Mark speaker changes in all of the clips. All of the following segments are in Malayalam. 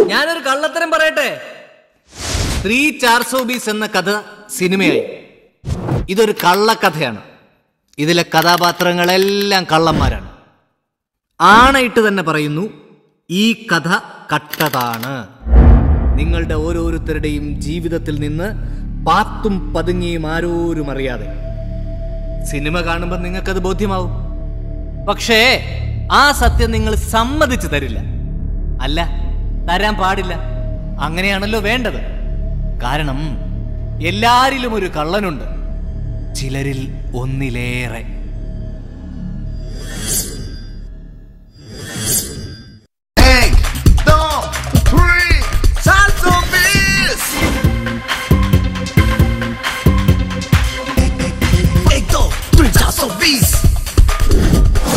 Speaker 1: ഞാനൊരു കള്ളത്തരം പറയട്ടെ ത്രീ ചാർസോ ബീസ് എന്ന കഥ സിനിമയായി ഇതൊരു കള്ളക്കഥയാണ് ഇതിലെ കഥാപാത്രങ്ങളെല്ലാം കള്ളന്മാരാണ് ആണയിട്ട് തന്നെ പറയുന്നു ഈ കഥ കട്ടതാണ് നിങ്ങളുടെ ഓരോരുത്തരുടെയും ജീവിതത്തിൽ നിന്ന് പാത്തും പതുങ്ങിയും ആരോരും അറിയാതെ സിനിമ കാണുമ്പോൾ നിങ്ങൾക്കത് ബോധ്യമാവും പക്ഷേ ആ സത്യം നിങ്ങൾ സമ്മതിച്ചു തരില്ല അല്ല തരാൻ പാടില്ല അങ്ങനെയാണല്ലോ വേണ്ടത് കാരണം എല്ലാരിലും ഒരു കള്ളനുണ്ട് ചിലരിൽ ഒന്നിലേറെ
Speaker 2: Un, deux, three, salsa bis! Un, deux, three, salsa bis!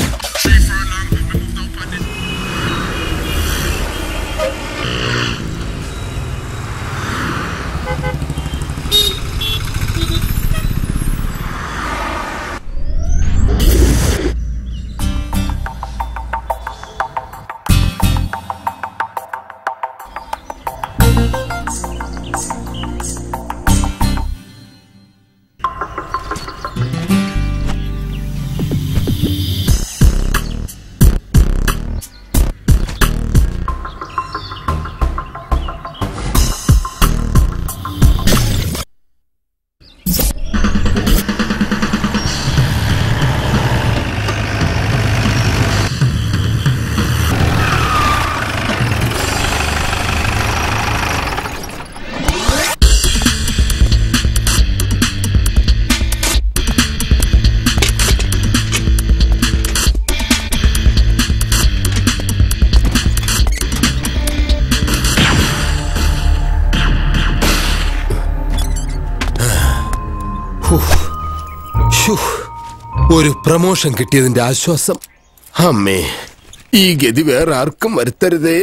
Speaker 3: ശ്ശോ, ഒരു പ്രമോഷൻ കിട്ടിയതിന്റെ ആശ്വാസം അമ്മേ ഈ ഗതി വേറെ ആർക്കും വരുത്തരുതേ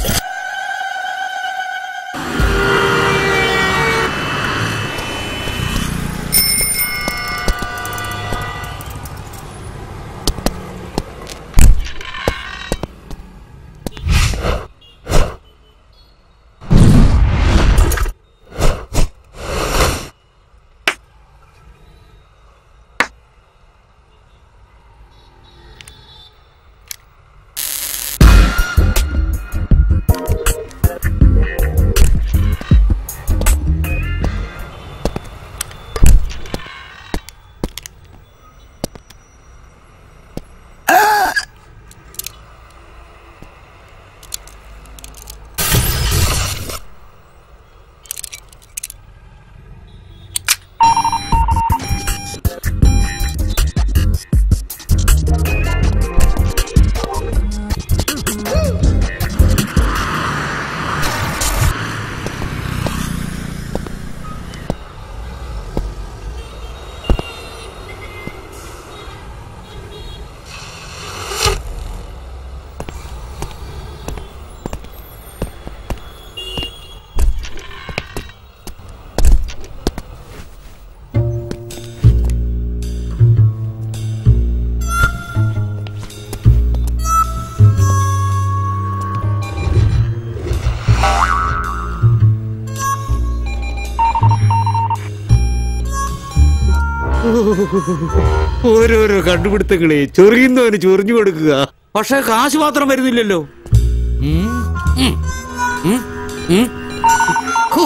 Speaker 4: ഓരോരോ കണ്ടുപിടുത്തങ്ങളെ ചൊറിയുന്നവന് ചൊറിഞ്ഞു കൊടുക്കുക പക്ഷെ കാശ് മാത്രം വരുന്നില്ലല്ലോ ഉം, ഉം, ഉം, ഉം. ഹോ.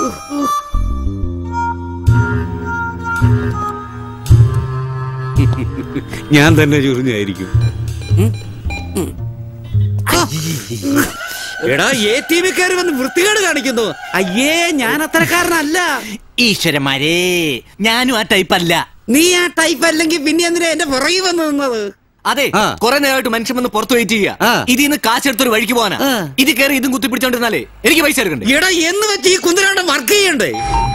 Speaker 4: ഞാൻ തന്നെ ചൊറിഞ്ഞായിരിക്കും ഉം, ഉം. ആ. എടാ എ ടി വി കയറി വന്ന് വൃത്തികേട് കാണിക്കുന്നു അയ്യേ ഞാൻ അത്രക്കാരനല്ല
Speaker 1: ഈശ്വരന്മാരേ ഞാനും ആ ടൈപ്പ് അല്ല
Speaker 4: നീ ആ ടൈപ്പ് അല്ലെങ്കിൽ പിന്നെ എന്തിനാ എന്റെ പുറകെ വന്ന് നിന്നത്
Speaker 1: അതെ
Speaker 4: ആ.
Speaker 1: കുറെ നേരമായിട്ട് മനുഷ്യൻ വന്ന് പുറത്ത് വെയിറ്റ്
Speaker 4: ആ.
Speaker 1: ചെയ്യുക ഇതിൽ നിന്ന് കാശെടുത്തൊരു വഴിക്ക് പോകാനാ
Speaker 4: ആ.
Speaker 1: ഇത് കയറി ഇതും കുത്തിപ്പിടിച്ചോണ്ടിരുന്നാലേ എനിക്ക് പൈസ എടുക്കണ്ടേ
Speaker 4: എടാ എന്ന് വെച്ച് ഈ കുന്തിരാണ്ട് വർക്ക് ചെയ്യണ്ടേ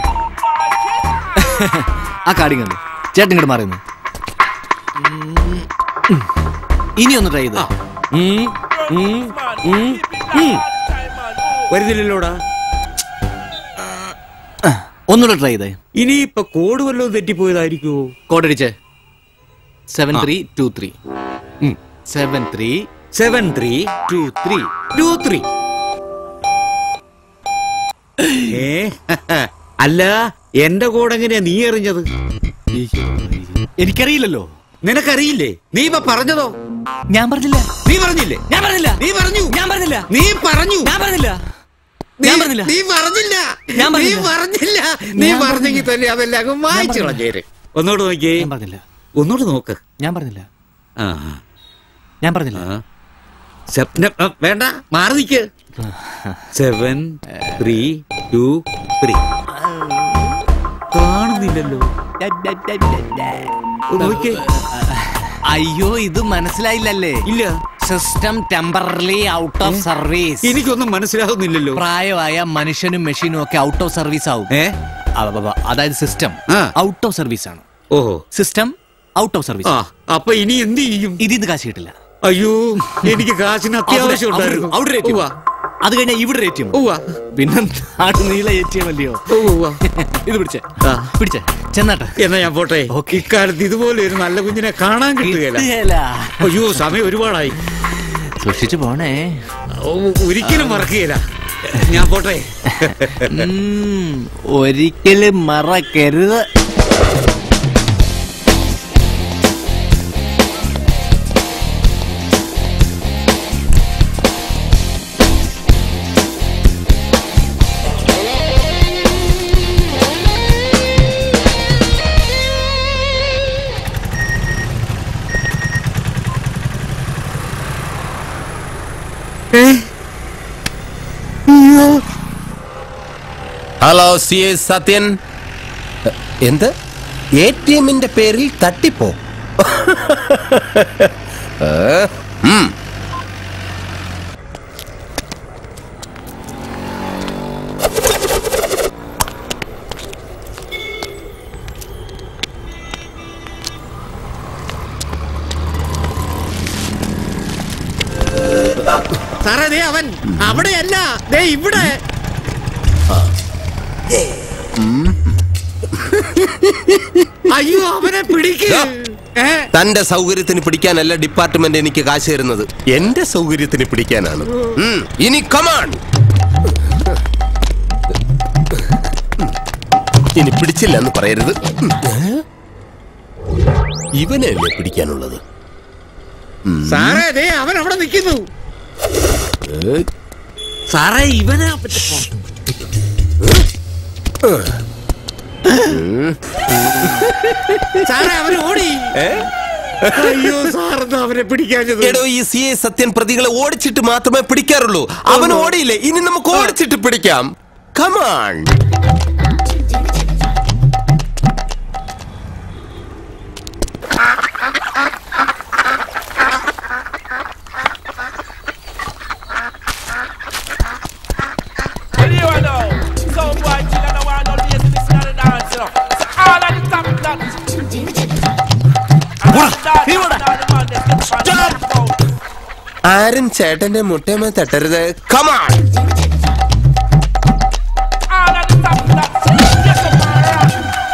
Speaker 1: ആ കാടി കണ്ടു ചേട്ടൻ ഇങ്ങോട്ട് മാറിയുന്നു ഇനി ഒന്ന് ട്രൈ ചെയ്ത്
Speaker 4: ഉം, ഉം, ഉം, ഉം. വരുന്നില്ലല്ലോടാ
Speaker 1: ഒന്നുകൂടെ ട്രൈ ചെയ്തേ
Speaker 4: ഇനിയിപ്പൊ കോഡ് വല്ലതും തെറ്റിപ്പോയതായിരിക്കുമോ
Speaker 1: കോഡടിച്ചേ seven three two three seven three
Speaker 4: seven three
Speaker 1: two three
Speaker 4: two three അല്ല എന്റെ കൂടെ എങ്ങനെയാ നീ എറിഞ്ഞത്
Speaker 1: എനിക്കറിയില്ലല്ലോ
Speaker 4: നിനക്കറിയില്ലേ നീ ഇപ്പൊ പറഞ്ഞതോ
Speaker 1: ഞാൻ പറഞ്ഞില്ല
Speaker 4: നീ പറഞ്ഞില്ലേ
Speaker 1: ഞാൻ പറഞ്ഞില്ല
Speaker 4: നീ പറഞ്ഞു
Speaker 1: ഞാൻ പറഞ്ഞില്ല
Speaker 4: നീ പറഞ്ഞു
Speaker 1: ഞാൻ പറഞ്ഞില്ല
Speaker 4: നീ-
Speaker 1: ഞാൻ പറഞ്ഞില്ല
Speaker 4: നീ പറഞ്ഞില്ല
Speaker 1: ഞാൻ
Speaker 4: നീ
Speaker 1: പറഞ്ഞില്ല.
Speaker 4: പറഞ്ഞില്ല നീ
Speaker 1: ഞാൻ
Speaker 4: പറഞ്ഞെങ്കിൽ തന്നെ അതെല്ലാം അങ്ങ് വായിച്ചു കളഞ്ഞേര് ഒന്നോട് നോക്കിയേ
Speaker 1: ഞാൻ പറഞ്ഞില്ല
Speaker 4: ഒന്നോട് നോക്ക്
Speaker 1: ഞാൻ പറഞ്ഞില്ല
Speaker 4: ആ
Speaker 1: ഞാൻ പറഞ്ഞില്ല
Speaker 4: ആ. സ്വപ്നം ആ, വേണ്ട മാറി നിക്ക് സെവൻ ത്രീ ടു ത്രീ കാണുന്നില്ലല്ലോ ഒന്ന് നോക്കിയേ
Speaker 1: അയ്യോ ഇത് മനസ്സിലായില്ലല്ലേ
Speaker 4: ഇല്ല
Speaker 1: system temporarily out of service
Speaker 4: എനിക്കൊന്നും മനസ്സിലാവുന്നില്ലല്ലോ
Speaker 1: പ്രായമായ മനുഷ്യനും മെഷീനും ഒക്കെ ഔട്ട് ഓഫ് സർവീസ് ആവും
Speaker 4: ഏ
Speaker 1: അവ- അവ- അതായത് സിസ്റ്റം
Speaker 4: ആ.
Speaker 1: ഔട്ട് ഓഫ് സർവീസ് ആണ്
Speaker 4: ഓഹോ
Speaker 1: സിസ്റ്റം ഔട്ട് ഓഫ് സർവീസ്
Speaker 4: ആ അപ്പൊ ഇനി എന്ത് ചെയ്യും
Speaker 1: ഇതിന്ന് കാശ് കിട്ടില്ല
Speaker 4: അയ്യോ എനിക്ക് കാശിന് അത്യാവശ്യം
Speaker 1: അവിടെ-
Speaker 4: ഉണ്ടായിരുന്നു
Speaker 1: അവിടെ rate ചെയ്യും.
Speaker 4: ഉവ്വ.
Speaker 1: അത് കഴിഞ്ഞാൽ ഇവിടെ റേറ്റ് ചെയ്യും
Speaker 4: ഉവ്വ.
Speaker 1: പിന്നെ നാട് നീള എ ടി എം അല്ലയോ
Speaker 4: ഉവ്വ, ഉവ്വ.
Speaker 1: ഇത് പിടിച്ചേ
Speaker 4: ആ.
Speaker 1: പിടിച്ചേ ചെന്നാട്ടെ
Speaker 4: എന്നാ ഞാൻ പോട്ടെ
Speaker 1: ഓക്കേ.
Speaker 4: ഇക്കാലത്ത് ഇതുപോലെ ഒരു നല്ല കുഞ്ഞിനെ കാണാൻ കിട്ടുകയില്ല
Speaker 1: കിട്ടുകേല.
Speaker 4: അയ്യോ സമയം ഒരുപാടായി
Speaker 1: സൂക്ഷിച്ചു പോണേ
Speaker 4: ഓ, ഒരിക്കലും മറക്കുകയില്ല ഞാൻ പോട്ടെ
Speaker 1: ഉം, ഒരിക്കലും മറക്കരുത്
Speaker 3: ഹലോ സി എ സത്യൻ എന്ത് എ ടി എമ്മിന്റെ പേരിൽ തട്ടിപ്പോ ഏ, ഉം.
Speaker 4: സാറേ ദേ അവൻ അവിടെയല്ല ദേ ഇവിടെ അയ്യോ അവനെ പിടിക്ക്
Speaker 3: ദാ.
Speaker 4: ഏ
Speaker 3: തന്റെ സൗകര്യത്തിന് പിടിക്കാനല്ല ഡിപ്പാർട്ട്മെന്റ് എനിക്ക് കാശ് തരുന്നത് എന്റെ സൗകര്യത്തിന് പിടിക്കാനാണ് ഉം, ഇനി കമാൺ ഇനി പിടിച്ചില്ല എന്ന് പറയരുത് ഉം. ഇവനെയല്ലേ പിടിക്കാനുള്ളത്
Speaker 4: സാറേ ദേ അവൻ അവിടെ നിൽക്കുന്നു
Speaker 3: ഏ,
Speaker 4: സാറേ ഇവനാ സാറേ അവൻ ഓടി
Speaker 3: ഏ?
Speaker 4: അയ്യോ സാറെന്താ അവനെ പിടിക്കാഞ്ഞത്
Speaker 3: എടോ ഈ സി എ സത്യൻ പ്രതികളെ ഓടിച്ചിട്ട് മാത്രമേ പിടിക്കാറുള്ളൂ അവൻ ഓടിയില്ലേ ഇനി നമുക്ക് ഓടിച്ചിട്ട് പിടിക്കാം come on
Speaker 5: Anyone know? Some boy chill and no want no lazy listen to the dance, you know. So all of the top nuts. And the start and all the man, they get on the microphone.
Speaker 3: ആരും ചേട്ടന്റെ മുട്ടയമേ തട്ടരുത് come on
Speaker 5: All of the top nuts. Yes, sir, man.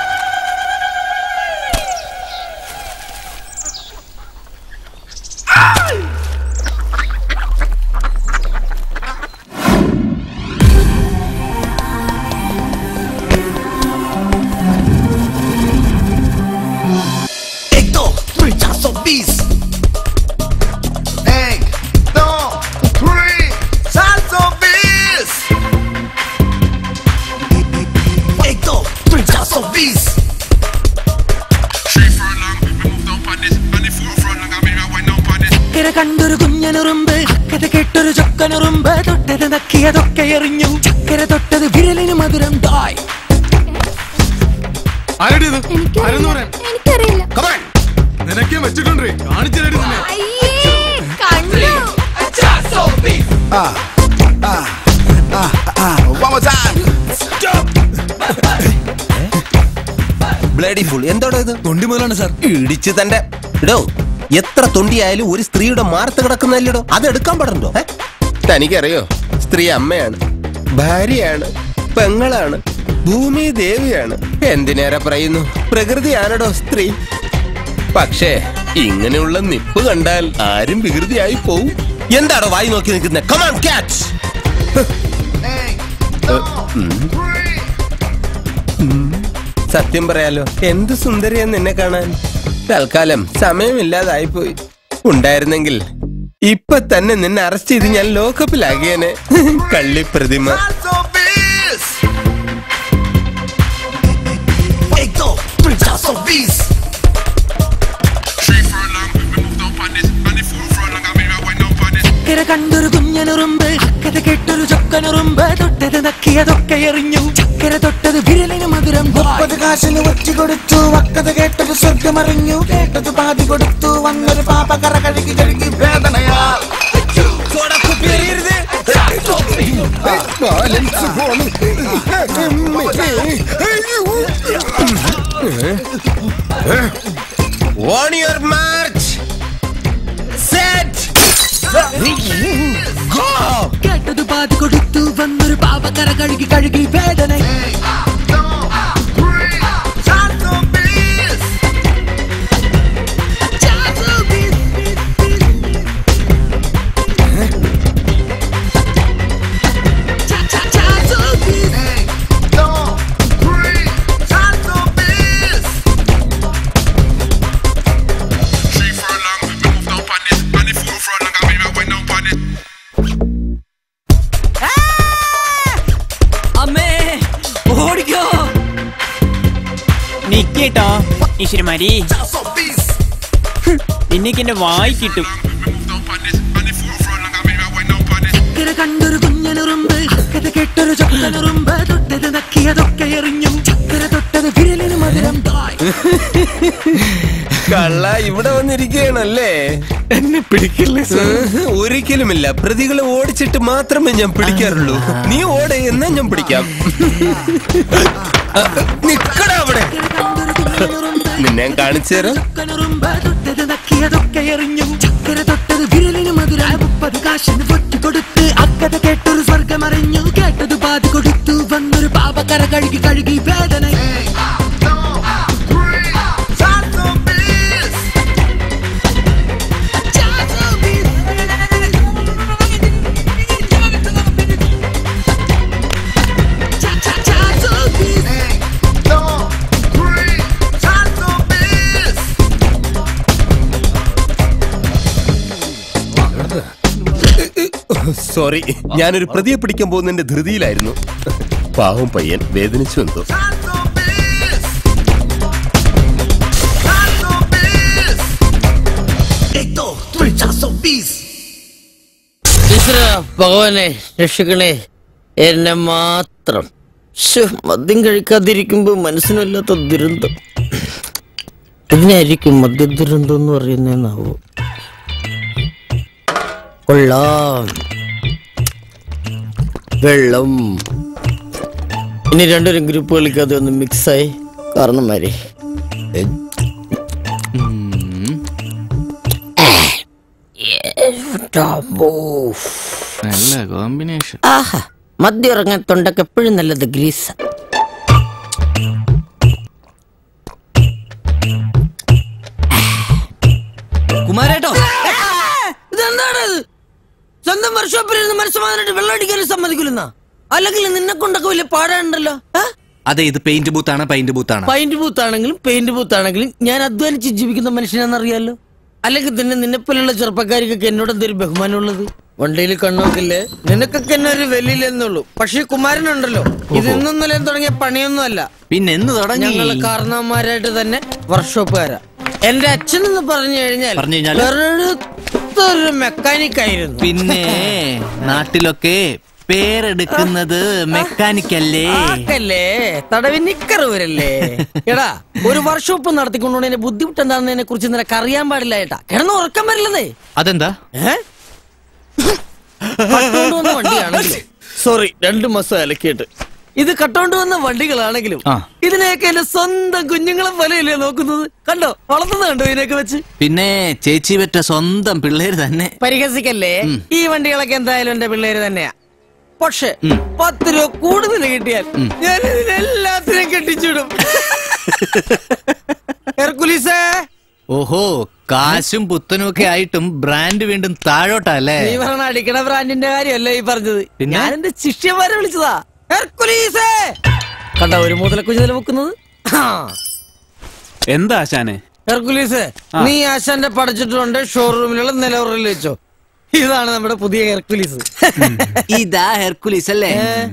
Speaker 2: एक दो three चार सौ बीस एक दो three चार सौ बीस एक दो three चार सौ बीस
Speaker 6: ചക്കര കണ്ടൊരു കുഞ്ഞനുറുമ്പ് അക്കര കേട്ടൊരു ചൊക്കനുറുമ്പ് തൊട്ടത് നക്കിയതൊക്കെ എറിഞ്ഞു ചക്കര തൊട്ടത് വിരലിന് മധുരം ഡായ്
Speaker 7: എനിക്കറിയില്ല
Speaker 3: കമാൺ
Speaker 8: നിനക്കേ വെച്ചിട്ടുണ്ട് കാണിച്ചു തരുന്നില്ലേ
Speaker 7: അയ്യേ കണ്ടു
Speaker 2: one more time
Speaker 3: bloody full എന്തോടോ ഇത്
Speaker 8: തൊണ്ടി മുതലാണ് സാർ
Speaker 3: ഇടിച്ച് തന്റെ ഇടോ എത്ര തൊണ്ടിയായാലും ഒരു സ്ത്രീയുടെ മാർത്ത് കിടക്കുന്നല്ലടോ അത് എടുക്കാൻ പാടുണ്ടോ ഏ? തനിക്കറിയോ സ്ത്രീ അമ്മയാണ് ഭാര്യയാണ് പെങ്ങളാണ് ഭൂമി ദേവിയാണ് എന്തിനേറെ പറയുന്നു പ്രകൃതിയാണടോ സ്ത്രീ പക്ഷേ ഇങ്ങനെയുള്ള നിപ്പ് കണ്ടാൽ ആരും വികൃതിയായി പോവും എന്താണോ വായി നോക്കി നിൽക്കുന്നത് കമാൺ ക്യാച്ച്
Speaker 2: एक दो three
Speaker 3: സത്യം പറയാലോ എന്ത് സുന്ദരിയാ നിന്നെ കാണാൻ തൽക്കാലം സമയമില്ലാതായിപ്പോയി ഉണ്ടായിരുന്നെങ്കിൽ ഇപ്പൊ തന്നെ നിന്നെ അറസ്റ്റ് ചെയ്ത് ഞാൻ ലോക്കപ്പിലാകിയേനെ കള്ളി പ്രതിമ
Speaker 2: Zombies! Eto, Prince of Zombies!
Speaker 6: ചക്കര കണ്ടൊരു കുഞ്ഞനുറുമ്പ് അക്കത കേട്ടൊരു ചൊക്കനുറുമ്പ് തൊട്ടത് നക്കിയതൊക്കെ എറിഞ്ഞു ചക്കര തൊട്ടത് വിരലിന് മധുരം
Speaker 9: മുപ്പത് കാശിന് ഒറ്റ കൊടുത്തു വക്കത് കേട്ടത് സ്വർഗമറിഞ്ഞു കേട്ടത് പാതി കൊടുത്തു വന്നൊരു പാപ കറ കഴുകി കഴുകി വേദനയാൽ
Speaker 3: ഓൺ യുവർ മാർച്ച് സെറ്റ്
Speaker 6: കേട്ടത് പാതി കൊടുത്തു വന്നൊരു പാപക്കര കഴുകി കഴുകി വേദന
Speaker 1: അമ്മേ ഓടിക്കോ നിക്കേട്ടോ ഈശ്വരമാരി നിന്നേക്ക് എന്റെ വായി കിട്ടും
Speaker 6: ചക്കര കണ്ടൊരു കുഞ്ഞനുറുമ്പ് അക്കത കേട്ടൊരു ചൊക്കനുറുമ്പ് തൊട്ടത് നക്കിയതൊക്കെ എറിഞ്ഞു ചക്കര തൊട്ടത് വിരലിന് മധുരം
Speaker 3: കള്ള ഇവിടെ വന്നിരിക്കുകയാണല്ലേ
Speaker 4: എന്നെ പിടിക്കില്ലേ
Speaker 3: ഏഹ്, ഒരിക്കലുമില്ല പ്രതികളെ ഓടിച്ചിട്ട് മാത്രമേ ഞാൻ പിടിക്കാറുള്ളൂ നീ ഓടെ എന്നാ ഞാൻ പിടിക്കാം നിക്കടാ അവിടെ നിന്നെ ഞാൻ കാണിച്ചു തരാം
Speaker 6: ചക്കനുറുമ്പ് തൊട്ടത് നക്കിയതൊക്കെ എറിഞ്ഞു ചക്കര തൊട്ടത് വിരലിന് മധുരം മുപ്പത് കാശിന് പൊട്ടി കൊടുത്ത് അക്കത കേട്ടൊരു സ്വർഗമറിഞ്ഞു കേട്ടത് പാതി കൊടുത്തു വന്നൊരു പാപക്കര കഴുകി കഴുകി വേദന
Speaker 3: സോറി ഞാനൊരു പ്രതിയെ പിടിക്കാൻ പോകുന്നതിന്റെ ധൃതിയിലായിരുന്നു പാവം പയ്യൻ വേദനിച്ചു എന്തോ
Speaker 2: Eto, Prince of Zombies!
Speaker 10: ഈശ്വര ഭഗവാനെ രക്ഷിക്കണേ എന്നെ മാത്രം ശ്ശോ, മദ്യം കഴിക്കാതിരിക്കുമ്പോ മനസ്സിനല്ലാത്ത ദുരന്തം ഇതിനായിരിക്കും മദ്യ ദുരന്തം എന്ന് പറയുന്നതെന്നാവോ കൊള്ളാം വെള്ളം ഇനി രണ്ടുപേരും ഗ്രൂപ്പ് കളിക്കാതെ ഒന്ന് മിക്സായി കാരണന്മാരെ
Speaker 4: നല്ല കോമ്പിനേഷൻ
Speaker 10: ആഹാ മദ്യം ഇറങ്ങാൻ തൊണ്ടക്ക് എപ്പോഴും നല്ലത് ഗ്രീസ്
Speaker 1: കുമാരേട്ടോ
Speaker 10: ഇതെന്താണ് ഇത് സ്വന്തം വർക്ക്ഷോപ്പിലിരുന്ന് മനസ്സമാധാനായിട്ട് വെള്ളം അടിക്കാനും സമ്മതിക്കില്ലെന്നാ അല്ലെങ്കിൽ നിന്നെ കൊണ്ടൊക്കെ വലിയ പാടാനുണ്ടല്ലോ
Speaker 1: അതെ ഇത് പെയിന്റ് ബൂത്താണ് പെയിന്റ് ബൂത്താണ്
Speaker 10: പൈന്റ് ബൂത്ത് ആണെങ്കിലും പെയിന്റ് ബൂത്ത് ആണെങ്കിലും ഞാൻ അധ്വാനിച്ച് ജീവിക്കുന്ന മനുഷ്യനാണെന്നറിയാലോ അല്ലെങ്കിൽ തന്നെ നിന്നെ പോലുള്ള ചെറുപ്പക്കാർക്കൊക്കെ എന്നോട് എന്തൊരു ബഹുമാനമുള്ളത് വണ്ടിയിൽ കണ്ണോക്കില്ലേ നിനക്കൊക്കെ എന്നെ ഒരു വലിയില്ലെന്നുള്ളൂ പക്ഷെ ഈ കുമാരനുണ്ടല്ലോ ഇത് ഇന്നും നിലയും തുടങ്ങിയ പണിയൊന്നും അല്ല
Speaker 1: പിന്നെ എന്ന് തുടങ്ങി
Speaker 10: ഞങ്ങള് കാരണവന്മാരായിട്ട് തന്നെ വർക്ക്ഷോപ്പുകാരാ എന്റെ അച്ഛൻ എന്ന് പറഞ്ഞു കഴിഞ്ഞാൽ
Speaker 1: പറഞ്ഞു കഴിഞ്ഞാല്?
Speaker 10: വെറുത്തൊരു മെക്കാനിക് ആയിരുന്നു
Speaker 1: പിന്നെ നാട്ടിലൊക്കെ പേരെടുക്കുന്നത് മെക്കാനിക് അല്ലേ
Speaker 10: ആക്കല്ലേ തടവി നിക്കറൂരല്ലേ എടാ ഒരു വർക്ക്ഷോപ്പ് നടത്തിക്കൊണ്ടുപോണതിന്റെ ബുദ്ധിമുട്ട് എന്താണെന്നതിനെ കുറിച്ച് നിനക്ക് അറിയാൻ പാടില്ല ഏട്ടാ കിടന്ന് ഉറക്കം വരില്ലെന്നേ
Speaker 1: അതെന്താ
Speaker 10: ഏ? കട്ടോണ്ട് വന്ന വണ്ടിയാണെങ്കിലും സോറി രണ്ടു മാസം അലക്കിയിട്ട് ഇത് കട്ടോണ്ട് വന്ന വണ്ടികളാണെങ്കിലും
Speaker 1: ആ.
Speaker 10: ഇതിനെയൊക്കെ എന്റെ സ്വന്തം കുഞ്ഞുങ്ങളെ പോലെയല്ലേ നോക്കുന്നത് കണ്ടോ വളർത്തുന്നത് കണ്ടോ ഇതിനെയൊക്കെ വെച്ച്
Speaker 1: പിന്നെ ചേച്ചി പറ്റ സ്വന്തം പിള്ളേര് തന്നെ
Speaker 10: പരിഹസിക്കല്ലേ ഈ വണ്ടികളൊക്കെ എന്തായാലും എന്റെ പിള്ളേര് തന്നെയാ പക്ഷെ പത്ത് രൂപ കൂടുതൽ കിട്ടിയാൽ ഞാൻ ഇതിനെല്ലാത്തിനും കെട്ടിച്ചിടും ഹെർക്കുലീസേ
Speaker 1: ഓഹോ കാശും പുത്തനും ഒക്കെ ആയിട്ടും ബ്രാൻഡ് വീണ്ടും താഴോട്ടാ അല്ലേ
Speaker 10: നീ പറഞ്ഞ അടിക്കണ ബ്രാൻഡിന്റെ കാര്യമല്ല ഈ പറഞ്ഞത്
Speaker 1: പിന്നെ?
Speaker 10: ഞാൻ എന്റെ ശിഷ്യന്മാരെ വിളിച്ചതാ ഹെർക്കുലീസേ കണ്ട ഒരു മുതലക്കുഞ്ഞ് നിലവെക്കുന്നത്
Speaker 4: എന്താ ആശാനെ
Speaker 10: ഹെർക്കുലീസ് നീ ആശാന്റെ പഠിച്ചിട്ടുണ്ട് ഷോറൂമിലുള്ള നിലവറയിൽ വെച്ചോ ഇതാണ് നമ്മുടെ പുതിയ ഹെർക്കുലീസ്
Speaker 1: ഇതാ ഹെർക്കുലീസ് അല്ലേ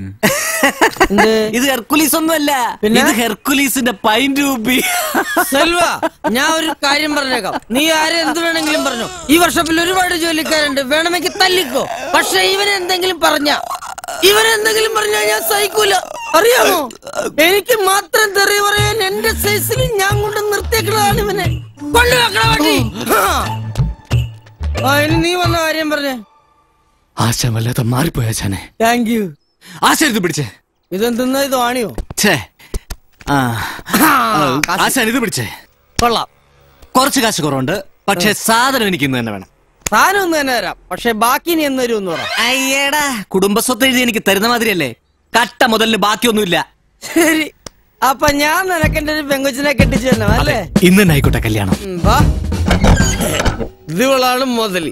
Speaker 1: ഇത് ഹെർക്കുലീസ് ഒന്നുമല്ല
Speaker 10: പിന്നെ?
Speaker 1: ഇത് ഹെർക്കുലീസിന്റെ പൈൻ രൂപി
Speaker 10: സെൽവ ഞാൻ ഒരു കാര്യം പറഞ്ഞേക്കാം നീ ആരെ എന്ത് വേണമെങ്കിലും പറഞ്ഞു ഈ വർഷത്തിൽ ഒരുപാട് ജോലിക്കാരുണ്ട് വേണമെങ്കിൽ തല്ലിക്കോ പക്ഷെ ഇവൻ എന്തെങ്കിലും പറഞ്ഞ ഇവൻ എന്തെങ്കിലും പറഞ്ഞാൽ ഞാൻ സഹിക്കൂല അറിയാമോ എനിക്ക് മാത്രം തെറി പറയാൻ എന്റെ സൈസിൽ ഞാൻ കൊണ്ട് നിർത്തിയേക്കുന്നതാണ് ഇവനെ കൊണ്ടുവെക്കണ വണ്ടി ആ. ആ ഇനി നീ വന്ന കാര്യം പറഞ്ഞേ
Speaker 1: ആശ വല്ലാതെ മാറിപ്പോയ ആശാനെ
Speaker 10: താങ്ക് യു
Speaker 1: ആശ ഇത് പിടിച്ചേ
Speaker 10: ഇതെന്തെന്നാ ഇത് വാണിയോ
Speaker 1: ഛേ ആ
Speaker 10: ആ,
Speaker 1: ആശാൻ ഇത് പിടിച്ചേ
Speaker 10: കൊള്ളാം
Speaker 1: കുറച്ച് കാശ് കുറവുണ്ട് പക്ഷെ സാധനം എനിക്ക് ഇന്ന് തന്നെ വേണം
Speaker 10: സാധനം ഒന്ന് തന്നെ തരാം പക്ഷെ ബാക്കി നീ എന്ന് തരും പറ
Speaker 1: അയ്യേടാ കുടുംബസ്വത്ത് എഴുതി എനിക്ക് തരുന്ന മാതിരിയല്ലേ കട്ട മുതലിന് ബാക്കിയൊന്നുമില്ല
Speaker 10: ശരി അപ്പൊ ഞാൻ നിനക്ക് എന്റെ ഒരു പെങ്കൊച്ചിനെ കെട്ടിച്ചു തന്നെ അല്ലേ
Speaker 1: ഇന്ന് തന്നെ ആയിക്കോട്ടെ കല്യാണം
Speaker 10: ഉം, വാ ഇതിവളാണ് മുതലി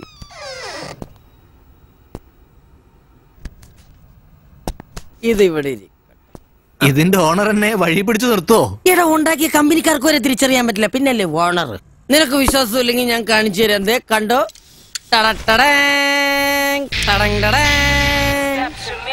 Speaker 10: ഇത് ഇവിടെ ഇരി.
Speaker 1: ഇതിന്റെ ഓണർ എന്നെ വഴി പിടിച്ചു നിർത്തോ
Speaker 10: എടാ ഉണ്ടാക്കിയ കമ്പനിക്കാർക്ക് വരെ തിരിച്ചറിയാൻ പറ്റില്ല പിന്നല്ലേ ഓണർ നിനക്ക് വിശ്വാസം ഇല്ലെങ്കിൽ ഞാൻ കാണിച്ചു തരാം ദേ കണ്ടോ ടടട്ടടേങ്, ടടങ് ടടേങ്.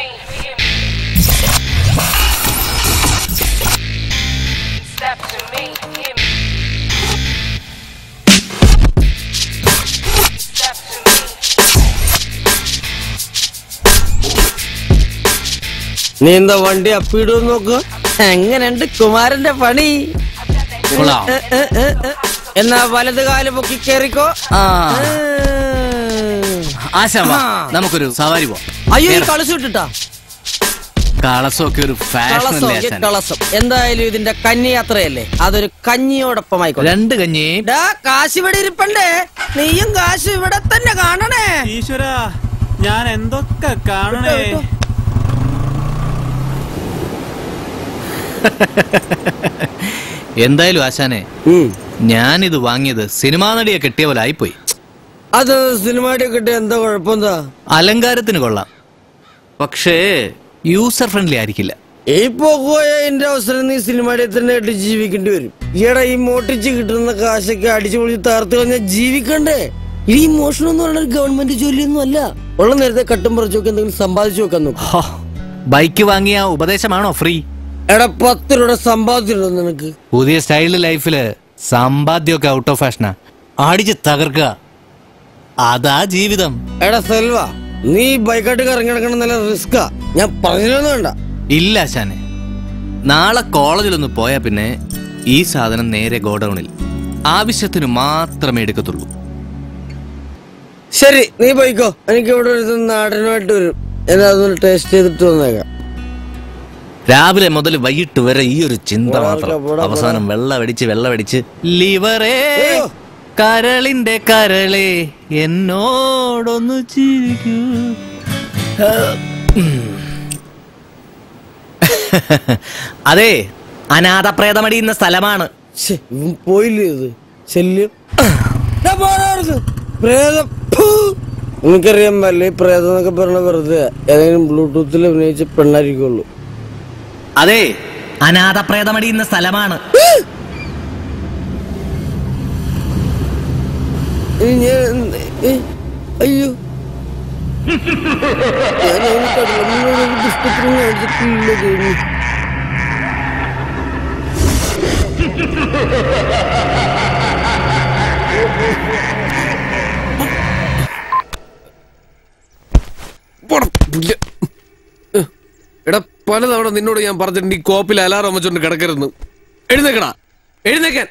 Speaker 10: നീ എന്താ വണ്ടി അപ്പിടും നോക്ക് എങ്ങനെയുണ്ട് കുമാരന്റെ പണി
Speaker 1: കൊള്ളാം.
Speaker 10: ഏ, ഏ, ഏ, ഏ. എന്നാ വലത് കാല് പൊക്കി കേറിക്കോ
Speaker 1: ആ
Speaker 10: ഏ.
Speaker 1: ആശാ വാ,
Speaker 10: ആ.
Speaker 1: നമുക്കൊരു സവാരി പോവാം
Speaker 10: അയ്യോ ഈ
Speaker 1: കേറ്.
Speaker 10: കളസ് വിട്ടിട്ടാ
Speaker 1: കളസമൊക്കെ ഒരു ഫാഷൻ
Speaker 10: കളസം
Speaker 1: അല്ലേ
Speaker 10: ഈ
Speaker 1: ആശാൻ
Speaker 10: കളസം എന്തായാലും ഇതിന്റെ കന്നി യാത്രയല്ലേ അതൊരു കഞ്ഞിയോടൊപ്പം ആയിക്കോട്ടെ
Speaker 1: രണ്ട് കഞ്ഞി
Speaker 10: ഡാ കാശ് ഇവിടെ ഇരിപ്പണ്ടേ നീയും കാശ് ഇവിടെ തന്നെ കാണണേ
Speaker 4: ഈശ്വര ഞാൻ എന്തൊക്കെ കാണണേ
Speaker 10: വിട്ടോ, വിട്ടോ.
Speaker 1: എന്തായാലും ആശാനെ ഞാനിത് വാങ്ങിയത് സിനിമാ നടിയെ കെട്ടിയ പോലെ ആയിപ്പോയി
Speaker 10: അത് സിനിമാടി കിട്ടിയ എന്താ കുഴപ്പമെന്താ
Speaker 1: അലങ്കാരത്തിന് കൊള്ളാം പക്ഷേ യൂസർ ഫ്രണ്ട്ലി ആയിരിക്കില്ല
Speaker 10: ഈ പോയ എന്റെ അവസരം നീ സിനിമാടിയെ തന്നെ ആയിട്ട് ജീവിക്കേണ്ടി വരും ഈടാ ഈ മോട്ടിച്ച് കിട്ടുന്ന കാശൊക്കെ അടിച്ചു പൊളിച്ച് താർത്ത് കളഞ്ഞാൽ ജീവിക്കണ്ടേ ഈ മോഷണം എന്ന് പറയുന്ന ഒരു ഗവൺമെന്റ് ജോലിയൊന്നും അല്ല ഉള്ള നേരത്തെ കട്ടും പറിച്ചു നോക്കി എന്തെങ്കിലും സമ്പാദിച്ചു വെക്കാൻ നോക്കും
Speaker 1: ഹോ, ബൈക്ക് വാങ്ങിയ ഉപദേശമാണോ ഫ്രീ
Speaker 10: എടാ പത്ത് രൂപയുടെ സമ്പാദ്യമുണ്ടോ നിനക്ക്
Speaker 1: പുതിയ സ്റ്റൈല് ലൈഫില് സമ്പാദ്യമൊക്കെ ഔട്ട് ഓഫ് ഫാഷനാ അടിച്ച് തകർക്കുക അതാ ജീവിതം
Speaker 10: എടാ സെൽവ നീ ബൈക്കായിട്ട് ഇറങ്ങി നടക്കണം നല്ല റിസ്കാ ഞാൻ പറഞ്ഞില്ലെന്ന് വേണ്ട
Speaker 1: ഇല്ല ആശാനെ നാളെ കോളേജിലൊന്ന് പോയാ പിന്നെ ഈ സാധനം നേരെ ഗോഡൌണിൽ ആവശ്യത്തിന് മാത്രമേ എടുക്കത്തുള്ളൂ
Speaker 10: ശരി നീ പോയിക്കോ എനിക്ക് ഇവിടെ ഒരു നാടനുമായിട്ട് വരും ഞാൻ അതൊന്ന് ടേസ്റ്റ് ചെയ്തിട്ട് വന്നേക്കാം
Speaker 1: രാവിലെ മുതൽ വൈകിട്ട് വരെ ഈ ഒരു ചിന്ത
Speaker 10: പോടാ,
Speaker 1: മാത്രം
Speaker 10: പോടാ,
Speaker 1: അവസാനം വെള്ളമടിച്ച് വെള്ളമടിച്ച് ലിവറേ
Speaker 10: അയ്യോ.
Speaker 1: കരളിന്റെ കരളെ എന്നോടൊന്ന് ചിരിക്കൂ അതെ അനാഥ പ്രേതമടിയുന്ന സ്ഥലമാണ്
Speaker 10: ശ്ശെ, ഇവൻ പോയില്ലേ ഇത് ശല്യം ദാ പോടാ അവിടുന്ന്. പ്രേതം ഫു. എനിക്കറിയാൻ പറ്റില്ല ഈ പ്രേതം എന്നൊക്കെ പറഞ്ഞ വെറുതെ ഏതെങ്കിലും ബ്ലൂടൂത്തിൽ അഭിനയിച്ച പെണ്ണായിരിക്കുള്ളൂ
Speaker 1: അതെ അനാഥ പ്രേതമടിയുന്ന സ്ഥലമാണ്
Speaker 10: ഇനി ഞാൻ ഏ, അയ്യോ ഞാൻ അവന് കടലമ്മയോട് പുഷ്പത്തിന് കാണിച്ചിട്ടില്ല തോന്നി
Speaker 11: എടാ പലതവണ നിന്നോട് ഞാൻ പറഞ്ഞിട്ടുണ്ട് ഈ കോപ്പിൽ അലാറം വെച്ചോണ്ട് കിടക്കരുന്ന് എഴുന്നേക്കടാ എഴുന്നേക്കാൻ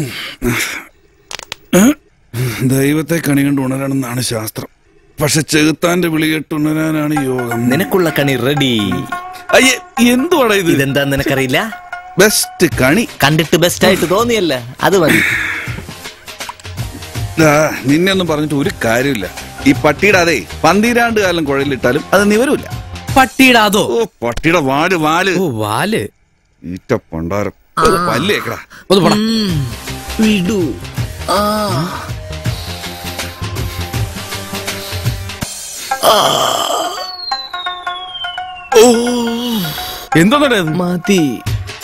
Speaker 8: ദൈവത്തെ കണി കണ്ട് ഉണരണമെന്നാണ് ശാസ്ത്രം പക്ഷെ ചെകുത്താന്റെ വിളി കേട്ട് ഉണരാനാണ് യോഗം
Speaker 1: നിനക്കുള്ള കണി റെഡി
Speaker 8: അയ്യേ എന്തുവാടാ ഇത്
Speaker 1: ഇതെന്താ നിനക്കറിയില്ല
Speaker 8: ബെസ്റ്റ് കണി
Speaker 1: കണ്ടിട്ട് ബെസ്റ്റ് ആയിട്ട് തോന്നിയല്ല അത് മതി
Speaker 8: ആ, നിന്നെ ഒന്നും പറഞ്ഞിട്ട് ഒരു കാര്യമില്ല ഈ പട്ടിയുടെ അതെ പന്തിരാണ്ട് കാലം കുഴലിട്ടാലും അത് നിവരൂല
Speaker 1: പട്ടിയുടെ അതോ
Speaker 8: ഓ പട്ടിയുടെ വാല് വാല്
Speaker 11: ഓ വാല്
Speaker 8: ഈറ്റ പണ്ടാരം പല്ലേക്കടാ
Speaker 11: ഒന്ന് പോടാ
Speaker 1: വിടൂ
Speaker 11: എന്താ
Speaker 1: മതി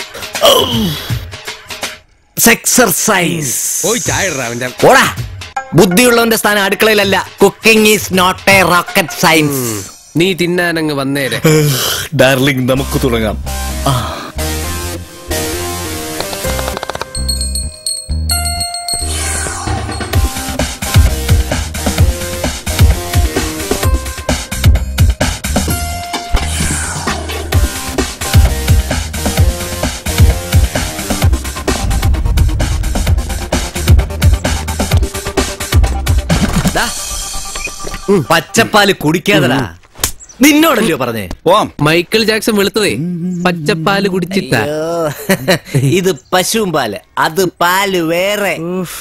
Speaker 1: എക്സർസൈസ്
Speaker 11: പോയി ചായ ഇടറാ അവന്റെ
Speaker 1: ഓടാ ബുദ്ധിയുള്ളവന്റെ സ്ഥാനം അടുക്കളയിലല്ല cooking is not a rocket science
Speaker 11: നീ തിന്നാനങ്ങ് വന്നേരെ
Speaker 1: ഡാർലിംഗ് നമുക്ക് തുടങ്ങാം ദാ, പച്ചപ്പാല് കുടിക്കാതടാ നിന്നോടല്ലയോ പറഞ്ഞേ
Speaker 8: പോവാം
Speaker 11: മൈക്കിൾ ജാക്സൺ വെളുത്തതേ പച്ചപ്പാല് കുടിച്ചിട്ടാ
Speaker 1: അയ്യോ, ഇത് പശുവും പാല് അത് പാല് വേറെ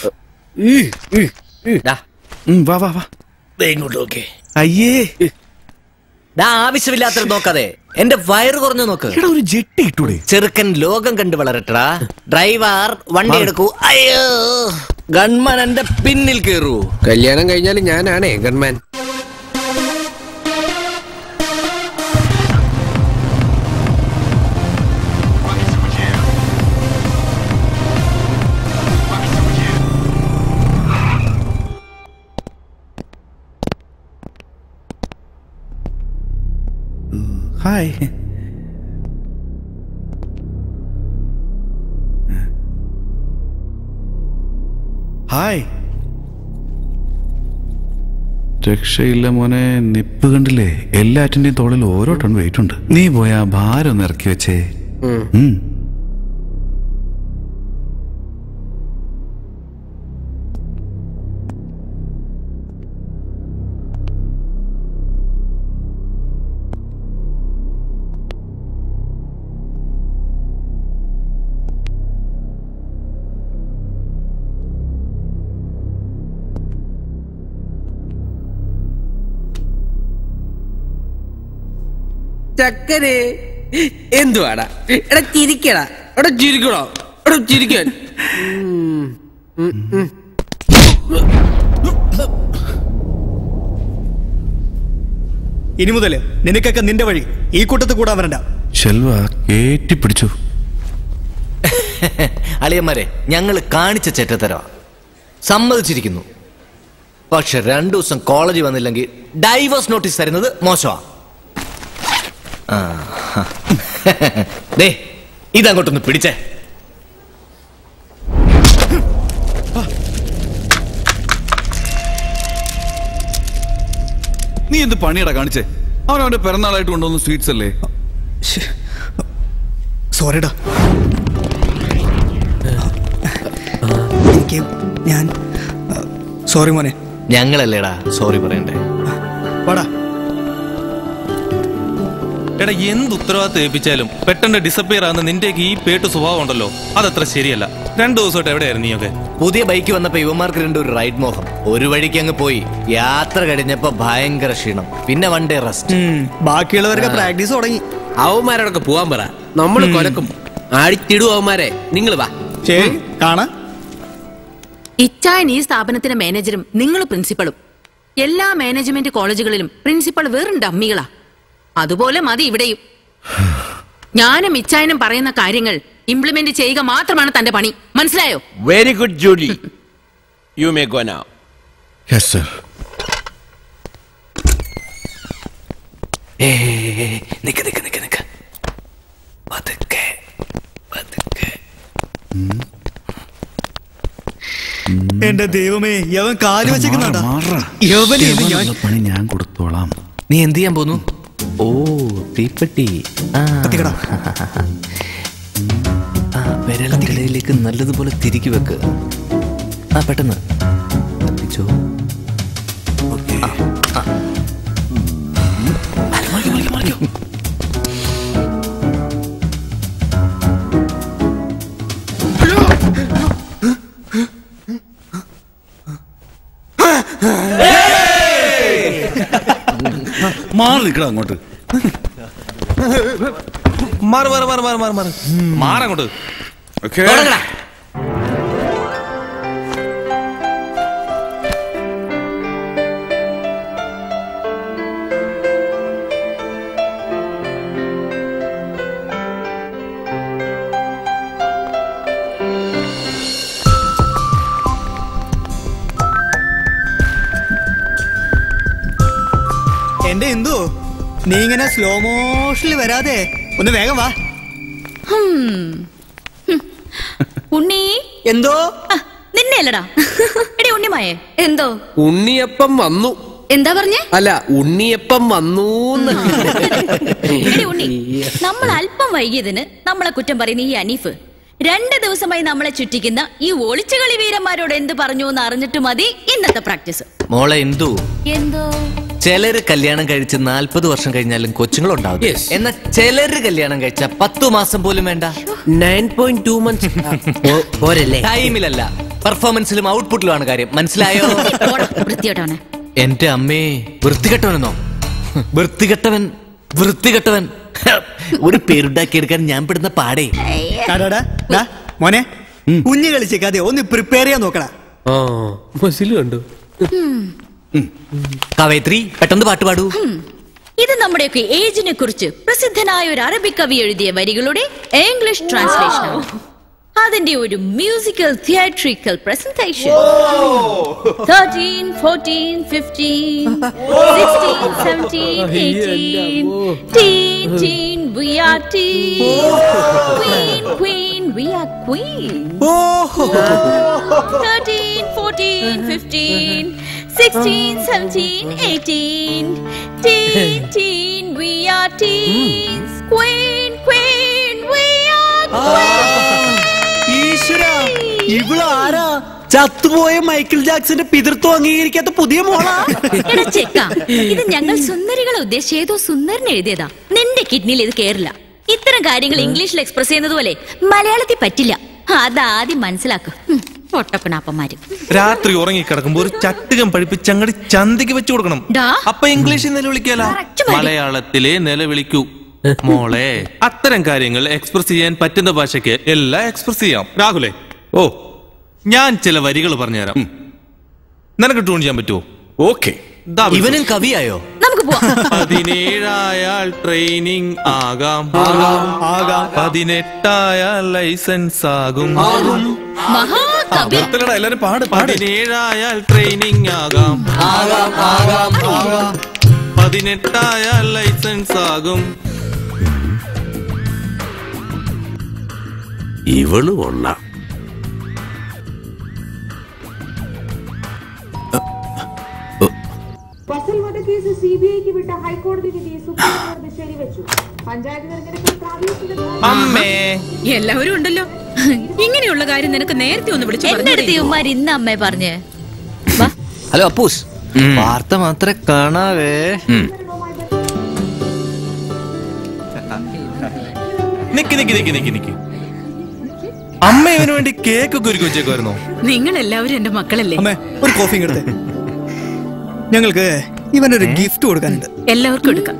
Speaker 1: ദാ,
Speaker 8: ഉം, വാ വാ വാ
Speaker 1: ദേ ഇങ്ങോട്ട് നോക്കേ
Speaker 8: അയ്യേ
Speaker 1: ദാ ആവശ്യമില്ലാത്ത നോക്കാതെ എന്റെ വയറ് കുറഞ്ഞു നോക്ക്
Speaker 8: എടാ ഒരു ജെട്ടി ഇട്ടൂടെ
Speaker 1: ചെറുക്കൻ ലോകം കണ്ടു വളരട്ടടാ ഡ്രൈവർ വണ്ടി എടുക്കൂ അയ്യോ ഗൺമാൻ എന്റെ പിന്നിൽ കേറൂ
Speaker 11: കല്യാണം കഴിഞ്ഞാലും ഞാനാണേ ഗൺമാൻ
Speaker 8: ഹായ് ഹായ് രക്ഷയില്ല മോനെ നിപ്പ് കണ്ടില്ലേ എല്ലാറ്റിന്റെയും തോളിൽ ഓരോ ടൺ വെയിറ്റ് ഉണ്ട് നീ പോയാ ഭാരം ഒന്ന് ഇറക്കി വെച്ചേ ഉം.
Speaker 11: ചക്കരെ എന്തുവാടാ എടാ ചിരിക്കടാ എടാ ചിരിക്കടോ എടാ ചിരിക്കാൻ ഉം. ഉം, ഉം.
Speaker 12: ഇനി മുതല് നിനക്കൊക്കെ നിന്റെ വഴി ഈ കൂട്ടത്തിൽ കൂടാൻ വരണ്ട
Speaker 8: ശെൽവ കേറ്റിപ്പിടിച്ചു
Speaker 1: അളിയന്മാരെ ഞങ്ങൾ കാണിച്ച ചെറ്റത്തരവാ സമ്മതിച്ചിരിക്കുന്നു പക്ഷെ രണ്ടു ദിവസം കോളേജിൽ വന്നില്ലെങ്കിൽ ഡൈവേഴ്സ് നോട്ടീസ് തരുന്നത് മോശമാ ആ. ദേ ഇതങ്ങോട്ടൊന്ന് പിടിച്ചേ
Speaker 8: നീ എന്ത് പണിയടാ കാണിച്ചേ അവൻ അവന്റെ പിറന്നാളായിട്ട് കൊണ്ടുവന്ന സ്വീറ്റ്സ് അല്ലേ
Speaker 12: സോറിടാ എനിക്ക് ഞാൻ സോറി മോനെ
Speaker 1: ഞങ്ങളല്ലേടാ സോറി പറയണ്ടേ
Speaker 12: വാടാ
Speaker 13: എടാ എന്ത് ഉത്തരവാദിത്തം ഏൽപ്പിച്ചാലും പെട്ടെന്ന് ഡിസപ്പിയർ ആകുന്ന നിന്റെയൊക്കെ ഈ പേട്ട് സ്വഭാവം ഉണ്ടല്ലോ അതത്ര ശരിയല്ല രണ്ടു ദിവസമായിട്ട് എവിടെയായിരുന്നു നീയൊക്കെ
Speaker 1: പുതിയ ബൈക്ക് വന്നപ്പോ ഇവന്മാർക്ക് രണ്ടും ഒരു റൈഡ് മോഹം ഒരു വഴിക്ക് അങ്ങ് പോയി യാത്ര കഴിഞ്ഞപ്പോ ഭയങ്കര ക്ഷീണം പിന്നെ വൺ ഡേ റെസ്റ്റ്
Speaker 12: ബാക്കിയുള്ളവരൊക്കെ പ്രാക്ടീസ് തുടങ്ങി
Speaker 11: അവന്മാരോടൊക്കെ പോവാൻ പറ നമ്മള് കൊലക്കും അടിച്ചിടും അവന്മാരെ നിങ്ങൾ വാ
Speaker 12: ശരി കാണാ
Speaker 14: ഇച്ചായൻ ഈ സ്ഥാപനത്തിന്റെ മാനേജരും നിങ്ങൾ പ്രിൻസിപ്പളും എല്ലാ മാനേജ്മെന്റ് കോളേജുകളിലും പ്രിൻസിപ്പൾ വെറും ഡമ്മികളാ അതുപോലെ മതി ഇവിടെയും ഞാനും ഇച്ചായനും പറയുന്ന കാര്യങ്ങൾ ഇംപ്ലിമെന്റ് ചെയ്യുക മാത്രമാണ് തന്റെ പണി മനസ്സിലായോ
Speaker 5: Very good, Judy. you may go now.
Speaker 8: Yes sir
Speaker 1: ഏ നിക്ക് നിക്ക് നിക്ക് നിക്ക് പതുക്കെ പതുക്കെ
Speaker 12: എന്റെ ദൈവമേ യവൻ കാല് വെച്ചേക്കുന്നുണ്ടാ
Speaker 8: മാറാ.
Speaker 12: യവനെ ഇന്ന് ഞാൻ
Speaker 8: ഇവനുള്ള പണി ഞാൻ കൊടുത്തോളാം
Speaker 1: നീ എന്ത് ചെയ്യാൻ പോന്നു ഓ തീപ്പെട്ടി ആ. ആ വിരലിലേക്ക് നല്ലതുപോലെ തിരികെ വെക്ക് ആ പെട്ടെന്ന് കത്തിച്ചോ ആ, ആ. അല്ല, മറിക്ക്, മറിക്ക്, മറിക്ക്.
Speaker 8: മാറി നിൽക്കടാ അങ്ങോട്ട്
Speaker 13: മാറ് മാറ് മാറ് മാറ് മാറ് മാറ് മാറങ്ങോട്ട്
Speaker 8: ഓക്കേ
Speaker 1: തുടങ്ങടാ.
Speaker 12: നീ ഇങ്ങനെ സ്ലോ മോഷനിൽ വരാതെ ഒന്ന് വേഗം വാ
Speaker 15: ഹും. ഹും. ഉണ്ണി
Speaker 12: എന്തോ
Speaker 15: നിന്നെ അല്ലടാ എടി ഉണ്ണിമായേ എന്തോ
Speaker 11: ഉണ്ണിയപ്പം വന്നു
Speaker 15: എന്താ പറഞ്ഞേ
Speaker 11: അല്ല ഉണ്ണിയപ്പം വന്നു
Speaker 15: എടി ഉണ്ണി നമ്മൾ അല്പം വൈകിയതിന് നമ്മളെ കുറ്റം പറയുന്ന ഈ അനീഫ് രണ്ട് ദിവസമായി നമ്മളെ ചുറ്റിക്കുന്ന ഈ ഒളിച്ചുകളി വീരന്മാരോട് എന്ത് പറഞ്ഞു എന്ന് അറിഞ്ഞിട്ട് മതി ഇന്നത്തെ പ്രാക്ടീസ്
Speaker 1: മോളെ എന്തു
Speaker 15: എന്തോ
Speaker 1: ചിലര് കല്യാണം കഴിച്ച് നാൽപ്പത് വർഷം കഴിഞ്ഞാലും കൊച്ചുങ്ങളുണ്ടാവും എന്നാൽ ചിലര് കല്യാണം കഴിച്ച പത്തു മാസം പോലും വേണ്ട
Speaker 11: നയൻ പോയിന്റ് ടു മന്ത്സ് പോരല്ലേ
Speaker 1: ടൈമിലല്ല പെർഫോമൻസിലും ഔട്ട്പുട്ടിലുമാണ് കാര്യം മനസ്സിലായോ
Speaker 15: വൃത്തിയോട്ടാണ്
Speaker 1: എന്റെ അമ്മേ വൃത്തികെട്ടവനെന്നോ വൃത്തികെട്ടവൻ വൃത്തികെട്ടവൻ ഒരു പേരുണ്ടാക്കി എടുക്കാൻ ഞാൻ പെടുന്ന പാടേ
Speaker 12: ടാടാടാ, ഡാ, മോനെ കുഞ്ഞ് കളിച്ചേക്കാതെ ഒന്ന് പ്രിപ്പയർ ചെയ്യാൻ നോക്കടാ
Speaker 11: ആ മസിൽ കണ്ടു
Speaker 1: കവയത്രി പെട്ടെന്ന് പാട്ട് പാടൂ
Speaker 15: ഹും. ഇത് നമ്മുടെയൊക്കെ ഏജിനെ കുറിച്ച് പ്രസിദ്ധനായ ഒരു അറബിക് കവി എഴുതിയ വരികളുടെ ഇംഗ്ലീഷ് ട്രാൻസ്ലേഷൻ അതിന്റെ ഒരു musical theatrical presentation thirteen fourteen fifteen sixteen seventeen eighteen teen teen we are teen queen queen we are queen thirteen fourteen fifteen sixteen seventeen eighteen teen teen we are teens queen queen we are
Speaker 10: ഈശ്വര ഇവളാരാ ചത്തുപോയ മൈക്കിൾ ജാക്സന്റെ പിതൃത്വം അംഗീകരിക്കാത്ത പുതിയ മോളാ
Speaker 15: എടാ ചെക്ക ഇത് ഞങ്ങൾ സുന്ദരികളെ ഉദ്ദേശിച്ച് ഏതോ സുന്ദരൻ എഴുതിയതാ നിന്റെ കിഡ്നിയിൽ ഇത് കേറില്ല ഇത്തരം കാര്യങ്ങൾ ഇംഗ്ലീഷിൽ എക്സ്പ്രസ് ചെയ്യുന്നത് പോലെ മലയാളത്തിൽ പറ്റില്ല അതാദ്യം മനസ്സിലാക്കും പൊട്ടപ്പനാപ്പന്മാര്
Speaker 13: രാത്രി ഉറങ്ങിക്കിടക്കുമ്പോ ഒരു ചട്ടുകം പഴിപ്പിച്ച് അങ്ങടി ചന്തയ്ക്ക് വെച്ചു കൊടുക്കണം
Speaker 15: ഡാ.
Speaker 13: അപ്പൊ ഇംഗ്ലീഷിൽ നിലവിളിക്കാലോ
Speaker 15: മതി.
Speaker 13: മലയാളത്തിലെ നിലവിളിക്കൂ മോളെ അത്തരം കാര്യങ്ങൾ എക്സ്പ്രസ് ചെയ്യാൻ പറ്റുന്ന ഭാഷയ്ക്ക് എല്ലാം എക്സ്പ്രസ് ചെയ്യാം രാഹുലേ ഓ ഞാൻ ചില വരികൾ പറഞ്ഞുതരാം നിനക്ക് ട്യൂൺ ചെയ്യാൻ പറ്റുമോ
Speaker 11: ഓക്കെ
Speaker 1: ഇവനും കവിയായോ
Speaker 15: നമുക്ക് പോവാം
Speaker 13: പതിനേഴായാൽ ട്രെയിനിങ് ആകാം പതിനെട്ടായാൽ ലൈസൻസ് ആകും
Speaker 15: മഹാകവി
Speaker 13: നിർത്തലടാ, എല്ലാരും പാട് പതിനേഴായാൽ ട്രെയിനിങ് ആകാം പതിനെട്ടായാൽ ലൈസൻസ് ആകും
Speaker 11: ഇവള് കൊള്ളാം
Speaker 16: ഫസൽ വധക്കേസ് സി ബി ഐക്ക് വിട്ട ഹൈക്കോടതി വിധി സുപ്രീം കോടതി ശരിവെച്ചു പഞ്ചായത്ത് തെരഞ്ഞെടുപ്പിൽ പ്രാദേശിക
Speaker 13: അമ്മേ
Speaker 14: എല്ലാവരും ഉണ്ടല്ലോ ഇങ്ങനെയുള്ള കാര്യം നിനക്ക് നേരത്തെ ഒന്ന് വിളിച്ചു
Speaker 15: എന്റെ അടുത്ത് ഇവന്മാർ ഇന്ന് അമ്മേ പറഞ്ഞ്
Speaker 1: ഹലോ അപ്പൂസ് വാർത്ത മാത്രമേ കാണാവേ
Speaker 13: നിക്ക് നിക്ക് നിക്ക് നിക്ക് നിക്ക് അമ്മ ഇവന് വേണ്ടി കേക്ക് ഒക്കെ ഒരുക്കി വെച്ചേക്കുമായിരുന്നോ
Speaker 14: നിങ്ങൾ എല്ലാവരും എന്റെ മക്കളല്ലേ
Speaker 12: അമ്മേ ഒരു കോഫി എടുത്തേ ഞങ്ങൾക്ക് ഇവനൊരു ഗിഫ്റ്റ് കൊടുക്കാനുണ്ട്
Speaker 14: എല്ലാവർക്കും എടുക്കാം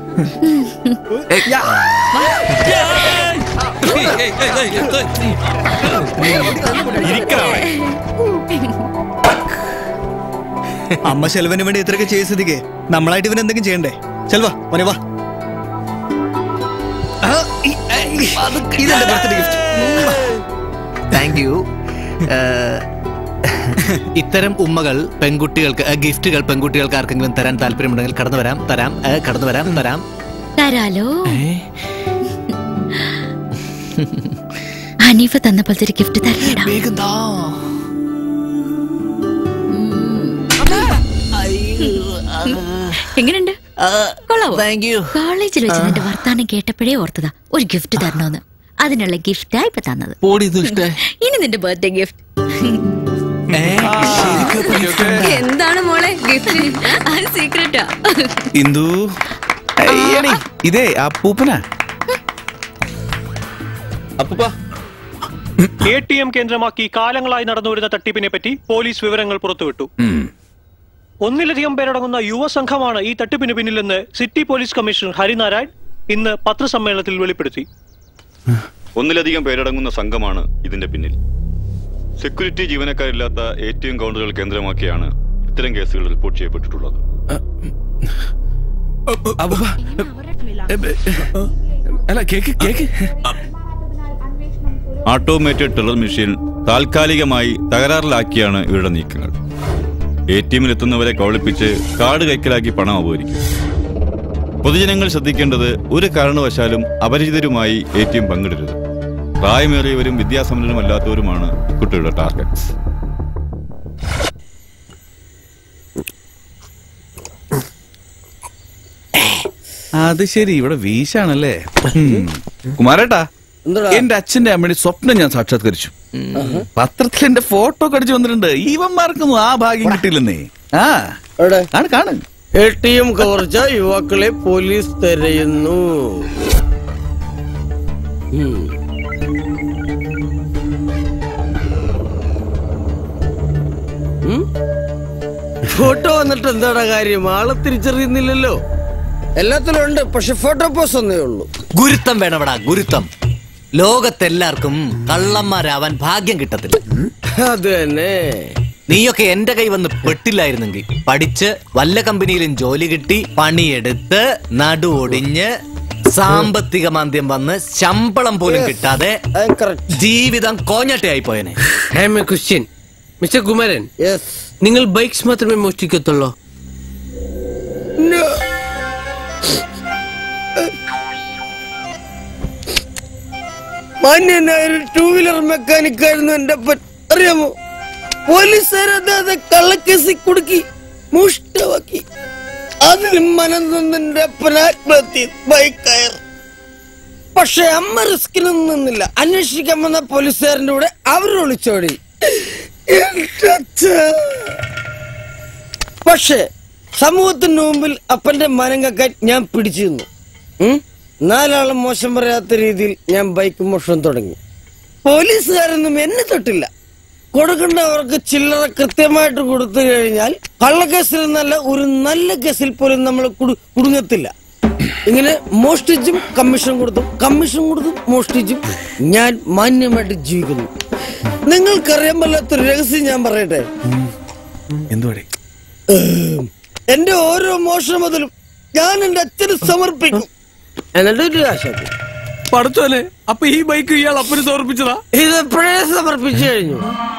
Speaker 12: അമ്മ ശെൽവന് വേണ്ടി ഇത്രയൊക്കെ ചെയ്ത സ്ഥിതിക്ക് നമ്മളായിട്ട് ഇവൻ എന്തെങ്കിലും ചെയ്യണ്ടേ ചെൽവാ മോനെ വാ ആ, ഈ- ഈ- ഇതെന്റെ ബർത്ത്ഡേ ഗിഫ്റ്റ്
Speaker 1: താങ്ക് യു ഇത്തരം ഉമ്മകൾ പെൺകുട്ടികൾക്ക് ഏ, ഗിഫ്റ്റുകൾ പെൺകുട്ടികൾക്ക് ആർക്കെങ്കിലും തരാൻ താല്പര്യമുണ്ടെങ്കിൽ കടന്നു വരാം തരാം ഏ, കടന്നു വരാം തരാം
Speaker 15: തരാലോ ഹനീഫ തന്ന പോലത്തെ ഒരു ഗിഫ്റ്റ് തരേടാ എങ്ങനെയുണ്ട് കൊള്ളാവോ കോളേജിൽ വെച്ച് നിന്റെ വർത്താനം കേട്ടപ്പോഴേ ഓർത്തതാ ഒരു ഗിഫ്റ്റ് തരണോന്ന് അതിനുള്ള ഗിഫ്റ്റാ ഇപ്പൊ തന്നത്
Speaker 1: പോടി ദുഷ്ടേ
Speaker 15: ഇനി നിന്റെ ബർത്ത്ഡേ ഗിഫ്റ്റ്
Speaker 14: എന്താണ് മോളെ ഗിഫ്റ്റ്
Speaker 15: അത് സീക്രട്ടാ
Speaker 8: ഇന്ദു അയ്യണി ഇതേ അപ്പൂപ്പനാ
Speaker 17: അപ്പൂപ്പ എ ടി എം കേന്ദ്രമാക്കി കാലങ്ങളായി നടന്നുവരുന്ന തട്ടിപ്പിനെ പറ്റി പോലീസ് വിവരങ്ങൾ പുറത്തുവിട്ടു ഒന്നിലധികം പേരടങ്ങുന്ന യുവസംഘമാണ് ഈ തട്ടിപ്പിന് പിന്നിലെന്ന് സിറ്റി പോലീസ് കമ്മീഷണർ ഹരിനാരായൺ ഇന്ന് പത്രസമ്മേളനത്തിൽ വെളിപ്പെടുത്തി
Speaker 18: ഒന്നിലധികം പേരടങ്ങുന്ന സംഘമാണ് ഇതിന്റെ പിന്നിൽ സെക്യൂരിറ്റി ജീവനക്കാരില്ലാത്ത എ ടി എം കൗണ്ടറുകൾ കേന്ദ്രമാക്കിയാണ് ഇത്തരം കേസുകൾ റിപ്പോർട്ട് ചെയ്യപ്പെട്ടിട്ടുള്ളത്
Speaker 8: അപ്പൂപ്പ അല്ല cake cake
Speaker 18: automated teller machine താൽക്കാലികമായി തകരാറിലാക്കിയാണ് ഇവരുടെ നീക്കങ്ങൾ എ ടി എമ്മിൽ എത്തുന്നവരെ കബളിപ്പിച്ച് കാർഡ് കൈക്കലാക്കി പണം അപഹരിക്കും പൊതുജനങ്ങൾ ശ്രദ്ധിക്കേണ്ടത് ഒരു കാരണവശാലും അപരിചിതരുമായി എ ടി എം പങ്കിടരുത് പ്രായമേറിയവരും വിദ്യാസമ്പന്നരുമല്ലാത്തവരുമാണ് കുട്ടികളുടെ ടാർഗറ്റ്സ്
Speaker 8: അത് ശരി ഇവിടെ വീശാണല്ലേ ഉം. കുമാരേട്ടാ എന്റെ അച്ഛന്റെ അമ്മയുടെ സ്വപ്നം ഞാൻ സാക്ഷാത്കരിച്ചു പത്രത്തിൽ എന്റെ ഫോട്ടോ കടിച്ചു വന്നിട്ടുണ്ട് ഈവന്മാർക്കൊന്നും ആ ഭാഗ്യം കിട്ടില്ലെന്നേ ആ ആണ് കാണ്
Speaker 10: എ ടി എം കവർച്ച യുവാക്കളെ പോലീസ് തെരയുന്നു ഉം. ഉം? ഫോട്ടോ വന്നിട്ട് എന്താടാ കാര്യം ആളെ തിരിച്ചറിയുന്നില്ലല്ലോ എല്ലാത്തിലും ഉണ്ട് പക്ഷെ ഫോട്ടോ പോസ് ഒന്നേ ഉള്ളൂ
Speaker 1: ഗുരുത്തം വേണവടാ ഗുരുത്തം ലോകത്തെല്ലാവർക്കും കള്ളന്മാരാവാൻ ഭാഗ്യം കിട്ടത്തില്ല
Speaker 10: അത് തന്നെ
Speaker 1: നീയൊക്കെ എന്റെ കൈ വന്ന് പെട്ടില്ലായിരുന്നെങ്കിൽ പഠിച്ച് വല്ല കമ്പനിയിലും ജോലി കിട്ടി പണിയെടുത്ത് നടു ഒടിഞ്ഞ് സാമ്പത്തിക മാന്ദ്യം വന്ന് ശമ്പളം പോലും കിട്ടാതെ ജീവിതം കോഞ്ഞട്ടയായി പോയനെ
Speaker 11: I'm a question mister Kumaran നിങ്ങൾ ബൈക്സ് മാത്രമേ മോഷ്ടിക്കത്തുള്ളൂ
Speaker 10: മാന്യനായ ഒരു ടൂ വീലർ മെക്കാനിക് ആയിരുന്നു എന്റെ അപ്പൻ അറിയാമോ പോലീസുകാരത് കള്ളക്കേസിൽ കുടുക്കി മുഷ്ടമാക്കി അതിന് മനം നൊന്നെന്റെ അപ്പൻ ആത്മഹത്യ ബൈക്ക് കയർ പക്ഷെ അമ്മ റിസ്കിനൊന്നും നിന്നില്ല അന്വേഷിക്കാൻ വന്ന പോലീസുകാരന്റെ കൂടെ അവർ ഒളിച്ചോടി എന്റെ അച്ഛാ. പക്ഷേ സമൂഹത്തിന് മുമ്പിൽ അപ്പന്റെ മനം കക്കാൻ ഞാൻ പിടിച്ചു നിന്നു ഉം? നാലാളും മോശം പറയാത്ത രീതിയിൽ ഞാൻ ബൈക്ക് മോഷണം തുടങ്ങി പോലീസുകാരൊന്നും എന്നെ തൊട്ടില്ല കൊടുക്കേണ്ടവർക്ക് ചില്ലറ കൃത്യമായിട്ട് കൊടുത്തു കഴിഞ്ഞാൽ കള്ളക്കേസിൽ നിന്നല്ല ഒരു നല്ല കേസിൽ പോലും നമ്മൾ കുടു- കുടുങ്ങത്തില്ല ഇങ്ങനെ മോഷ്ടിച്ചും കമ്മീഷൻ കൊടുത്തും കമ്മീഷൻ കൊടുത്തും മോഷ്ടിച്ചും ഞാൻ മാന്യമായിട്ട് ജീവിക്കുന്നു നിങ്ങൾക്കറിയാൻ പറ്റാത്തൊരു രഹസ്യം ഞാൻ പറയട്ടെ
Speaker 8: എന്തുവാടി
Speaker 10: ഏം, എന്റെ ഓരോ മോഷണം മുതലും ഞാൻ എന്റെ അച്ഛന് സമർപ്പിക്കും എന്നിട്ട് ഒരു ആശാക്കും
Speaker 11: പടച്ചോനെ അപ്പൊ ഈ ബൈക്ക് ഇയാൾ അപ്പന് സമർപ്പിച്ചതാ
Speaker 10: ഇത് എപ്പോഴേ സമർപ്പിച്ചു കഴിഞ്ഞു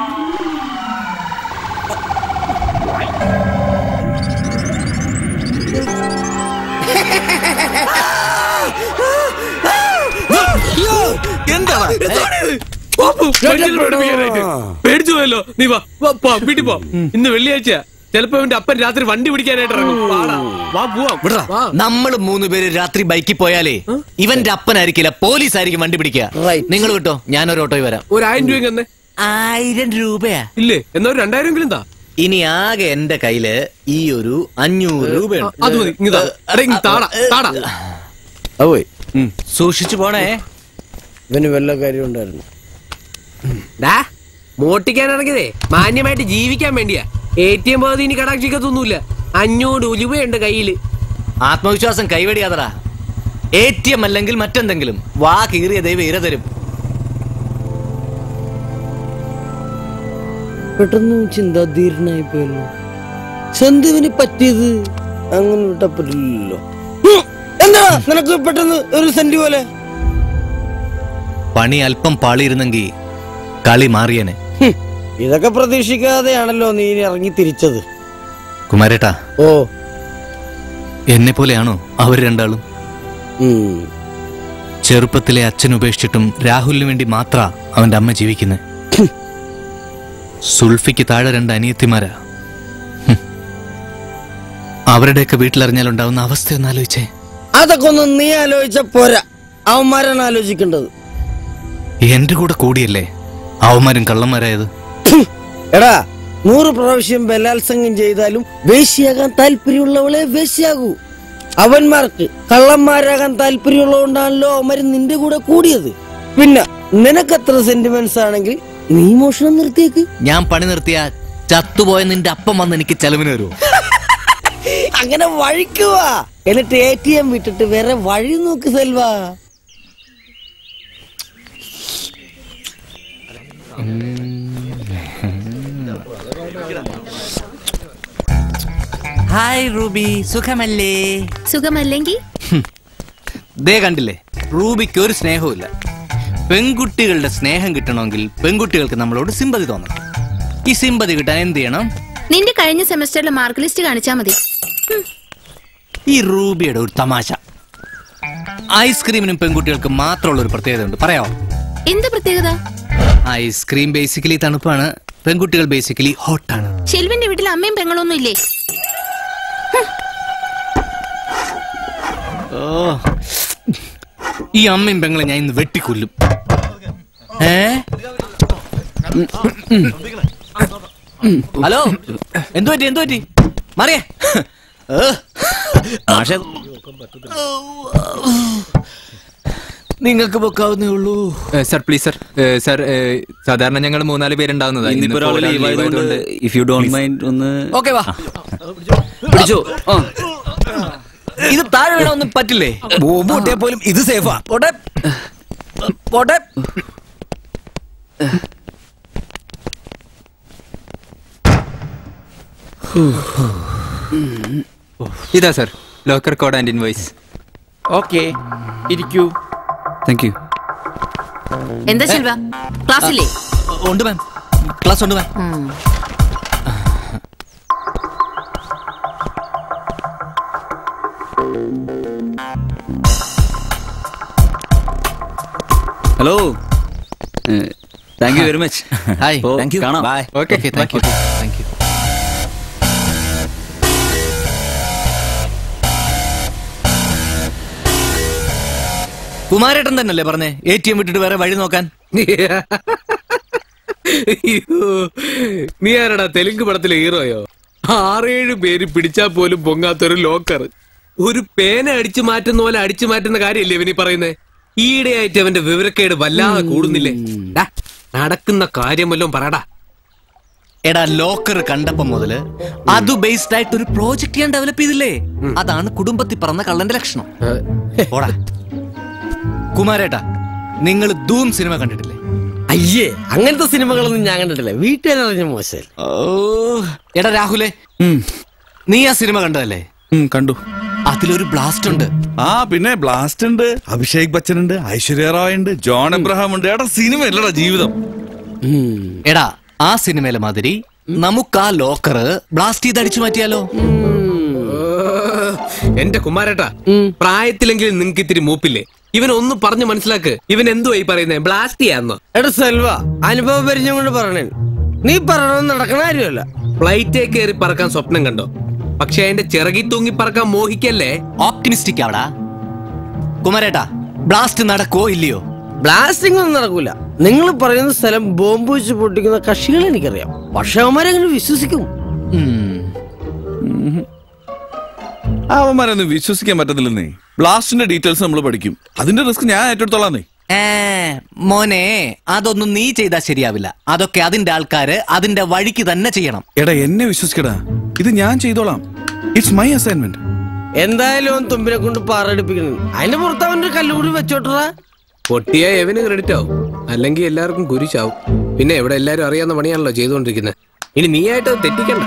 Speaker 11: പാപ്പു, മനുഷ്യനെ പേടിപ്പിക്കാനായിട്ട്. പേടിച്ചു പോയല്ലോ നീ വാ വാ, പോ, വീട്ടിൽ പോ ഇന്ന് വെള്ളിയാഴ്ച ചിലപ്പോ അവന്റെ അപ്പൻ രാത്രി വണ്ടി പിടിക്കാനായിട്ട് ഇറങ്ങും വാടാ, വാ പോവാം വാ.
Speaker 1: നമ്മൾ മൂന്ന് പേര് രാത്രി ബൈക്കിൽ പോയാലേ ഇവന്റെ അപ്പനായിരിക്കില്ല പോലീസ് ആയിരിക്കും വണ്ടി പിടിക്കുക നിങ്ങൾ കിട്ടോ ഞാനൊരു ഓട്ടോയിൽ വരാം
Speaker 11: ഒരു ആയിരം രൂപ തന്നെ
Speaker 1: ആയിരം രൂപയാ
Speaker 11: ഇല്ലേ എന്നാ ഒരു രണ്ടായിരം എങ്കിലും താ
Speaker 1: ഇനി ആകെ എന്റെ കയ്യില് ഈ ഒരു അഞ്ഞൂറ് രൂപയുണ്ട്
Speaker 11: അത് മതി ഇങ്ങ് താ. എടാ, ഇങ്ങ് താടാ, താടാ.
Speaker 10: പോയി
Speaker 1: സൂക്ഷിച്ചു പോണേ
Speaker 10: ഇവന് വല്ല കാര്യം ഉണ്ടായിരുന്നു
Speaker 11: ഡാ മോട്ടിക്കാൻ ഇറങ്ങിയതേ മാന്യമായിട്ട് ജീവിക്കാൻ വേണ്ടിയാ എ ടി എം പകുതി ഇനി കടാക്ഷിക്കത്തൊന്നുമില്ല അഞ്ഞൂറ് ഉലുവയുണ്ട് കയ്യില്
Speaker 1: ആത്മവിശ്വാസം കൈവടിയാതടാ എ ടി എം അല്ലെങ്കിൽ മറ്റെന്തെങ്കിലും വാ കീറിയ ദൈവം ഇര തരും
Speaker 10: പെട്ടെന്ന് ചിന്താധീരനായി പോയല്ലോ സന്ദീപിന് പറ്റിയത് അങ്ങനെ വിട്ടപ്പറ്റില്ലല്ലോ എന്താ നിനക്ക് പെട്ടെന്ന് ഒരു സെന്റ് പോലെ
Speaker 1: പണി അല്പം പാളിയിരുന്നെങ്കിൽ കളി മാറിയനെ
Speaker 10: ഹും, ഇതൊക്കെ പ്രതീക്ഷിക്കാതെയാണല്ലോ നീ ഇനി ഇറങ്ങി തിരിച്ചത്
Speaker 1: കുമാരേട്ടാ
Speaker 10: ഓ
Speaker 1: എന്നെ പോലെയാണോ അവർ രണ്ടാളും ചെറുപ്പത്തിലെ അച്ഛൻ ഉപേക്ഷിച്ചിട്ടും രാഹുലിന് വേണ്ടി മാത്ര അവന്റെ അമ്മ ജീവിക്കുന്നത് സുൽഫിക്ക് താഴെ രണ്ട് അനിയത്തിമാരാ ഹും. അവരുടെയൊക്കെ വീട്ടിലറിഞ്ഞാലുണ്ടാവുന്ന അവസ്ഥ ഒന്ന് ആലോചിച്ചേ
Speaker 10: അതൊക്കെ ഒന്നും നീ ആലോചിച്ച പോരാ അവന്മാരാണ് ആലോചിക്കേണ്ടത്
Speaker 1: എന്റെ കൂടെ കൂടിയല്ലേ അവന്മാരും കള്ളന്മാരായത്
Speaker 10: എടാ നൂറ് പ്രാവശ്യം ബലാത്സംഗം ചെയ്താലും വേശ്യയാകാൻ താല്പര്യമുള്ളവളെ വേശ്യയാകൂ അവന്മാർക്ക് കള്ളന്മാരാകാൻ താല്പര്യമുള്ളതുകൊണ്ടാണല്ലോ അവന്മാര് നിന്റെ കൂടെ കൂടിയത് പിന്നെ നിനക്കത്ര സെന്റിമെന്റ്സ് ആണെങ്കിൽ നീ മോഷണം നിർത്തിയേക്ക്
Speaker 1: ഞാൻ പണി നിർത്തിയ ചത്തുപോയ നിന്റെ അപ്പം വന്ന് എനിക്ക് ചെലവിന് വരുമോ
Speaker 10: അങ്ങനെ വഴിക്കുവാ എന്നിട്ട് എ ടി എം വിട്ടിട്ട് വേറെ വഴി നോക്ക് സെൽവാ
Speaker 1: ഹായ് റൂബി സുഖമല്ലേ
Speaker 14: സുഖമല്ലെങ്കിൽ
Speaker 1: ദേ കണ്ടില്ലേ റൂബിക്ക് ഒരു സ്നേഹവുമില്ല പെൺകുട്ടികളുടെ സ്നേഹം കിട്ടണമെങ്കിൽ പെൺകുട്ടികൾക്ക് നമ്മളോട് സിമ്പതി തോന്നണം ഈ സിമ്പതി കിട്ടാൻ എന്ത് ചെയ്യണം
Speaker 14: നിന്റെ കഴിഞ്ഞ സെമസ്റ്ററിലെ മാർക്ക് ലിസ്റ്റ് കാണിച്ചാ മതി
Speaker 1: ഈ റൂബിയുടെ ഒരു തമാശ ഐസ്ക്രീമിനും പെൺകുട്ടികൾക്ക് മാത്രമുള്ള ഒരു പ്രത്യേകത ഉണ്ട് പറയാമോ
Speaker 14: എന്ത് പ്രത്യേകത
Speaker 1: ഐസ്ക്രീം ബേസിക്കലി തണുപ്പാണ് പെൺകുട്ടികൾ ബേസിക്കലി ഹോട്ടാണ്
Speaker 14: ഷെൽവിന്റെ വീട്ടിൽ അമ്മയും പെങ്ങളൊന്നും ഇല്ലേ
Speaker 1: ഓ ഈ അമ്മയും പെങ്ങളെ ഞാൻ ഇന്ന് വെട്ടിക്കൊല്ലും ഏ ഉം, ഉം, ഉം. ഹലോ എന്തു പറ്റി എന്തു പറ്റി മറിയേ
Speaker 4: മാഷെ
Speaker 1: നിങ്ങൾക്ക് പൊക്കാവുന്നേ ഉള്ളൂ
Speaker 19: സർ പ്ലീസ് സർ സർ സാധാരണ ഞങ്ങൾ മൂന്നാല് പേരുണ്ടാവുന്നതാണ്
Speaker 4: ഇന്നിപ്പോ ഒരാൾ ലീവ് ആയതുകൊണ്ട് ഇഫ് യു ഡോണ്ട് മൈൻഡ് ഒന്ന്
Speaker 1: ഓക്കെ വാ
Speaker 4: പിടിച്ചോ ആ
Speaker 1: ഇത് താഴെ വീണൊന്നും പറ്റില്ലേ
Speaker 12: ബോംബ് പൊട്ടിയാൽ പോലും ഇത് സേഫാ
Speaker 1: പോട്ടെ പോട്ടെ
Speaker 19: ഇതാ sir locker code and invoice
Speaker 4: okay ഇരിക്കൂ താങ്ക് യു
Speaker 14: എന്താ ശെൽവ ക്ലാസ്സില്ലേ
Speaker 1: ഉണ്ട് മാം ക്ലാസ് ഉണ്ട് മാം
Speaker 14: ഉം.
Speaker 4: Hello thank you very much
Speaker 1: hi
Speaker 4: ഓ,
Speaker 1: താങ്ക് യു
Speaker 4: കാണാം.
Speaker 1: Bye
Speaker 4: Okay,
Speaker 1: okay thank you
Speaker 4: bye.
Speaker 1: Thank you കുമാരേട്ടൻ തന്നെയല്ലേ പറഞ്ഞേ എ ടി എം വിട്ടിട്ട് വേറെ വഴി നോക്കാൻ
Speaker 11: അയ്യോ, നീ ആരടാ തെലുങ്ക് പടത്തിലെ ഹീറോയോ ആറേഴ് പേര് പിടിച്ചാ പോലും പൊങ്ങാത്തൊരു ലോക്കർ ഒരു പേന അടിച്ചു മാറ്റുന്ന പോലെ അടിച്ചു മാറ്റുന്ന കാര്യല്ലേ ഇവനീ പറയുന്നേ ഈയിടെയായിട്ട് അവന്റെ വിവരക്കേട് വല്ലാതെ കൂടുന്നില്ലേ ഡാ, നടക്കുന്ന കാര്യം വല്ലതും പറടാ
Speaker 1: എടാ ലോക്കർ കണ്ടപ്പം മുതല് അത് ബേസ്ഡ് ആയിട്ട് ഒരു പ്രോജക്റ്റ് ഞാൻ ഡെവലപ്പ് ചെയ്തില്ലേ അതാണ് കുടുംബത്തിൽ പറഞ്ഞ കള്ളന്റെ ലക്ഷണം പോടാ കുമാരേട്ടാ നിങ്ങൾ ധൂം സിനിമ കണ്ടിട്ടില്ലേ
Speaker 10: അയ്യേ അങ്ങനത്തെ സിനിമകളൊന്നും ഞാൻ കണ്ടിട്ടില്ല വീട്ടുകാരറിഞ്ഞ മോശം
Speaker 1: ഓ എടാ രാഹുലേ നീ ആ സിനിമ കണ്ടതല്ലേ
Speaker 8: കണ്ടു
Speaker 1: അതിലൊരു ബ്ലാസ്റ്റ് ഉണ്ട്
Speaker 8: ആ പിന്നെ ബ്ലാസ്റ്റ് ഉണ്ട് അഭിഷേക് ബച്ചൻ ഉണ്ട് ഐശ്വര്യ റായ് ഉണ്ട് ജോൺ എബ്രഹാം ഉണ്ട് എടാ സിനിമ അല്ലടാ ജീവിതം
Speaker 1: എടാ ആ സിനിമയിലെ മാതിരി നമുക്ക് ആ ലോക്കർ ബ്ലാസ്റ്റ് ചെയ്ത് അടിച്ചു മാറ്റിയാലോ
Speaker 11: എന്റെ കുമാരേട്ടാ പ്രായത്തിലെങ്കിലും നിങ്ങക്ക് ഇത്തിരി മൂപ്പില്ലേ ഇവൻ ഒന്ന് പറഞ്ഞു മനസ്സിലാക്ക് ഇവൻ എന്തുവാ ഈ പറയുന്നത് ബ്ലാസ്റ്റ് ചെയ്യാന്നോ
Speaker 10: എടാ സെൽവ അനുഭവ പരിചയം കൊണ്ട് പറഞ്ഞേ നീ പറയണമെന്ന് നടക്കണ കാര്യമല്ല
Speaker 11: ഫ്ലൈറ്റേ കയറി പറക്കാൻ സ്വപ്നം കണ്ടോ പക്ഷെ അതിന്റെ ചിറകി തൂങ്ങി പറക്കാൻ മോഹിക്കല്ലേ
Speaker 1: ഓപ്റ്റിമിസ്റ്റിക് ആവടാ കുമാരേട്ടാ ബ്ലാസ്റ്റ് നടക്കുവോ ഇല്ലയോ
Speaker 10: ബ്ലാസ്റ്റിംഗ് ഒന്നും നടക്കൂല നിങ്ങൾ പറയുന്ന സ്ഥലം ബോംബ് വെച്ച് പൊട്ടിക്കുന്ന കക്ഷികൾ എനിക്കറിയാം പക്ഷെ അവന്മാരെങ്ങനെ വിശ്വസിക്കും
Speaker 8: അവന്മാരൊന്നും വിശ്വസിക്കാൻ പറ്റത്തില്ലെന്നേ ബ്ലാസ്റ്റിന്റെ ഡീറ്റെയിൽസ് നമ്മൾ പഠിക്കും അതിന്റെ റിസ്ക് ഞാൻ ഏറ്റെടുത്തോളാന്നേ
Speaker 1: ഏ, മോനെ അതൊന്നും നീ ചെയ്താൽ ശരിയാവില്ല അതൊക്കെ അതിന്റെ ആൾക്കാര് അതിന്റെ വഴിക്ക് തന്നെ ചെയ്യണം
Speaker 8: എടാ എന്നെ വിശ്വസിക്കടാ ഇത് ഞാൻ ചെയ്തോളാം ഇറ്റ്സ് മൈ അസൈൻമെന്റ്
Speaker 10: എന്തായാലും അവൻ തുമ്പിനെ കൊണ്ട് പാറടിപ്പിക്കണം അതിന്റെ പുറത്ത് അവന്റെ കല്ലുകൂടി വെച്ചോട്ടറാ
Speaker 11: പൊട്ടിയ എവന് ക്രെഡിറ്റ് ആവും അല്ലെങ്കിൽ എല്ലാവർക്കും കുരിശാവും പിന്നെ ഇവിടെ എല്ലാരും അറിയാവുന്ന പണിയാണല്ലോ ചെയ്തുകൊണ്ടിരിക്കുന്നത് ഇനി നീ ആയിട്ട് അത് തെറ്റിക്കണ്ട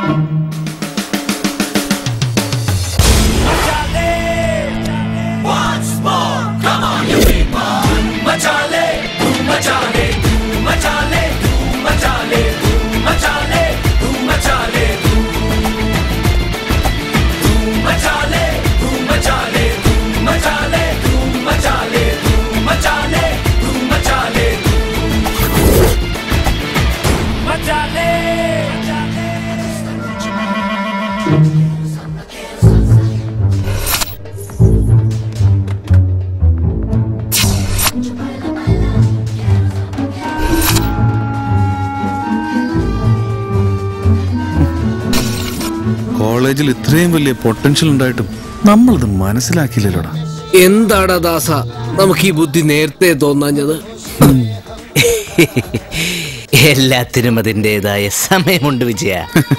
Speaker 2: Once more, come on, you people. Machale, machale, machale, machale, machale, machale, machale, machale, machale, machale, machale, machale,
Speaker 8: കോളേജിൽ ഇത്രയും വലിയ പൊട്ടൻഷ്യൽ ഉണ്ടായിട്ടും നമ്മളിത് മനസ്സിലാക്കിയില്ലല്ലോടാ
Speaker 11: എന്താടാ ദാസ നമുക്ക് ഈ ബുദ്ധി നേരത്തെ തോന്നാഞ്ഞത്
Speaker 1: എല്ലാത്തിനും അതിൻ്റെതായ സമയമുണ്ട് വിജയ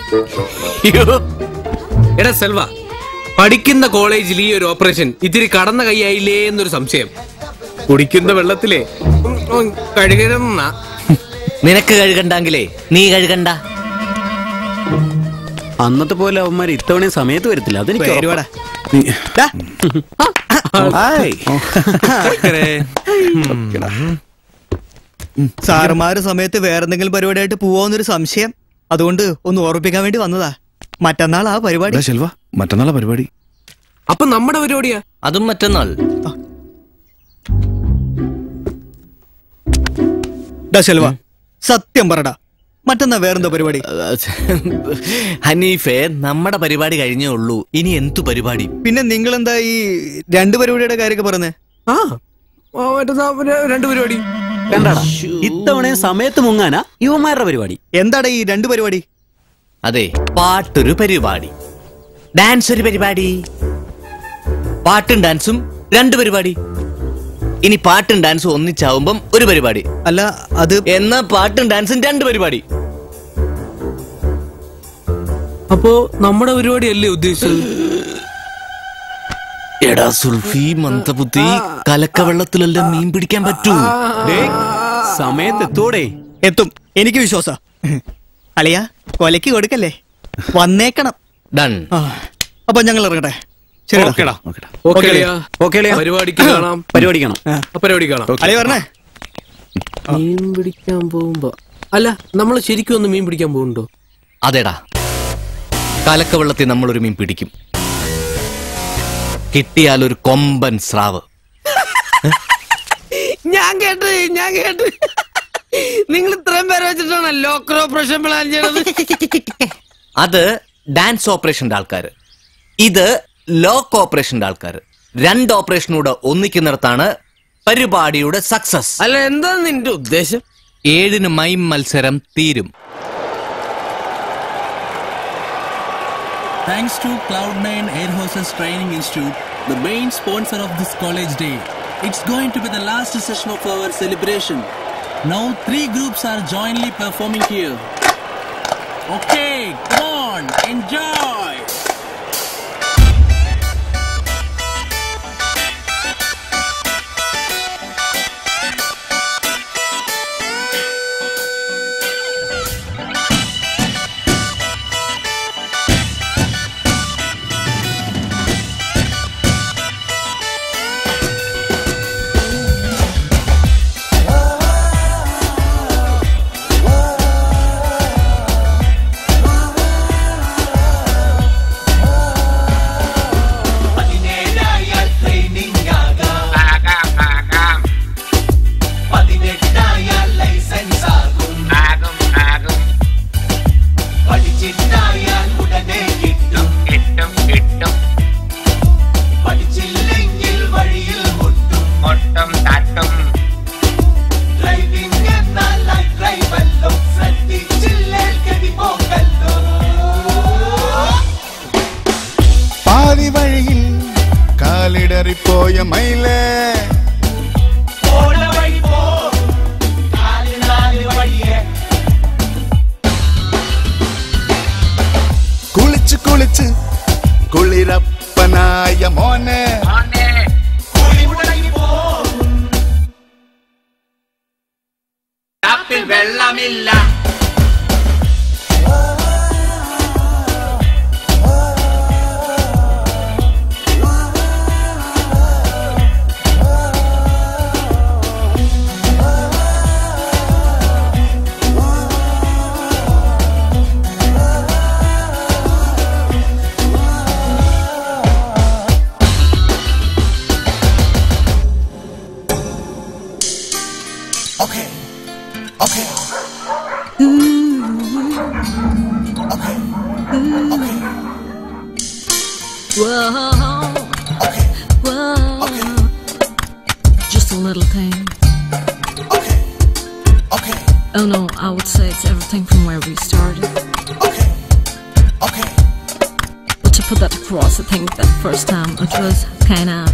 Speaker 11: എടാ സെൽവ പഠിക്കുന്ന കോളേജിൽ ഈ ഒരു ഓപ്പറേഷൻ ഇത്തിരി കടന്ന കൈയായില്ലേ എന്നൊരു സംശയം കുടിക്കുന്ന വെള്ളത്തിലെ ഉം, ഉം, കഴുകരുന്ന
Speaker 1: നിനക്ക് കഴുകണ്ടെങ്കിലേ നീ കഴുകണ്ട
Speaker 4: അന്നത്തെ പോലെ അവന്മാർ ഇത്തവണയും സമയത്ത് വരത്തില്ല അതെനിക്ക്
Speaker 12: പേരുവാടാ.
Speaker 8: ഹായ്
Speaker 12: സാറുമാര് സമയത്ത് വേറെ എന്തെങ്കിലും പരിപാടിയായിട്ട് പോവാന്നൊരു സംശയം അതുകൊണ്ട് ഒന്ന് ഓർമ്മിപ്പിക്കാൻ വേണ്ടി വന്നതാ മറ്റന്നാൾ ആ പരിപാടി
Speaker 8: എടാ ശെൽവ മറ്റന്നാളെ പരിപാടി
Speaker 11: അപ്പൊ നമ്മുടെ പരിപാടിയാ
Speaker 1: അതും മറ്റന്നാൾ
Speaker 12: ഡാ ശെൽവ സത്യം പറടാ മറ്റന്നാ വേറെന്താ പരിപാടി
Speaker 1: ഹനീഫെ നമ്മുടെ പരിപാടി കഴിഞ്ഞേ ഉള്ളൂ ഇനി എന്തു പരിപാടി
Speaker 12: പിന്നെ നിങ്ങൾ എന്താ ഈ രണ്ട് പരിപാടിയുടെ കാര്യമൊക്കെ പറഞ്ഞേ
Speaker 11: ആ ആ, മറ്റന്നാ പിന്നെ രണ്ട് പരിപാടി
Speaker 20: വേണ്ടടാ ഇത്തവണയും സമയത്ത് മുങ്ങാനാ യുവമാരുടെ പരിപാടി
Speaker 12: എന്താടാ ഈ രണ്ട് പരിപാടി
Speaker 1: അതെ പാട്ടൊരു പരിപാടി ഡാൻസ് ഒരു പരിപാടി പാട്ടും ഡാൻസും രണ്ട് പരിപാടി ഇനി പാട്ടും ഡാൻസും ഒന്നിച്ചാവുമ്പം ഒരു പരിപാടി
Speaker 12: അല്ല അത്
Speaker 1: എന്നാ പാട്ടും ഡാൻസും രണ്ട് പരിപാടി
Speaker 11: അപ്പോ നമ്മുടെ പരിപാടി അല്ലേ ഉദ്ദേശിച്ചത്
Speaker 1: എടാ സുൽഫി മന്ദബുദ്ധി കലക്കവെള്ളത്തിലെല്ലാം മീൻ പിടിക്കാൻ പറ്റൂ
Speaker 20: സമയത്തെത്തോടെ
Speaker 12: എത്തും എനിക്ക് വിശ്വാസ അളിയ കൊലക്ക് കൊടുക്കല്ലേ വന്നേക്കണം
Speaker 1: ഡൺ
Speaker 12: അപ്പൊ ഞങ്ങൾ ഇറങ്ങട്ടെ ശരിടാ.
Speaker 11: ഓക്കേടാ
Speaker 12: ഓക്കെ
Speaker 11: ഓക്കേളിയാ
Speaker 12: ഓക്കേളിയാ.
Speaker 11: പരിപാടിക്ക് കാണാം
Speaker 20: പരിപാടി കാണാം
Speaker 11: ആ, പരിപാടി കാണാം
Speaker 12: അളിയ പറഞ്ഞേ
Speaker 11: മീൻ പിടിക്കാൻ പോകുമ്പോ അല്ല നമ്മൾ ശരിക്കും ഒന്ന് മീൻ പിടിക്കാൻ പോകുന്നുണ്ടോ
Speaker 1: അതെടാ കലക്കവെള്ളത്തിൽ നമ്മളൊരു മീൻ പിടിക്കും കിട്ടിയാൽ ഒരു കൊമ്പൻ സ്രാവ്
Speaker 10: ഞാൻ കേട്ട് ഞാൻ കേട്ട് നിങ്ങൾ ഇത്രയും പേരെ വെച്ചിട്ടാണ് ലോക്കൽ ഓപ്പറേഷൻ പ്ലാൻ ചെയ്യണത്
Speaker 1: അത് ഡാൻസ് ഓപ്പറേഷന്റെ ആൾക്കാര് ഇത് ലോക്ക് ഓപ്പറേഷന്റെ ആൾക്കാര് രണ്ട് ഓപ്പറേഷനൂടെ ഒന്നിക്കുന്നിടത്താണ് പരിപാടിയുടെ സക്സസ്
Speaker 10: അല്ല എന്താ നിന്റെ ഉദ്ദേശം
Speaker 1: ഏഴിന് മൈം മത്സരം തീരും
Speaker 21: Thanks to Cloud9 Air Hostess Training Institute, the main sponsor of this college day. It's going to be the last session of our celebration. Now three groups are jointly performing here. Okay, come on, enjoy!
Speaker 2: പതിനേഴായാൽ ട്രെയിനിങ് ആകാം ആകാം പതിനെട്ടായാൽ ലൈസൻസ് ആകും ആകും ആകും പഠിച്ചിട്ടായാൽ ഉടനെ കിട്ടും കിട്ടും കിട്ടും പഠിച്ചില്ലെങ്കിൽ വഴിയിൽ മുട്ടും മുട്ടും തട്ടും ഡ്രൈവിംഗ് എന്നാൽ ലൈഫ് ഡ്രൈവല്ലോ ശ്രദ്ധിച്ചില്ലേ കടി പോകല്ലോ
Speaker 22: പാതി വഴിയിൽ കാലിടറിപ്പോയ മയിലേ
Speaker 2: ഓട വഴി പോ നാല് നാല് വഴിയെ
Speaker 22: കുളിച്ച് കുളിച്ച് കുളിരപ്പനായ മോനെ
Speaker 2: കുളി മുടങ്ങി പോ ടാപ്പിൽ വെള്ളമില്ല
Speaker 22: Okay. Okay.
Speaker 23: Whoa. Whoa. Just a little thing. Oh no, I would say it's everything from where we started. But to put that across, I think that first time it was kind of.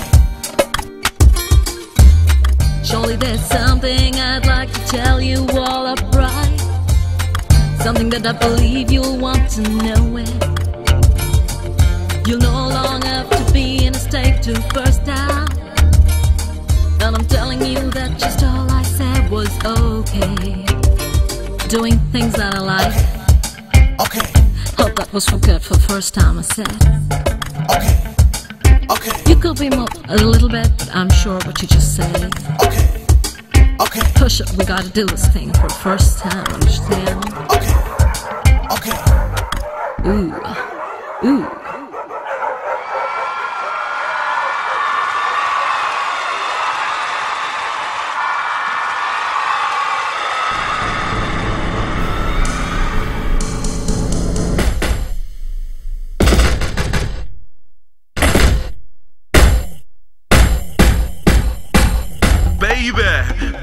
Speaker 23: Surely there's something I'd like to tell you all upright. Something that I believe you'll want to know it. You'll no longer have to be in a state to burst out. And I'm telling you that just all I said was okay. Doing things that I like. Okay. Hope that was for good for the first time I said. Okay. Okay. You could be more a little bit, but I'm sure what you just said. Okay. Okay. Push it. We gotta do this thing for the first time. Understand? Okay. Okay. Ooh. Ooh.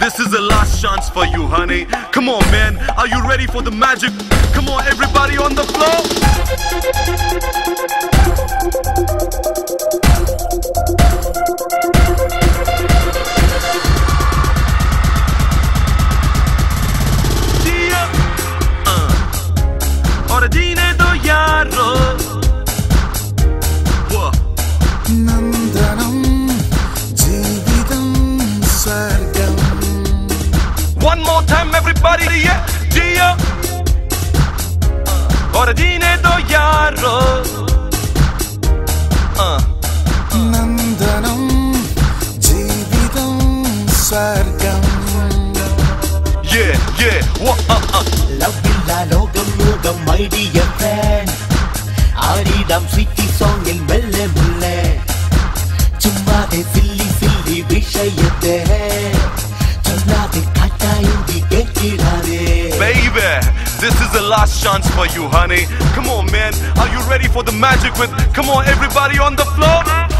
Speaker 6: This is the last chance for you, honey. Come on, man. Are you ready for the magic? Come on, everybody on the floor. Dia, uh, और जीने दो यारो Whoa.
Speaker 22: നന്ദനം ജീവിതം സ്വർഗം
Speaker 6: One more time, everybody, yeah, Gia. और जीने दो यारो uh.
Speaker 22: നന്ദനം ജീവിതം സ്വർഗം
Speaker 6: Yeah, yeah, wha- uh, uh.
Speaker 2: ലവില്ല ലോകം ലോകം മൈഡിയ ഫാൻ ആടിടാം സിറ്റി സോങ്ങിൽ മെല്ലെ മെല്ലെ ചുമ്മാതെ സില്ലി സില്ലി വിഷയത്തെ ചൊല്ലാതെ കാറ്റായുണ്ടി കേട്ടിടാതെ
Speaker 6: Baby, this is the last chance for you, honey. Come on, man. Are you ready for the magic with Come on, everybody on the floor?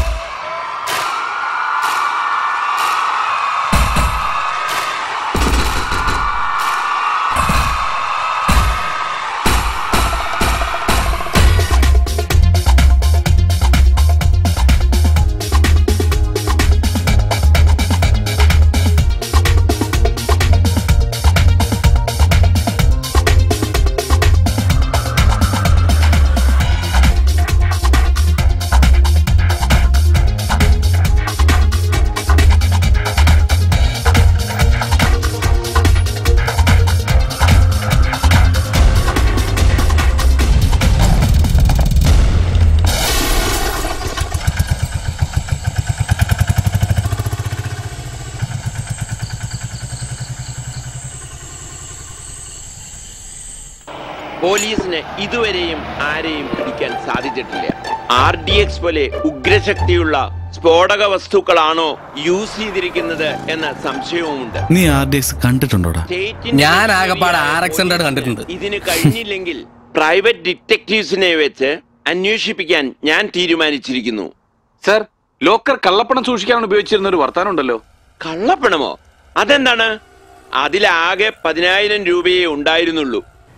Speaker 7: പോലീസിന് ഇതുവരെയും ആരെയും പിടിക്കാൻ സാധിച്ചിട്ടില്ല ആർ ഡി എക്സ് പോലെ ഉഗ്രശക്തിയുള്ള സ്ഫോടക വസ്തുക്കളാണോ യൂസ് ചെയ്തിരിക്കുന്നത് എന്ന സംശയവുമുണ്ട്
Speaker 8: നീ ആർ ഡി എക്സ് കണ്ടിട്ടുണ്ടോടാ
Speaker 7: ഞാൻ ആകപ്പാടെ ആർ എക്സ് ഹൺഡ്രഡ് കണ്ടിട്ടുണ്ട് ഇതിന് കഴിഞ്ഞില്ലെങ്കിൽ പ്രൈവറ്റ് ഡിറ്റക്റ്റീവ്സിനെ വെച്ച് അന്വേഷിപ്പിക്കാൻ ഞാൻ തീരുമാനിച്ചിരിക്കുന്നു
Speaker 8: സർ ലോക്കർ കള്ളപ്പണം സൂക്ഷിക്കാനാണ് ഉപയോഗിച്ചിരുന്ന ഒരു വർത്താനം ഉണ്ടല്ലോ
Speaker 7: കള്ളപ്പണമോ അതെന്താണ് അതിലാകെ പതിനായിരം രൂപയേ ഉണ്ടായിരുന്നുള്ളൂ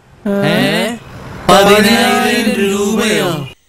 Speaker 10: പതിനായിരം രൂപയോ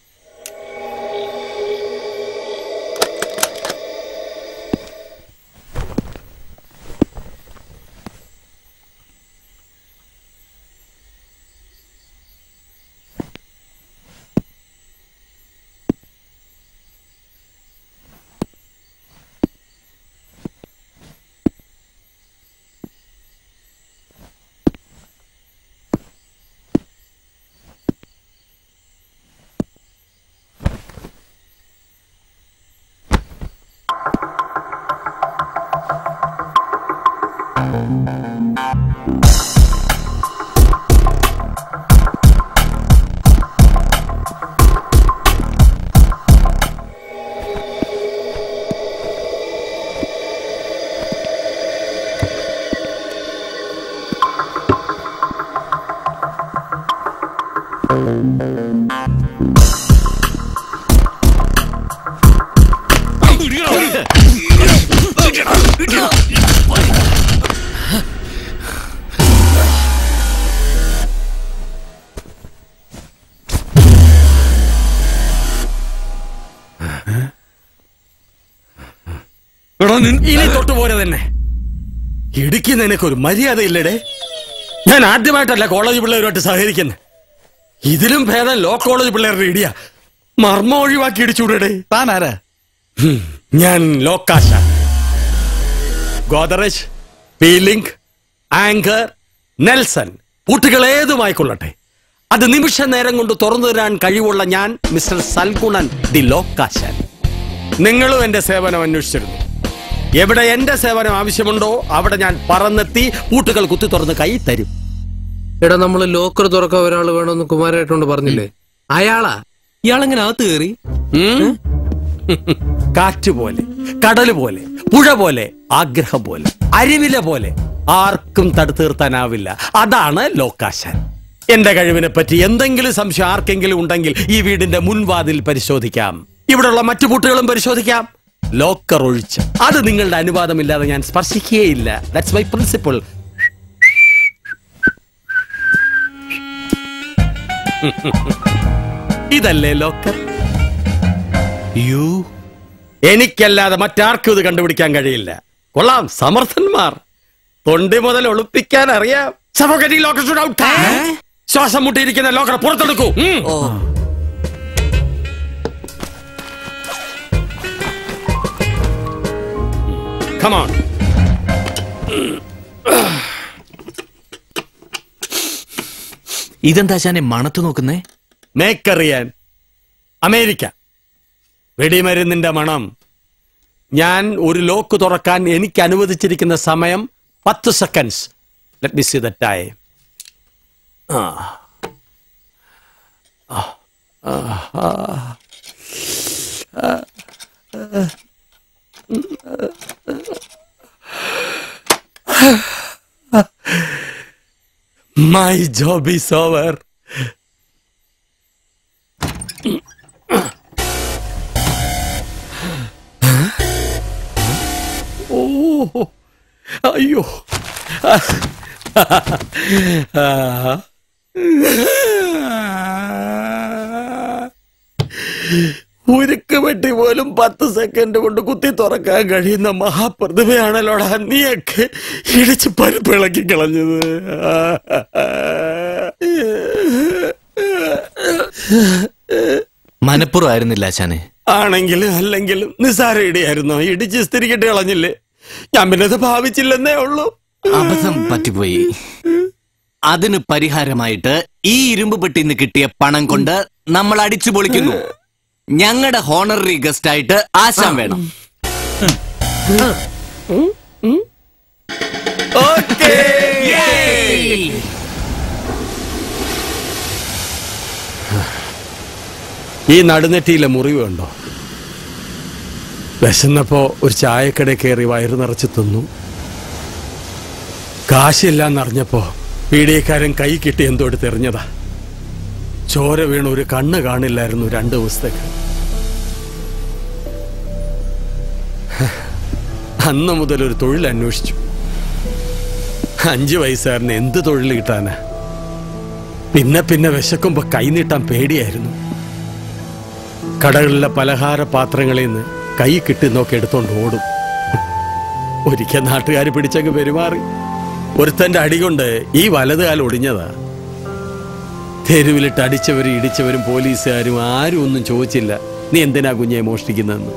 Speaker 11: ഇനി തൊട്ട് പോരെ തന്നെ ഇടുക്കി നിനക്കൊരു മര്യാദ ഇല്ലടേ ഞാൻ ആദ്യമായിട്ടല്ല കോളേജ് പിള്ളേരുമായിട്ട് സഹകരിക്കുന്നത് ഇതിലും ഭേദം ലോ കോളേജ് പിള്ളേരുടെ ഇടിയ മർമ്മം ഒഴിവാക്കി ഇടിച്ചുവിടേ
Speaker 8: താൻ ആരാ
Speaker 11: ഞാൻ ലോക്കാശ ഗോദറേജ് പീലിംഗ് ആങ്കർ നെൽസൺ പൂട്ടുകൾ ഏതുമായിക്കൊള്ളട്ടെ അത് നിമിഷ നേരം കൊണ്ട് തുറന്നു തരാൻ കഴിവുള്ള ഞാൻ മിസ്റ്റർ സൽഗുണൻ ദി ലോക്കാശൻ നിങ്ങളും എന്റെ സേവനം അന്വേഷിച്ചിരുന്നു എവിടെ എന്റെ സേവനം ആവശ്യമുണ്ടോ അവിടെ ഞാൻ പറന്നെത്തി പൂട്ടുകൾ കുത്തി തുറന്ന് കൈ തരും
Speaker 9: എടാ നമ്മള് ലോക്കർ തുറക്കാൻ ഒരാൾ വേണമെന്ന് കുമാരേട്ടനോട് പറഞ്ഞില്ലേ അയാളാ ഇയാളെങ്ങനെ അകത്ത് കയറി
Speaker 11: ഉം? കാറ്റ് പോലെ കടല് പോലെ പുഴ പോലെ ആഗ്രഹം പോലെ അരുവില പോലെ ആർക്കും തടുത്തു നിർത്താനാവില്ല അതാണ് ലോക്കാശാൻ എന്റെ കഴിവിനെ പറ്റി എന്തെങ്കിലും സംശയം ആർക്കെങ്കിലും ഉണ്ടെങ്കിൽ ഈ വീടിന്റെ മുൻവാതിൽ പരിശോധിക്കാം ഇവിടെയുള്ള മറ്റു പൂട്ടുകളും പരിശോധിക്കാം
Speaker 3: ലോക്കർ ഒഴിച്ച് അത് നിങ്ങളുടെ അനുവാദമില്ലാതെ ഞാൻ സ്പർശിക്കുകയില്ല ദാറ്റ്സ് മൈ പ്രിൻസിപ്പിൾ ഇതല്ലേ ലോക്കർ യു എനിക്കല്ലാതെ മറ്റാർക്കും ഇത് കണ്ടുപിടിക്കാൻ കഴിയില്ല കൊള്ളാം സമർത്ഥന്മാർ തൊണ്ടി മുതൽ ഒളിപ്പിക്കാൻ അറിയാം Suffocating locker should out. ശ്വാസം മുട്ടിയിരിക്കുന്ന ലോക്കർ പുറത്തെടുക്കൂ ഉം. Come on.
Speaker 1: ഇതെന്താ ശാനെ മണത്ത് നോക്കുന്നേ
Speaker 3: മേക്കറിയാൻ അമേരിക്ക വെടിമരുന്നിന്റെ മണം ഞാൻ ഒരു ലോക്ക് തുറക്കാൻ എനിക്ക് അനുവദിച്ചിരിക്കുന്ന സമയം പത്ത് seconds let me see the time ആ ആ. ആ. ആ. ആ. My job is over. ഓ അയ്യോ ഉരുക്ക് വെട്ടി പോലും പത്ത് സെക്കൻഡ് കൊണ്ട് കുത്തി തുറക്കാൻ കഴിയുന്ന മഹാപ്രതിഭയാണല്ലോടാ നീയൊക്കെ ഇടിച്ച് പരിപ്പിളക്കി കളഞ്ഞത്
Speaker 1: മനപ്പുറം ആയിരുന്നില്ല ശാനെ
Speaker 3: ആണെങ്കിലും അല്ലെങ്കിലും നിസാര ഇടിയായിരുന്നോ ഇടിച്ച് സ്ഥിരിക്കിട്ട് കളഞ്ഞില്ലേ ഞാൻ പിന്നെ അത് ഭാവിച്ചില്ലെന്നേ ഉള്ളൂ
Speaker 1: അബദ്ധം പറ്റിപ്പോയി അതിന് പരിഹാരമായിട്ട് ഈ ഇരുമ്പ് പെട്ടിന്ന് കിട്ടിയ പണം കൊണ്ട് നമ്മൾ അടിച്ചു പൊളിക്കുന്നു ഞങ്ങളുടെ ഹോണററി ഗസ്റ്റ് ആയിട്ട് ആശാൻ വേണം
Speaker 3: ഈ നടുനെറ്റിയിലെ മുറിവ് കണ്ടോ വിശന്നപ്പോ ഒരു ചായക്കട കയറി വയറ് നിറച്ച് തിന്നു കാശില്ലാന്നറിഞ്ഞപ്പോ പീഡിയക്കാരൻ കൈ കിട്ടി എന്തോ എടുത്ത് എറിഞ്ഞതാ ചോര വീണ ഒരു കണ്ണ് കാണില്ലായിരുന്നു രണ്ടു ദിവസത്തേക്ക് അന്ന് മുതൽ ഒരു തൊഴിൽ അന്വേഷിച്ചു അഞ്ചു വയസ്സുകാരന് എന്ത് തൊഴിൽ കിട്ടാനാ പിന്നെ പിന്നെ വിശക്കുമ്പോ കൈനീട്ടാൻ പേടിയായിരുന്നു കടകളിലെ പലഹാര പാത്രങ്ങളിൽ നിന്ന് കൈ കിട്ടി നോക്കി എടുത്തോണ്ട് ഓടും ഒരിക്കൽ നാട്ടുകാർ പിടിച്ചങ്ങ് പെരുമാറി ഒരുത്തന്റെ അടികൊണ്ട് ഈ വലത് കാലം ഒടിഞ്ഞതാ തെരുവിലിട്ട് അടിച്ചവരും ഇടിച്ചവരും പോലീസുകാരും ആരും ഒന്നും ചോദിച്ചില്ല നീ എന്തിനാ കുഞ്ഞെ മോഷ്ടിക്കുന്നതെന്ന്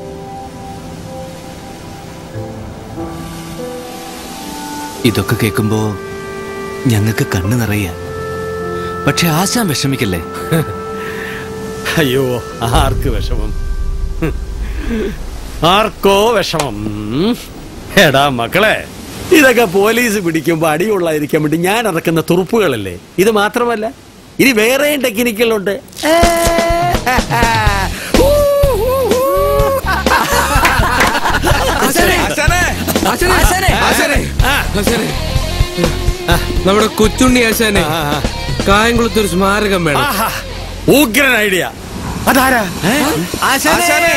Speaker 1: ഇതൊക്കെ കേൾക്കുമ്പോ ഞങ്ങൾക്ക് കണ്ണു നിറയ പക്ഷെ ആശാൻ വിഷമിക്കല്ലേ
Speaker 3: അയ്യോ ആർക്ക് വിഷമം ഹും. ആർക്കോ വിഷമം ഉം. എടാ മക്കളെ ഇതൊക്കെ പോലീസ് പിടിക്കുമ്പോ അടിയുള്ളായിരിക്കാൻ വേണ്ടി ഞാൻ ഇറക്കുന്ന തുറുപ്പുകളല്ലേ ഇത് മാത്രമല്ല ഇനി വേറെയും ടെക്നിക്കുകളുണ്ട്
Speaker 11: നമ്മുടെ കൊച്ചുണ്ണി ആശാനെ കായംകുളത്ത് ഒരു സ്മാരകം വേണം
Speaker 3: ഉഗ്രൻ ഐഡിയ അതാരാ
Speaker 11: ആശാനെ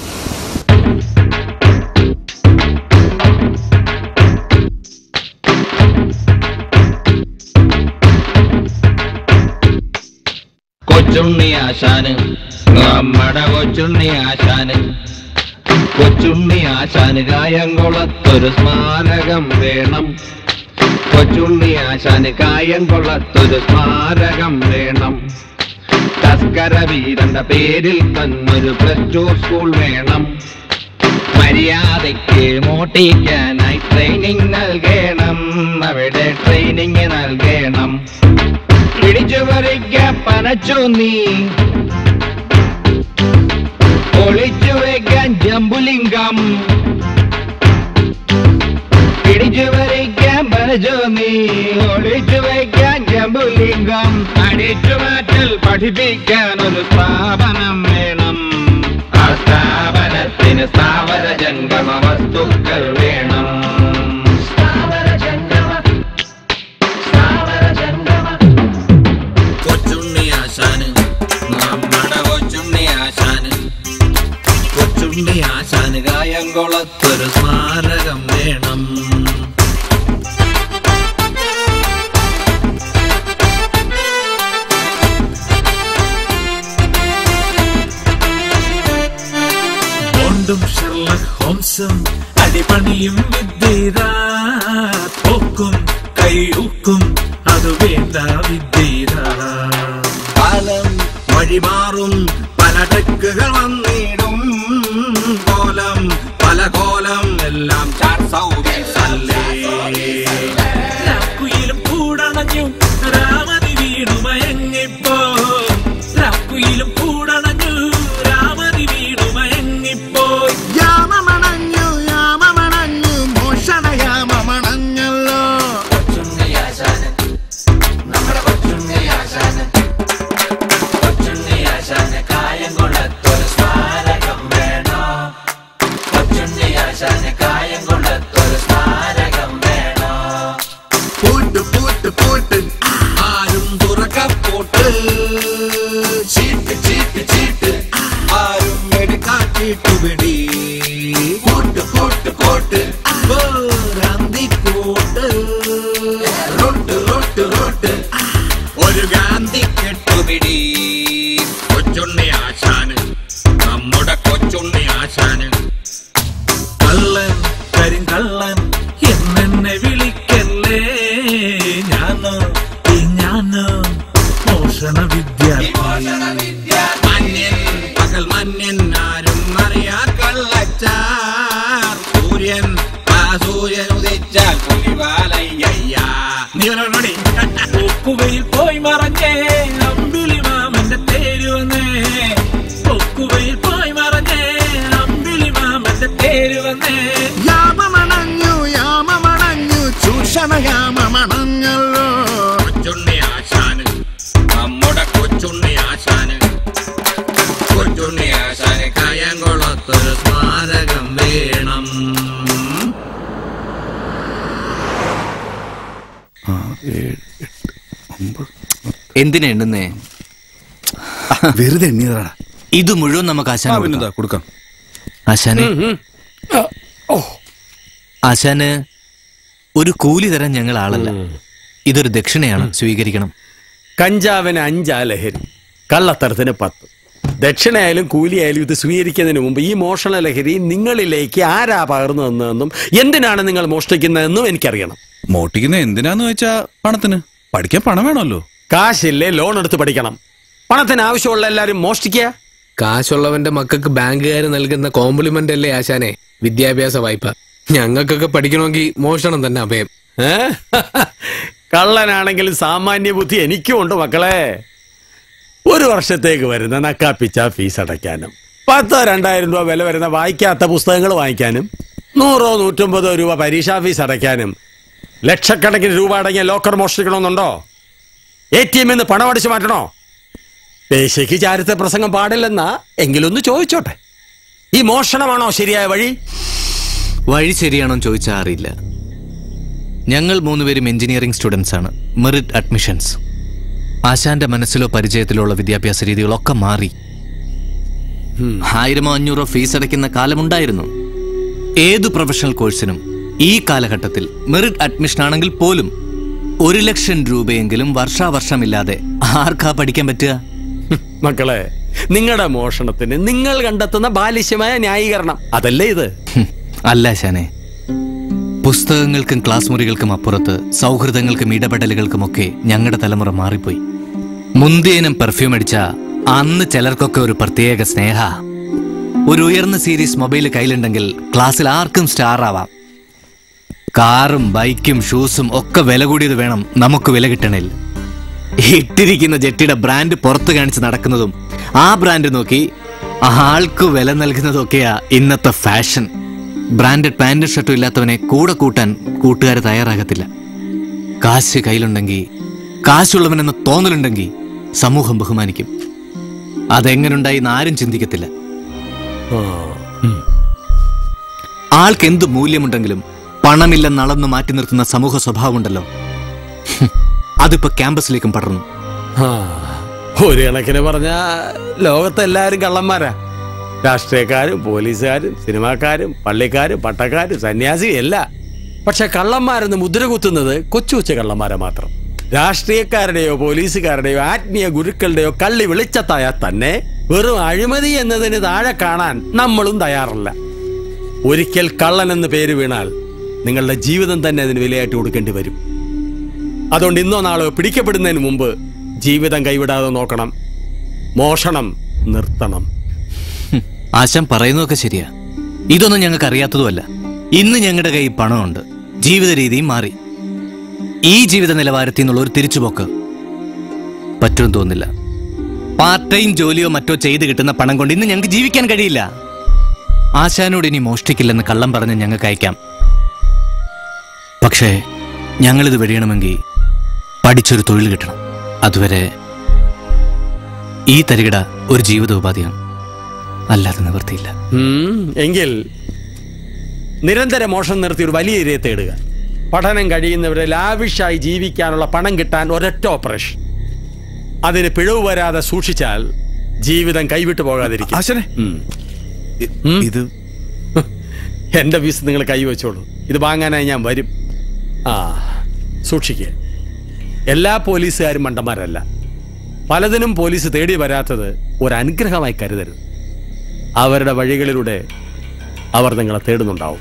Speaker 5: കൊച്ചുണ്ണി ആശാന് നമ്മുടെ കൊച്ചുണ്ണി ആശാന് കൊച്ചുണ്ണി ആശാന് കായംകുളത്തൊരു സ്മാരകം വേണം കൊച്ചുണ്ണി ആശാന് കായംകുളത്തൊരു സ്മാരകം വേണം തസ്കര വീരന്റെ പേരിൽ തന്നൊരു പ്ലസ് ടു സ്കൂൾ വേണം മര്യാദയ്ക്ക് മോട്ടിക്കാനായി ട്രെയിനിങ് നൽകണം അവിടെ ട്രെയിനിങ് നൽകണം പിടിച്ചു പറിക്ക പനച്ചു നീ ഒളിച്ചു വയ്ക്കാൻ ജമ്പുലിംഗം പിടിച്ചു പറിക്കാൻ പനച്ചു നീ ഒളിച്ചു വയ്ക്കാൻ ജമ്പുലിംഗം അടിച്ചു മാറ്റൽ പഠിപ്പിക്കാൻ ഒരു സ്ഥാപനം വേണം ആ സ്ഥാപനത്തിന് സ്ഥാവര ജംഗമ വസ്തുക്കൾ വേണം കൊച്ചുണ്ണി ആശാന് നമ്മുടെ കൊച്ചുണ്ണി ആശാന് കൊച്ചുണ്ണി ആശാന് കായങ്ങൾ
Speaker 21: മനസ്സും അടിപണിയും വിദ്യത പോക്കും കൈയൂക്കും അത് വേണ്ട വിദ്യത കാലം വഴിമാറും പല ടെക്കുകൾ വന്നിടും കോലം പല കോലം എല്ലാം ചാർ സൗകര്യല്ലേ രാക്കുയിലും കൂടണഞ്ഞു രാമതി വീണു മയങ്ങിപ്പോ രാക്കുയിലും കൂടണഞ്ഞു രാമതി വീണു മയങ്ങിപ്പോ
Speaker 22: യാമമണഞ്ഞു യാമമണഞ്ഞു മോഷണ യാമമണഞ്ഞല്ലോ
Speaker 21: പൂട്ട് പൂട്ട് പൂട്ട് ആരും തുറക്കപ്പോട്ട് ചീട്ട് ചീട്ട് ചീട്ട് ആരും എടുക്കാട്ടിട്ടു പിടി കൂട്ട് കൂട്ട് കൂട്ട് ഗാന്ധിക്കൂട്ട് റൊട്ട് റൊട്ട് റൊട്ട് ഒരു ഗാന്ധി കെട്ടുപിടി കൊച്ചുണ്ണി ആശാന് നമ്മുടെ കൊച്ചുണ്ണി ആശാന് കള്ളൻ കരിങ്കള്ളൻ എന്നെ വിളിക്കല്ലേ ഞാനോ ഈ ഞാനോ മോഷണ വിദ്യാർത്ഥി മന്യൻ പകൽ മന്യൻ ആരും അറിയാ കള്ളച്ചാർ സൂര്യൻ ആ സൂര്യൻ ഉദിച്ചാൽ പുലിവാലയ്യ നീ ഒന്നോടി ഒക്കുവയിൽ പോയി മറഞ്ഞേ അമ്പിളി മാമന്റെ പേര് വന്നേ ഒക്കുവയിൽ പോയി മറഞ്ഞേ അമ്പിളി മാമന്റെ പേര് വന്നേ
Speaker 22: യാമമണഞ്ഞു യാമമണഞ്ഞു ചൂഷണ യാമമണഞ്ഞല്ലോ
Speaker 21: കൊച്ചുണ്ണി ആശാന് നമ്മുടെ കൊച്ചുണ്ണി ആശാന് കൊച്ചുണ്ണി ആശാന് കായംകുളത്തൊരു സ്മാരകം വേണം
Speaker 1: എന്തിനാ എണ്ണുന്നേ
Speaker 8: വെറുതെ എണ്ണിയതാണ്
Speaker 1: ഇത് മുഴുവൻ നമുക്ക് ആശാൻ
Speaker 8: ആ, പിന്നെന്താ, കൊടുക്കാം
Speaker 1: ആശാന് ആശാന് ഒരു കൂലി തരാൻ ഞങ്ങൾ ആളല്ല ഇതൊരു ദക്ഷിണയാണ് സ്വീകരിക്കണം
Speaker 3: കഞ്ചാവിന് അഞ്ചാ ലഹരി കള്ളത്തരത്തിന് പത്ത് ദക്ഷിണയായാലും കൂലിയായാലും ഇത് സ്വീകരിക്കുന്നതിന് മുമ്പ് ഈ മോഷണ ലഹരി നിങ്ങളിലേക്ക് ആരാ പകർന്നതെന്നും എന്തിനാണ് നിങ്ങൾ മോഷ്ടിക്കുന്നതെന്നും എനിക്കറിയണം
Speaker 8: മോട്ടിക്കുന്ന എന്തിനാന്ന് വെച്ചാ പണത്തിന് പഠിക്കാൻ പണം വേണമല്ലോ
Speaker 3: കാശില്ലേ ലോൺ എടുത്ത് പഠിക്കണം പണത്തിന് ആവശ്യമുള്ള എല്ലാരും മോഷ്ടിക്കുക
Speaker 11: കാശുള്ളവന്റെ മക്കൾക്ക് ബാങ്കുകാർ നൽകുന്ന കോംപ്ലിമെന്റ് അല്ലേ ആശാനെ വിദ്യാഭ്യാസ വായ്പ ഞങ്ങൾക്കൊക്കെ പഠിക്കണമെങ്കിൽ മോഷണം തന്നെ അഭയം
Speaker 3: ഏ? കള്ളനാണെങ്കിലും സാമാന്യ ബുദ്ധി എനിക്കും ഉണ്ട് മക്കളെ ഒരു വർഷത്തേക്ക് വരുന്ന നക്കാപ്പിച്ച ഫീസ് അടയ്ക്കാനും പത്തോ രണ്ടായിരം രൂപ വില വരുന്ന വായിക്കാത്ത പുസ്തകങ്ങൾ വാങ്ങിക്കാനും നൂറോ നൂറ്റമ്പതോ രൂപ പരീക്ഷാ ഫീസ് അടയ്ക്കാനും ലക്ഷക്കണക്കിന് രൂപ അടങ്ങിയ ലോക്കർ മോഷ്ടിക്കണമെന്നുണ്ടോ എ ടി എമ്മിൽ നിന്ന് പണം അടിച്ചു മാറ്റണോ പേശയ്ക്ക് ചാരിത്ര പ്രസംഗം പാടില്ലെന്നാ എങ്കിലൊന്ന് ചോദിച്ചോട്ടെ ഈ മോഷണമാണോ ശരിയായ വഴി
Speaker 1: വഴി ശരിയാണോ ചോദിച്ചാൽ അറിയില്ല ഞങ്ങൾ മൂന്നുപേരും എഞ്ചിനീയറിംഗ് സ്റ്റുഡൻസ് ആണ് മെറിറ്റ് അഡ്മിഷൻസ് ആശാന്റെ മനസ്സിലോ പരിചയത്തിലോ ഉള്ള വിദ്യാഭ്യാസ രീതികളൊക്കെ മാറി ആയിരമോ അഞ്ഞൂറോ ഫീസ് അടയ്ക്കുന്ന കാലമുണ്ടായിരുന്നു ഏതു പ്രൊഫഷണൽ കോഴ്സിനും ഈ കാലഘട്ടത്തിൽ മെറിറ്റ് അഡ്മിഷൻ ആണെങ്കിൽ പോലും ഒരു ലക്ഷം രൂപയെങ്കിലും വർഷാവർഷമില്ലാതെ ആർക്കാ പഠിക്കാൻ പറ്റുക
Speaker 3: മക്കളെ നിങ്ങളുടെ മോഷണത്തിന് നിങ്ങൾ കണ്ടെത്തുന്ന ബാലിശ്യമായ ന്യായീകരണം അതല്ലേ ഇത്
Speaker 1: ഹും, അല്ല ശാനെ പുസ്തകങ്ങൾക്കും ക്ലാസ് മുറികൾക്കും അപ്പുറത്ത് സൗഹൃദങ്ങൾക്കും ഇടപെടലുകൾക്കുമൊക്കെ ഞങ്ങളുടെ തലമുറ മാറിപ്പോയി മുന്തിയനും പെർഫ്യൂം അടിച്ച അന്ന് ചിലർക്കൊക്കെ ഒരു പ്രത്യേക സ്നേഹ ഒരു ഉയർന്ന സീരീസ് മൊബൈൽ കയ്യിലുണ്ടെങ്കിൽ ക്ലാസ്സിൽ ആർക്കും സ്റ്റാർ ആവാം കാറും ബൈക്കും ഷൂസും ഒക്കെ വില കൂടിയത് വേണം നമുക്ക് വില കിട്ടണിൽ ഇട്ടിരിക്കുന്ന ജെട്ടിയുടെ ബ്രാൻഡ് പുറത്ത് കാണിച്ച് നടക്കുന്നതും ആ ബ്രാൻഡ് നോക്കി ആൾക്ക് വില നൽകുന്നതൊക്കെയാ ഇന്നത്തെ ഫാഷൻ ബ്രാൻഡഡ് പാന്റും ഷർട്ടും ഇല്ലാത്തവനെ കൂടെ കൂട്ടാൻ കൂട്ടുകാർ തയ്യാറാകത്തില്ല കാശ് കയ്യിലുണ്ടെങ്കിൽ കാശുള്ളവനെന്ന് തോന്നലുണ്ടെങ്കിൽ സമൂഹം ബഹുമാനിക്കും അതെങ്ങനുണ്ടായി എന്ന് ആരും ചിന്തിക്കത്തില്ല ആൾക്ക് എന്ത് മൂല്യമുണ്ടെങ്കിലും പണമില്ലെന്ന് അളന്നു മാറ്റി നിർത്തുന്ന സമൂഹ സ്വഭാവമുണ്ടല്ലോ ഹും, അതിപ്പോ ക്യാമ്പസിലേക്കും പടർന്നു
Speaker 3: ആ, ഒരു കണക്കിന് പറഞ്ഞ ലോകത്തെല്ലാരും കള്ളന്മാരാ രാഷ്ട്രീയക്കാരും പോലീസുകാരും സിനിമാക്കാരും പള്ളിക്കാരും പട്ടക്കാരും സന്യാസിയും എല്ല പക്ഷെ കള്ളന്മാരെന്ന് മുദ്ര കുത്തുന്നത് കൊച്ചു കൊച്ചു കള്ളന്മാരെ മാത്രം രാഷ്ട്രീയക്കാരുടെയോ പോലീസുകാരുടെയോ ആത്മീയ ഗുരുക്കളുടെയോ കള്ളി വെളിച്ചത്തായാൽ തന്നെ വെറും അഴിമതി എന്നതിന് താഴെ കാണാൻ നമ്മളും തയ്യാറല്ല ഒരിക്കൽ കള്ളൻ എന്ന് പേര് വീണാൽ നിങ്ങളുടെ ജീവിതം തന്നെ അതിന് വിലയായിട്ട് കൊടുക്കേണ്ടി വരും അതുകൊണ്ട് ഇന്നോ നാളോ പിടിക്കപ്പെടുന്നതിന് മുമ്പ് ജീവിതം കൈവിടാതെ നോക്കണം മോഷണം നിർത്തണം
Speaker 1: ആശാൻ പറയുന്നതൊക്കെ ശരിയാ ഇതൊന്നും ഞങ്ങൾക്ക് അറിയാത്തതുമല്ല ഇന്ന് ഞങ്ങളുടെ കയ്യിൽ പണമുണ്ട് ജീവിത രീതിയും മാറി ഈ ജീവിത നിലവാരത്തിൽ നിന്നുള്ള ഒരു തിരിച്ചുപോക്ക് പറ്റുമെന്ന് തോന്നുന്നില്ല പാർട്ട് ടൈം ജോലിയോ മറ്റോ ചെയ്ത് കിട്ടുന്ന പണം കൊണ്ട് ഇന്ന് ഞങ്ങൾക്ക് ജീവിക്കാൻ കഴിയില്ല ആശാനോട് ഇനി മോഷ്ടിക്കില്ലെന്ന് കള്ളം പറഞ്ഞ് ഞങ്ങൾക്ക് അയക്കാം പക്ഷേ ഞങ്ങളിത് വെടിയണമെങ്കിൽ പഠിച്ചൊരു തൊഴിൽ കിട്ടണം അതുവരെ ഈ തരികിട ഒരു ജീവിതോപാധിയാണ് അല്ലാതെ നിവൃത്തിയില്ല
Speaker 3: ഉം, എങ്കിൽ നിരന്തര മോഷണം നിർത്തി ഒരു വലിയ ഇരയെ തേടുക പഠനം കഴിയുന്നവരെ ലാവിഷായി ജീവിക്കാനുള്ള പണം കിട്ടാൻ ഒരൊറ്റ ഓപ്പറേഷൻ അതിന് പിഴവ് വരാതെ സൂക്ഷിച്ചാൽ ജീവിതം കൈവിട്ടു പോകാതിരിക്കും ഇത് എന്റെ ഫീസ് നിങ്ങൾ കൈവച്ചോളൂ ഇത് വാങ്ങാനായി ഞാൻ വരും ആ സൂക്ഷിക്കുക എല്ലാ പോലീസുകാരും മണ്ടന്മാരല്ല പലതിനും പോലീസ് തേടി വരാത്തത് ഒരു അനുഗ്രഹമായി കരുതരുത് അവരുടെ വഴികളിലൂടെ അവർ നിങ്ങളെ തേടുന്നുണ്ടാവും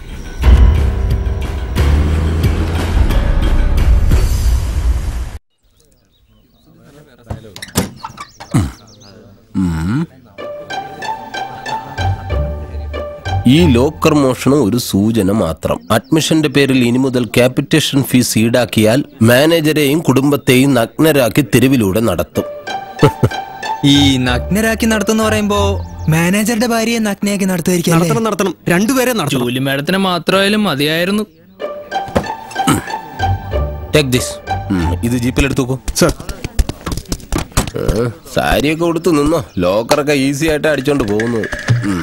Speaker 13: ഈ ലോക്കർ മോഷണം ഒരു സൂചന മാത്രം അഡ്മിഷന്റെ പേരിൽ ഇനി മുതൽ ക്യാപിറ്റേഷൻ ഫീസ് ഈടാക്കിയാൽ മാനേജരെയും കുടുംബത്തെയും നഗ്നരാക്കി തെരുവിലൂടെ നടത്തും
Speaker 15: ഈ നഗ്നരാക്കി നടത്തുന്ന പറയുമ്പോ മാനേജറുടെ ഭാര്യയെ നഗ്നയാക്കി നടത്തുമായിരിക്കും നടത്തണം
Speaker 12: നടത്തണം രണ്ടുപേരെ
Speaker 9: ജോലി മാഡത്തിന് മാത്രമായാലും മതിയായിരുന്നു
Speaker 13: ടേക്ക് ദിസ് ഇത് ജീപ്പിൽ എടുത്തു സർ സാരിയൊക്കെ കൊടുത്തു നിന്നോ ലോക്കറൊക്കെ ഈസി ആയിട്ട് അടിച്ചോണ്ട് പോകുന്നു ഉം.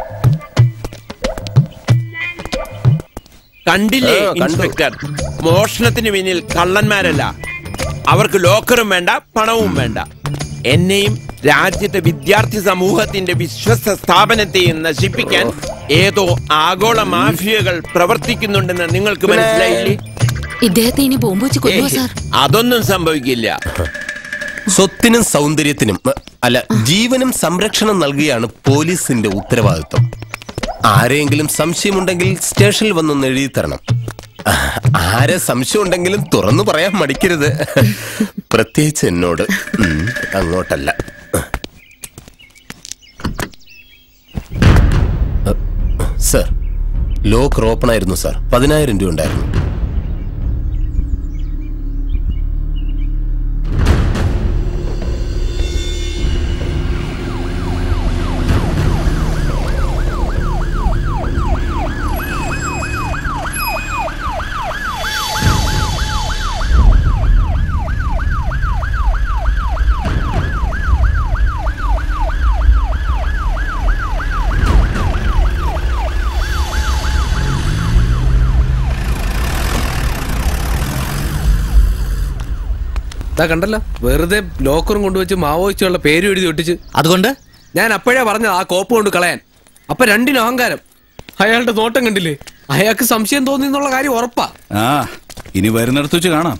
Speaker 7: കണ്ടില്ലേ
Speaker 13: ആ, കണ്ടു.
Speaker 7: ഇൻസ്പെക്ടർ മോഷണത്തിന് പിന്നിൽ കള്ളന്മാരല്ല അവർക്ക് ലോക്കറും വേണ്ട പണവും വേണ്ട എന്നെയും രാജ്യത്തെ വിദ്യാർത്ഥി സമൂഹത്തിന്റെ വിശ്വസ്ത സ്ഥാപനത്തെയും നശിപ്പിക്കാൻ ഏതോ ആഗോള മാഫിയകൾ പ്രവർത്തിക്കുന്നുണ്ടെന്ന് നിങ്ങൾക്ക് മനസ്സിലായില്ലേ
Speaker 14: ഇദ്ദേഹത്തെ ഇനി ബോംബ് വെച്ച് കൊല്ലുവോ സാർ
Speaker 7: അതൊന്നും സംഭവിക്കില്ല
Speaker 13: സ്വത്തിനും സൗന്ദര്യത്തിനും അ, അല്ല ജീവനും സംരക്ഷണം നൽകുകയാണ് പോലീസിന്റെ ഉത്തരവാദിത്വം ആരെങ്കിലും സംശയമുണ്ടെങ്കിൽ സ്റ്റേഷനിൽ വന്നൊന്ന് എഴുതി തരണം ആ, ആരെ സംശയം ഉണ്ടെങ്കിലും തുറന്നു പറയാൻ മടിക്കരുത് പ്രത്യേകിച്ച് എന്നോട് ഉം, അങ്ങോട്ടല്ല അ, സർ ലോക്കർ ഓപ്പൺ ആയിരുന്നു സാർ പതിനായിരം രൂപ ഉണ്ടായിരുന്നു
Speaker 9: ഇതാ കണ്ടല്ലോ വെറുതെ ലോക്കറും കൊണ്ടുവച്ച് മാവോയിസ്റ്റുള്ള പേരും എഴുതി ഒട്ടിച്ച്
Speaker 1: അതുകൊണ്ട്
Speaker 9: ഞാൻ അപ്പോഴേ പറഞ്ഞത് ആ കോപ്പ് കൊണ്ട് കളയാൻ അപ്പൊ രണ്ടിനും അഹങ്കാരം അയാളുടെ നോട്ടം കണ്ടില്ലേ അയാൾക്ക് സംശയം തോന്നി എന്നുള്ള കാര്യം ഉറപ്പാ
Speaker 8: ആ ഇനി വരുന്നിടത്ത് വെച്ച് കാണാം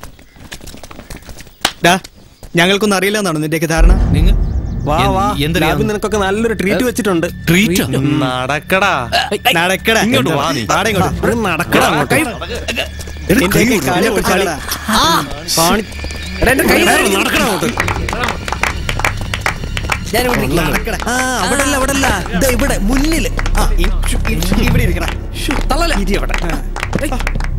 Speaker 12: ഡാ ഞങ്ങൾക്കൊന്നും അറിയില്ല എന്നാണ് നിന്റെയൊക്കെ ധാരണ വാ വാ
Speaker 1: എന്തറിയാം?
Speaker 12: ലാബിൽ നിനക്കൊക്കെ നല്ലൊരു ട്രീറ്റ് വെച്ചിട്ടുണ്ട്
Speaker 1: ട്രീറ്റോ?
Speaker 12: നടക്കടാ നടക്കടാ
Speaker 1: ഇങ്ങോട്ട് വാ നീ.
Speaker 12: വാടാ ഇങ്ങോട്ട്. ഇവിടെ നടക്കടാ അങ്ങോട്ട്. നിന്റെയൊക്കെ കാല് പിടിച്ചാടാ. കാണി- എടാ, നടക്കടാ അങ്ങോട്ട്. നടക്കടാ. ആ, അവിടല്ല അവിടല്ല ദാ ഇവിടെ മുന്നില് ആ, ഇ- ഇ- ഇവിടെ ഇരിക്കടാ ഇരി അവിടെ. ആ.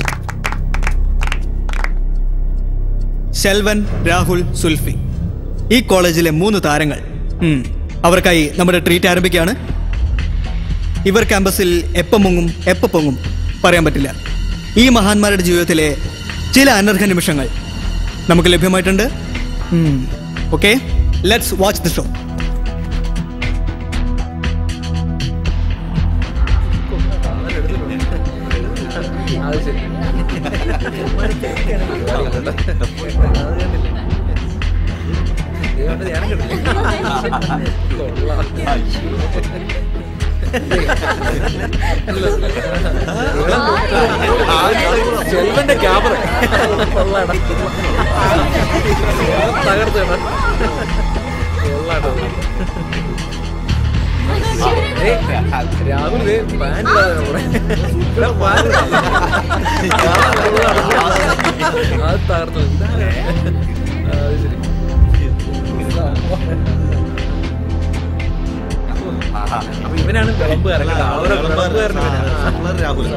Speaker 12: ശെൽവൻ രാഹുൽ സുൽഫി ഈ കോളേജിലെ മൂന്ന് താരങ്ങൾ ഉം. അവർക്കായി നമ്മുടെ ട്രീറ്റ് ആരംഭിക്കുകയാണ് ഇവർ ക്യാമ്പസിൽ എപ്പം മുങ്ങും എപ്പം പൊങ്ങും പറയാൻ പറ്റില്ല ഈ മഹാന്മാരുടെ ജീവിതത്തിലെ ചില അനർഹ നിമിഷങ്ങൾ നമുക്ക് ലഭ്യമായിട്ടുണ്ട് okay let's watch the show
Speaker 9: ചെൽവന്റെ ക്യാമറ
Speaker 8: ഇവനാണ് വിളമ്പ് രാഹുൽ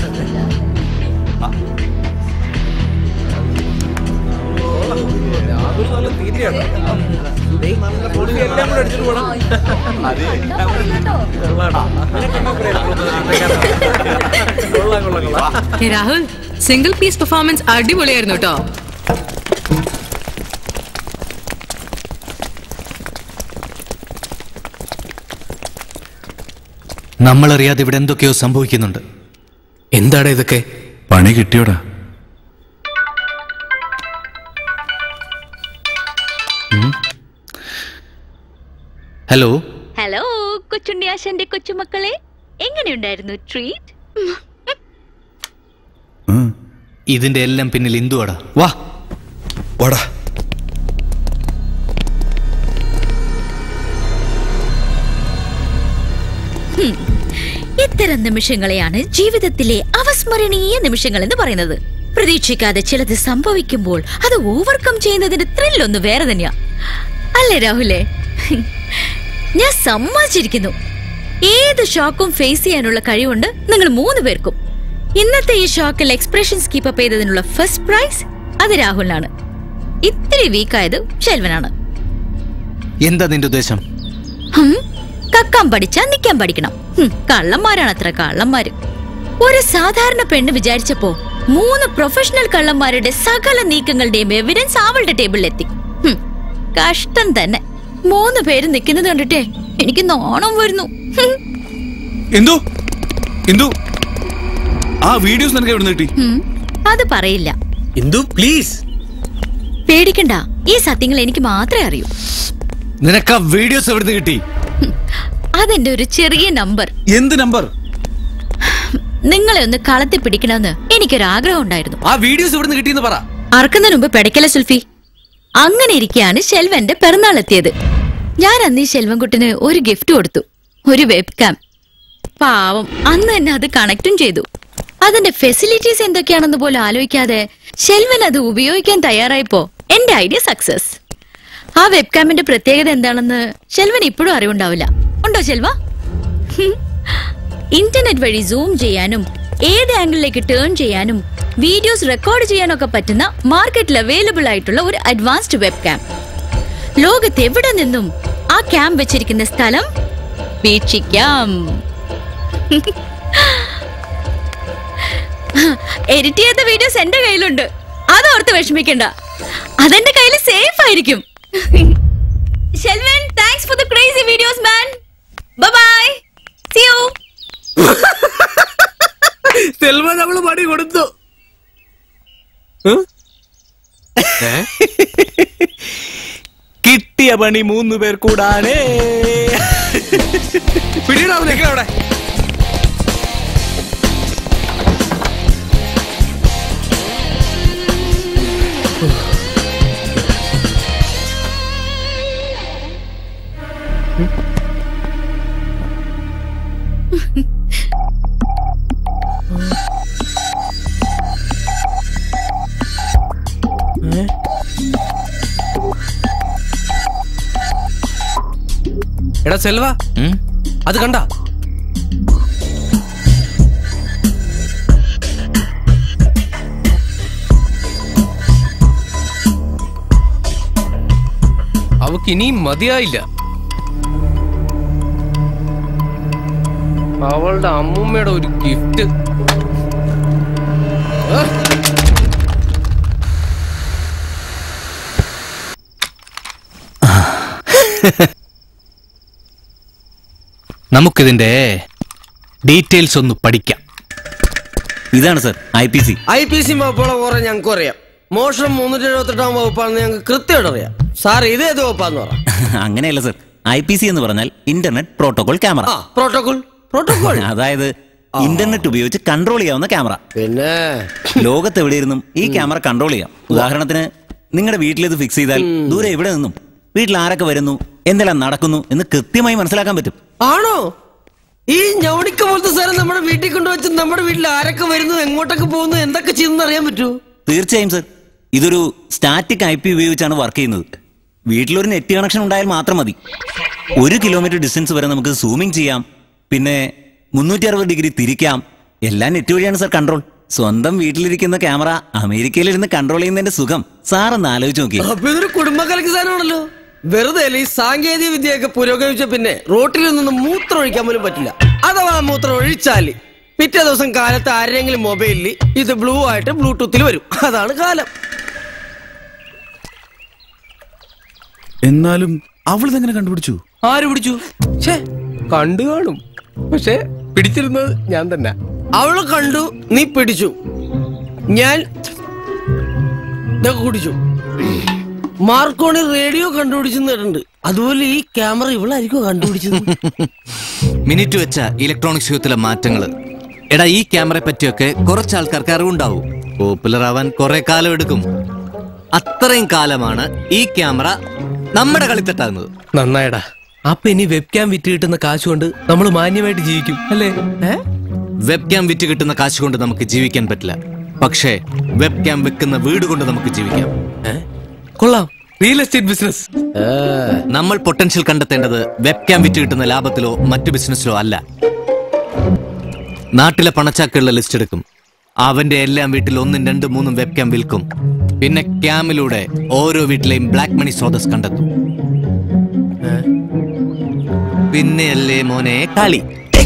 Speaker 8: രാഹുൽ നല്ല തീറ്റയാണ് എല്ലാം കൂടെ അടിച്ചിട്ട് പോണം കൊള്ളാം കൊള്ളാം കൊള്ളാം
Speaker 16: hey Rahul single piece performance അടിപൊളിയായിരുന്നു കേട്ടോ
Speaker 1: നമ്മളറിയാതെ ഇവിടെ എന്തൊക്കെയോ സംഭവിക്കുന്നുണ്ട്
Speaker 9: എന്താടാ ഇതൊക്കെ
Speaker 8: പണി കിട്ടിയോടാ
Speaker 1: ഹലോ
Speaker 17: ഹലോ കൊച്ചുണ്ണിയാശന്റെ കൊച്ചുമക്കളെ എങ്ങനെയുണ്ടായിരുന്നു ട്രീറ്റ്
Speaker 1: ഇതിന്റെ എല്ലാം പിന്നിൽ ഇന്ദുവാടാ
Speaker 8: വാ വാടാ
Speaker 17: ഹും. ഇത്തരം നിമിഷങ്ങളെയാണ് ജീവിതത്തിലെ അവസ്മരണീയ നിമിഷങ്ങൾ എന്ന് പറയുന്നത് പ്രതീക്ഷിക്കാതെ ചിലത് സംഭവിക്കുമ്പോൾ അത് ഓവർകം ചെയ്യുന്നതിന്റെ ത്രിൽ ഒന്ന് വേറെ തന്നെയാ അല്ലേ രാഹുലേ ഞാൻ സമ്മതിച്ചിരിക്കുന്നു ഏത് ഷോക്കും ഫേസ് ചെയ്യാനുള്ള കഴിവുണ്ട് നിങ്ങൾ മൂന്ന് പേർക്കും ഇന്നത്തെ ഈ ഷോക്കിൽ എക്സ്പ്രഷൻസ് കീപ്പപ്പ് ചെയ്തതിനുള്ള ഫസ്റ്റ് പ്രൈസ് അത് രാഹുലിനാണ് ഇത്തിരി വീക്കായത് ശെൽവനാണ്
Speaker 1: എന്താ നിന്റെ ഉദ്ദേശം
Speaker 17: ഹും, കക്കാൻ പഠിച്ചാ നിക്കാൻ പഠിക്കണം ഹും, കള്ളന്മാരാണ് അത്ര കള്ളന്മാര് ഒരു സാധാരണ പെണ്ണ് വിചാരിച്ചപ്പോ മൂന്ന് പ്രൊഫഷണൽ കള്ളന്മാരുടെ സകല നീക്കങ്ങളുടെയും എവിഡൻസ് അവളുടെ ടേബിളിലെത്തി ഹും, കഷ്ടം തന്നെ മൂന്ന് പേര് നിൽക്കുന്നത് കണ്ടിട്ടേ എനിക്ക് നാണം വരുന്നു ഹും,
Speaker 8: എന്തു എന്തു ആ വീഡിയോസ് നിനക്ക് എവിടെ കിട്ടി
Speaker 17: ഹും, അത് പറയില്ല
Speaker 9: ഇന്ദു പ്ലീസ്
Speaker 17: പേടിക്കണ്ട ഈ സത്യങ്ങൾ എനിക്ക് മാത്രമേ അറിയൂ
Speaker 1: നിനക്ക് ആ വീഡിയോസ് എവിടുന്ന് കിട്ടി
Speaker 17: അതെന്റെ ഒരു ചെറിയ നമ്പർ
Speaker 8: എന്ത് നമ്പർ
Speaker 17: നിങ്ങളെ ഒന്ന് കളത്തി പിടിക്കണമെന്ന് എനിക്കൊരു ആഗ്രഹം ഉണ്ടായിരുന്നു
Speaker 9: ആ വീഡിയോസ് ഇവിടുന്ന് കിട്ടിയെന്ന് പറ
Speaker 17: അറക്കുന്നതിന് മുമ്പ് പെടക്കല സുൽഫി അങ്ങനെ ഇരിക്കെയാണ് ശെൽവന്റെ പിറന്നാൾ എത്തിയത് ഞാൻ അന്ന് ഈ ശെൽവൻകുട്ടിന് ഒരു ഗിഫ്റ്റ് കൊടുത്തു ഒരു വെബ് ക്യാം പാവം അന്ന് തന്നെ അത് കണക്റ്റും ചെയ്തു അതിന്റെ ഫെസിലിറ്റീസ് എന്തൊക്കെയാണെന്ന് പോലും ആലോചിക്കാതെ ശെൽവൻ അത് ഉപയോഗിക്കാൻ തയ്യാറായപ്പോ എന്റെ ഐഡിയ സക്സസ് ആ വെബ് ക്യാമിന്റെ പ്രത്യേകത എന്താണെന്ന് ശെൽവൻ ഇപ്പോഴും അറിവുണ്ടാവില്ല ഉണ്ടോ ശെൽവ ഹും. ഇന്റർനെറ്റ് വഴി സൂം ചെയ്യാനും ഏത് ആംഗിളിലേക്ക് ടേൺ ചെയ്യാനും വീഡിയോസ് റെക്കോർഡ് ചെയ്യാനൊക്കെ പറ്റുന്ന മാർക്കറ്റിൽ അവൈലബിൾ ആയിട്ടുള്ള ഒരു അഡ്വാൻസ്ഡ് വെബ് ക്യാം ലോകത്ത് എവിടെ നിന്നും ആ ക്യാം വെച്ചിരിക്കുന്ന സ്ഥലം വീക്ഷിക്കാം എഡിറ്റ് ചെയ്ത വീഡിയോസ് എന്റെ കയ്യിലുണ്ട് അതോർത്ത് വിഷമിക്കണ്ട അതെന്റെ കയ്യിൽ സേഫ് ആയിരിക്കും Selvan thanks for the crazy videos man bye see you
Speaker 9: Selva നമ്മള് പണി കൊടുത്തു
Speaker 8: കിട്ടിയ പണി മൂന്ന് പേർ കൂടാനേ
Speaker 9: പിടിയിടാവുന്നേക്ക് അവിടെ എടാ സെൽവ അത് കണ്ട അവക്ക് ഇനിയും മതിയായില്ല അവളുടെ അമ്മൂമ്മയുടെ ഒരു ഗിഫ്റ്റ്
Speaker 1: നമുക്കിതിന്റെ ഡീറ്റെയിൽസ് ഒന്ന് പഠിക്കാം
Speaker 18: ഇതാണ് sir I P C
Speaker 10: I P C വകുപ്പുകളെ കുറെ ഞങ്ങൾക്ക് അറിയാം മോഷണം മുന്നൂറ്റി എഴുപത്തെട്ടാം വകുപ്പാണെന്ന് ഞങ്ങൾക്ക് കൃത്യമായിട്ട് അറിയാം സാർ ഇത് ഏത് വകുപ്പാന്ന് പറ
Speaker 18: അങ്ങനെയല്ല സർ ഐ പി സി എന്ന് പറഞ്ഞാൽ internet protocol camera
Speaker 10: protocol protocol
Speaker 18: അതായത് ഇന്റർനെറ്റ് ഉപയോഗിച്ച് കൺട്രോൾ ചെയ്യാവുന്ന ക്യാമറ
Speaker 10: പിന്നെ
Speaker 18: ലോകത്ത് എവിടെയിരുന്നും ഈ ക്യാമറ കൺട്രോൾ ചെയ്യാം ഉദാഹരണത്തിന് നിങ്ങളുടെ വീട്ടിൽ ഇത് ഫിക്സ് ചെയ്താൽ ദൂരെ എവിടെ നിന്നും വീട്ടിൽ ആരൊക്കെ വരുന്നു എന്തെല്ലാം നടക്കുന്നു എന്ന് കൃത്യമായി മനസ്സിലാക്കാൻ പറ്റും
Speaker 10: ആണോ ഈ ഞവണിക്ക പോലത്തെ സാധനം നമ്മുടെ വീട്ടിൽ കൊണ്ടുവച്ച് നമ്മുടെ വീട്ടിൽ ആരൊക്കെ വരുന്നു എങ്ങോട്ടൊക്കെ പോകുന്നു എന്തൊക്കെ ചെയ്യുന്നു അറിയാൻ പറ്റുമോ
Speaker 18: തീർച്ചയായും സർ ഇതൊരു സ്റ്റാറ്റിക് ഐ പി ഉപയോഗിച്ചാണ് വർക്ക് ചെയ്യുന്നത് വീട്ടിലൊരു നെറ്റ് കണക്ഷൻ ഉണ്ടായാൽ മാത്രം മതി ഒരു കിലോമീറ്റർ ഡിസ്റ്റൻസ് വരെ നമുക്ക് സൂമിങ് ചെയ്യാം പിന്നെ മുന്നൂറ്റി അറുപത് ഡിഗ്രി തിരിക്കാം എല്ലാം നെറ്റ് വഴിയാണ് സർ കൺട്രോൾ സ്വന്തം വീട്ടിലിരിക്കുന്ന ക്യാമറ അമേരിക്കയിലിരുന്ന് കൺട്രോൾ ചെയ്യുന്നതിന്റെ സുഖം സാർ ഒന്ന് ആലോചിച്ച് നോക്കി
Speaker 10: അപ്പൊ ഇതൊരു കുടുംബക്കലക്ക് സാധനമാണല്ലോ വെറുതെ അല്ല ഈ സാങ്കേതിക വിദ്യയൊക്കെ പുരോഗമിച്ച പിന്നെ റോട്ടിൽ നിന്ന് മൂത്രം ഒഴിക്കാൻ പോലും പറ്റില്ല അഥവാ മൂത്രം ഒഴിച്ചാല് പിറ്റേ ദിവസം കാലത്ത് ആരെങ്കിലും മൊബൈലിൽ ഇത് ബ്ലൂ ആയിട്ട് ബ്ലൂടൂത്തിൽ വരും അതാണ് കാലം
Speaker 8: എന്നാലും അവൾ ഇതെങ്ങനെ കണ്ടുപിടിച്ചു
Speaker 9: ആര് പിടിച്ചു ഛേ കണ്ടു കാണും പക്ഷെ പിടിച്ചിരുന്നത് ഞാൻ തന്നെ
Speaker 10: അവള് കണ്ടു നീ പിടിച്ചു ഞാൻ ഇതൊക്കെ കുടിച്ചു മാർക്കോണി റേഡിയോ കണ്ടുപിടിച്ചെന്ന് കേട്ടിട്ടുണ്ട് അതുപോലെ ഈ ക്യാമറ ഇവളായിരിക്കും കണ്ടുപിടിച്ചത്
Speaker 1: മിനിറ്റ് വെച്ച ഇലക്ട്രോണിക്സ് യുഗത്തിലെ മാറ്റങ്ങള് എടാ ഈ ക്യാമറയെ പറ്റിയൊക്കെ കുറച്ച് ആൾക്കാർക്ക് അറിവുണ്ടാവും പോപ്പുലർ ആവാൻ കുറെ കാലം എടുക്കും അത്രയും കാലമാണ് ഈ ക്യാമറ നമ്മുടെ കളിത്തട്ടാകുന്നത്
Speaker 9: നന്നായടാ അപ്പൊ ഇനി വെബ് ക്യാം വിറ്റ് കിട്ടുന്ന കാശ് കൊണ്ട് നമ്മൾ മാന്യമായിട്ട് ജീവിക്കും അല്ലേ ഏ?
Speaker 1: വെബ് ക്യാം വിറ്റ് കിട്ടുന്ന കാശ് കൊണ്ട് നമുക്ക് ജീവിക്കാൻ പറ്റില്ല പക്ഷേ വെബ് ക്യാം വെക്കുന്ന വീട് കൊണ്ട് നമുക്ക് ജീവിക്കാം
Speaker 9: കൊള്ളാം റിയൽ എസ്റ്റേറ്റ് ബിസിനസ്
Speaker 1: നമ്മൾ പൊട്ടൻഷ്യൽ കണ്ടെത്തേണ്ടത് വെബ് ക്യാം വിറ്റ് കിട്ടുന്ന ലാഭത്തിലോ മറ്റു ബിസിനസ്സിലോ അല്ല നാട്ടിലെ പണച്ചാക്കുകളുടെ ലിസ്റ്റ് എടുക്കും അവന്റെ എല്ലാം വീട്ടിൽ ഒന്നും രണ്ടും മൂന്നും വെബ് ക്യാം വിൽക്കും പിന്നെ ക്യാമിലൂടെ ഓരോ വീട്ടിലെയും ബ്ലാക്ക് മണി സ്രോതസ് കണ്ടെത്തും പിന്നെയല്ലേ മോനെ കളി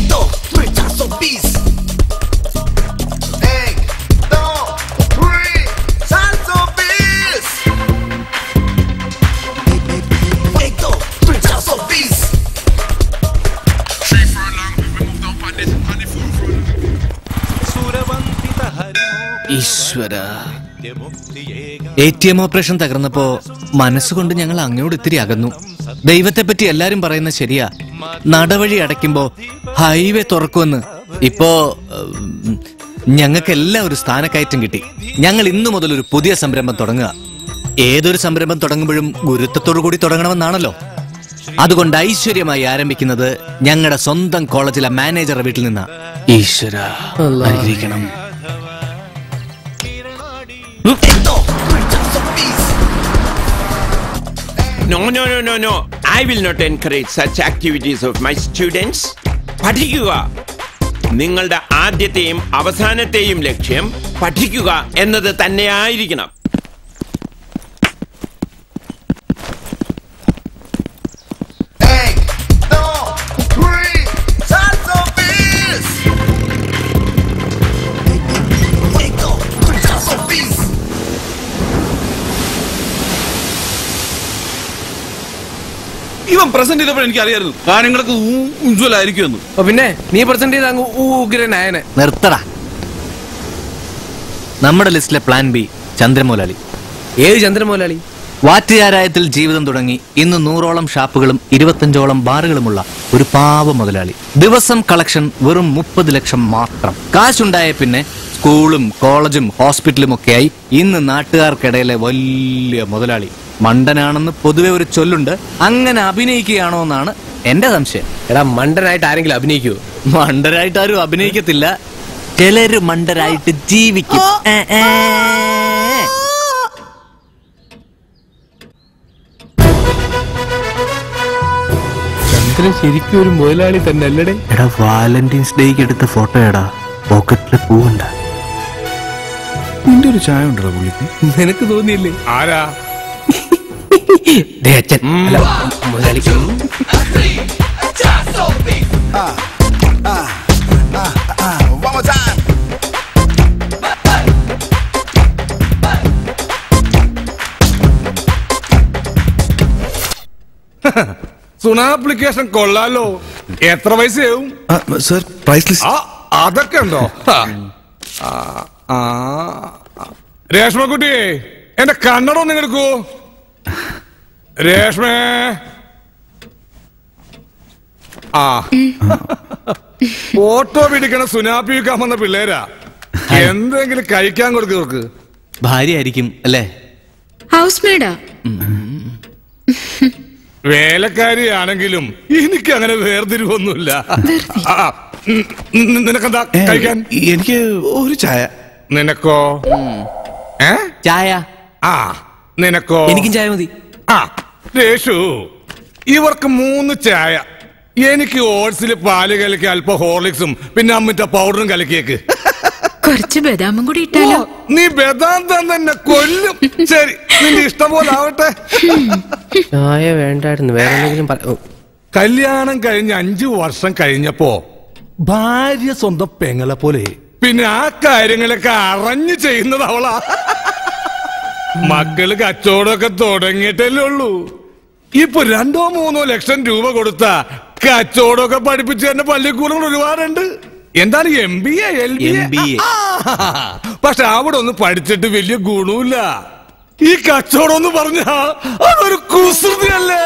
Speaker 1: ഈശ്വര എ ടി എം ഓപ്പറേഷൻ തകർന്നപ്പോ മനസ്സുകൊണ്ട് ഞങ്ങൾ അങ്ങോട്ട് ഇത്തിരി അകന്നു ദൈവത്തെ പറ്റി എല്ലാരും പറയുന്നത് ശരിയാ നടവഴി അടയ്ക്കുമ്പോ ഹൈവേ തുറക്കുമെന്ന് ഇപ്പോ ഉം, ഞങ്ങൾക്കെല്ലാം ഒരു സ്ഥാനക്കയറ്റം കിട്ടി ഞങ്ങൾ ഇന്നു മുതൽ ഒരു പുതിയ സംരംഭം തുടങ്ങുക ഏതൊരു സംരംഭം തുടങ്ങുമ്പോഴും ഗുരുത്വത്തോടു കൂടി തുടങ്ങണമെന്നാണല്ലോ അതുകൊണ്ട് ഐശ്വര്യമായി ആരംഭിക്കുന്നത് ഞങ്ങളുടെ സ്വന്തം കോളേജിലെ മാനേജറുടെ വീട്ടിൽ നിന്നാ ഈശ്വര അനുഗ്രഹിക്കണം
Speaker 7: No, no, no, no, no. I will not encourage such activities of my students. പഠിക്കുക നിങ്ങളുടെ ആദ്യത്തെയും അവസാനത്തെയും ലക്ഷ്യം പഠിക്കുക എന്നത് തന്നെയായിരിക്കണം
Speaker 8: ഇവൻ പ്രസന്റ് ചെയ്തപ്പോൾ എനിക്ക് അറിയായിരുന്നു കാര്യങ്ങളൊക്കെ ഉജ്ജ്വലായിരിക്കുമെന്ന്
Speaker 9: അപ്പൊ പിന്നെ നീ പ്രസന്റ് ചെയ്ത അങ്ങ് ഉഗ്രനായനെ
Speaker 1: നിർത്തടാ നമ്മുടെ ലിസ്റ്റിലെ പ്ലാൻ ബി ചന്ദ്രമൂലാലി
Speaker 9: ഏത് ചന്ദ്രമൂലാളി
Speaker 1: വാറ്റുചാരായത്തിൽ ജീവിതം തുടങ്ങി ഇന്ന് നൂറോളം ഷാപ്പുകളും ഇരുപത്തഞ്ചോളം ബാറുകളുമുള്ള ഒരു പാവ മുതലാളി ദിവസം കളക്ഷൻ വെറും മുപ്പത് ലക്ഷം മാത്രം കാശുണ്ടായ പിന്നെ സ്കൂളും കോളേജും ഹോസ്പിറ്റലും ഒക്കെയായി ഇന്ന് നാട്ടുകാർക്കിടയിലെ വലിയ മുതലാളി മണ്ടനാണെന്ന് പൊതുവെ ഒരു ചൊല്ലുണ്ട് അങ്ങനെ അഭിനയിക്കുകയാണോ എന്നാണ് എന്റെ സംശയം
Speaker 9: എടാ മണ്ടനായിട്ട് ആരെങ്കിലും അഭിനയിക്കുവോ
Speaker 1: മണ്ടരായിട്ട് ആരും അഭിനയിക്കത്തില്ല ചിലര് മണ്ടരായിട്ട് ജീവിക്കും ഏ, ഏ.
Speaker 9: ചന്ദ്രൻ ശരിക്കും ഒരു മുതലാളി തന്നെ അല്ലടേ
Speaker 1: എടാ വാലന്റൈൻസ് ഡേക്ക് എടുത്ത ഫോട്ടോ എടാ പോക്കറ്റിലെ പൂവുണ്ട
Speaker 8: നിന്റെ ഒരു ചായ ഉണ്ടോ പുള്ളിക്ക്
Speaker 9: നിനക്ക് തോന്നിയില്ലേ
Speaker 22: ആരാ
Speaker 9: ദേ അച്ഛൻ അല്ല മുതലാളിക്ക്
Speaker 22: One more time. സുണ ആപ്ലിക്കേഷൻ കൊള്ളാലോ എത്ര പൈസയാവും
Speaker 8: സർ പ്രൈസ് ലിസ്റ്റ്
Speaker 22: ആ അതൊക്കെ ഉണ്ടോ ഹാ. ആ, ആ, ആ. രേഷ്മക്കുട്ടി എന്റെ കണ്ണട ഒന്ന് എടുക്കൂ രേഷ്മേ ആ ഫോട്ടോ പിടിക്കണ സുനാപ്പിക്കാൻ വന്ന പിള്ളേരാ എന്തെങ്കിലും കഴിക്കാൻ കൊടുക്കവർക്ക്
Speaker 1: ഭാര്യ ആയിരിക്കും അല്ലേ
Speaker 16: ഹൗസ് മെയ്ഡാ
Speaker 22: വേലക്കാരിയാണെങ്കിലും എനിക്ക് അങ്ങനെ വേർതിരിവൊന്നുമില്ല ആ, ആ, ഉം, ഉം, നിനക്കെന്താ കഴിക്കാൻ
Speaker 8: എനിക്ക് ഒരു ചായ
Speaker 22: നിനക്കോ ഏ
Speaker 1: ചായ
Speaker 22: ആ നിനക്കോ
Speaker 9: എനിക്കും ചായ മതി
Speaker 22: ആ രേഷു ഇവർക്ക് മൂന്ന് ചായ എനിക്ക് ഓട്സിൽ പാല് കലക്കി അല്പം ഹോർലിക്സും പിന്നെ അമ്മിറ്റ പൗഡറും കലക്കിയേക്ക്
Speaker 16: കുറച്ച് ബദാമും കൂടി ഇട്ടാലോ
Speaker 22: നീ ബദാന്തം തന്നെ കൊല്ലും ശരി നിന്റെ ഇഷ്ടം പോലെ ആവട്ടെ
Speaker 9: ചായ വേണ്ടായിരുന്നു വേറെ എന്തെങ്കിലും പറ- ഓ,
Speaker 22: കല്യാണം കഴിഞ്ഞ് അഞ്ചു വർഷം കഴിഞ്ഞപ്പോ ഭാര്യ സ്വന്തം പെങ്ങളെ പോലെ പിന്നെ ആ കാര്യങ്ങളൊക്കെ അറിഞ്ഞു ചെയ്യുന്നത് അവളാ മക്കള് കച്ചവടമൊക്കെ തുടങ്ങിയിട്ടല്ലേ ഉള്ളൂ ഇപ്പൊ രണ്ടോ മൂന്നോ ലക്ഷം രൂപ കൊടുത്ത കച്ചവടമൊക്കെ പഠിപ്പിച്ച് തന്നെ പള്ളിക്കൂടങ്ങൾ ഒരുപാടുണ്ട് എന്താണ് M B A L B
Speaker 1: MBA.
Speaker 22: പക്ഷെ അവിടെ ഒന്നും പഠിച്ചിട്ട് വലിയ ഗുണമില്ല ഈ കച്ചവടം എന്ന് പറഞ്ഞ അതൊരു കുസൃതിയല്ലേ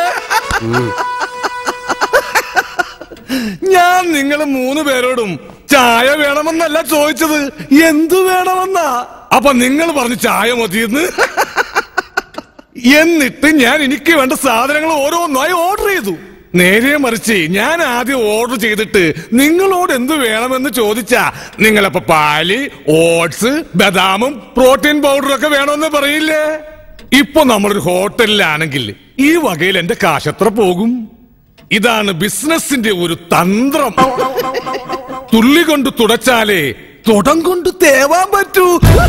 Speaker 22: ഞാൻ നിങ്ങൾ മൂന്ന് പേരോടും ചായ വേണമെന്നല്ല ചോദിച്ചത് എന്തു വേണമെന്നാ അപ്പൊ നിങ്ങൾ പറഞ്ഞു ചായ മതിയെന്ന് എന്നിട്ട് ഞാൻ എനിക്ക് വേണ്ട സാധനങ്ങൾ ഓരോന്നായി ഓർഡർ ചെയ്തു നേരെ മറിച്ച് ഞാൻ ആദ്യം ഓർഡർ ചെയ്തിട്ട് നിങ്ങളോട് എന്ത് വേണമെന്ന് ചോദിച്ചാ നിങ്ങളപ്പോ പാല് ഓട്സ് ബദാമും പ്രോട്ടീൻ പൗഡറും ഒക്കെ വേണമെന്ന് പറയില്ലേ ഇപ്പൊ നമ്മളൊരു ഹോട്ടലിലാണെങ്കിൽ ഈ വകയിൽ എന്റെ കാശത്ര പോകും ഇതാണ് ബിസിനസിന്റെ ഒരു തന്ത്രം തുള്ളി കൊണ്ട് തുടച്ചാലേ തുടം കൊണ്ട് തേവാൻ പറ്റൂ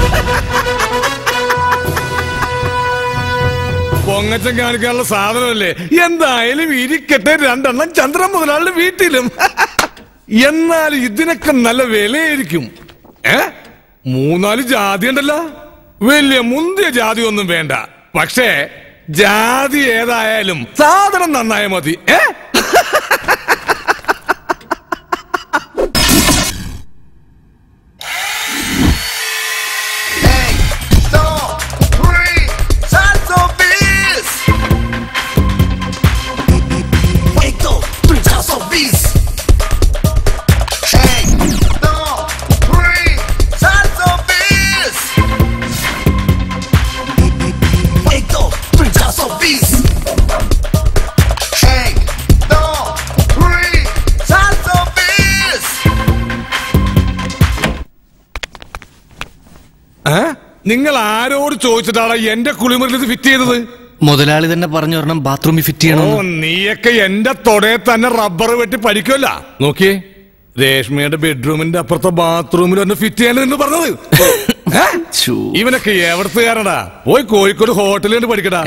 Speaker 22: പൊങ്ങച്ചം കാണിക്കാനുള്ള സാധനമല്ലേ എന്തായാലും ഇരിക്കട്ടെ രണ്ടെണ്ണം ചന്ദ്രൻ മുതലാളുടെ വീട്ടിലും എന്നാൽ ഇതിനൊക്കെ നല്ല വിലയായിരിക്കും ഏ മൂന്നാല് ജാതി ഉണ്ടല്ലോ വലിയ മുന്തിയ ജാതി ഒന്നും വേണ്ട പക്ഷേ ജാതി ഏതായാലും സാധനം നന്നായ മതി ഏ
Speaker 2: Salto bis! Wake three salto bis! Hey, no, three, salto bis! Wake three salto bis! Hey, no, three, salto bis!
Speaker 22: ഏ? നിങ്ങൾ ആരോട് ചോദിച്ചിട്ടാണ് എന്റെ കുളിമുറിൽ ഇത് ഫിറ്റ് ചെയ്തത്
Speaker 1: മുതലാളി തന്നെ പറഞ്ഞു ഒരെണ്ണം ബാത്റൂമിൽ ഫിറ്റ്
Speaker 22: ഓ
Speaker 1: ചെയ്യണം
Speaker 22: നീയൊക്കെ എന്റെ തൊടയെ തന്നെ റബ്ബർ വെട്ടി പഠിക്കുമല്ല നോക്കിയേ രേഷ്മയുടെ ബെഡ്റൂമിന്റെ അപ്പുറത്തെ ബാത്റൂമിൽ ഒന്ന് ഫിറ്റ് ചെയ്യാനെന്ന് പറഞ്ഞത് ഏ? ഇവനൊക്കെ എവിടത്തുകാരടാ പോയി കോഴിക്കോട് ഹോട്ടലിൽ കൊണ്ട് പഠിക്കടാ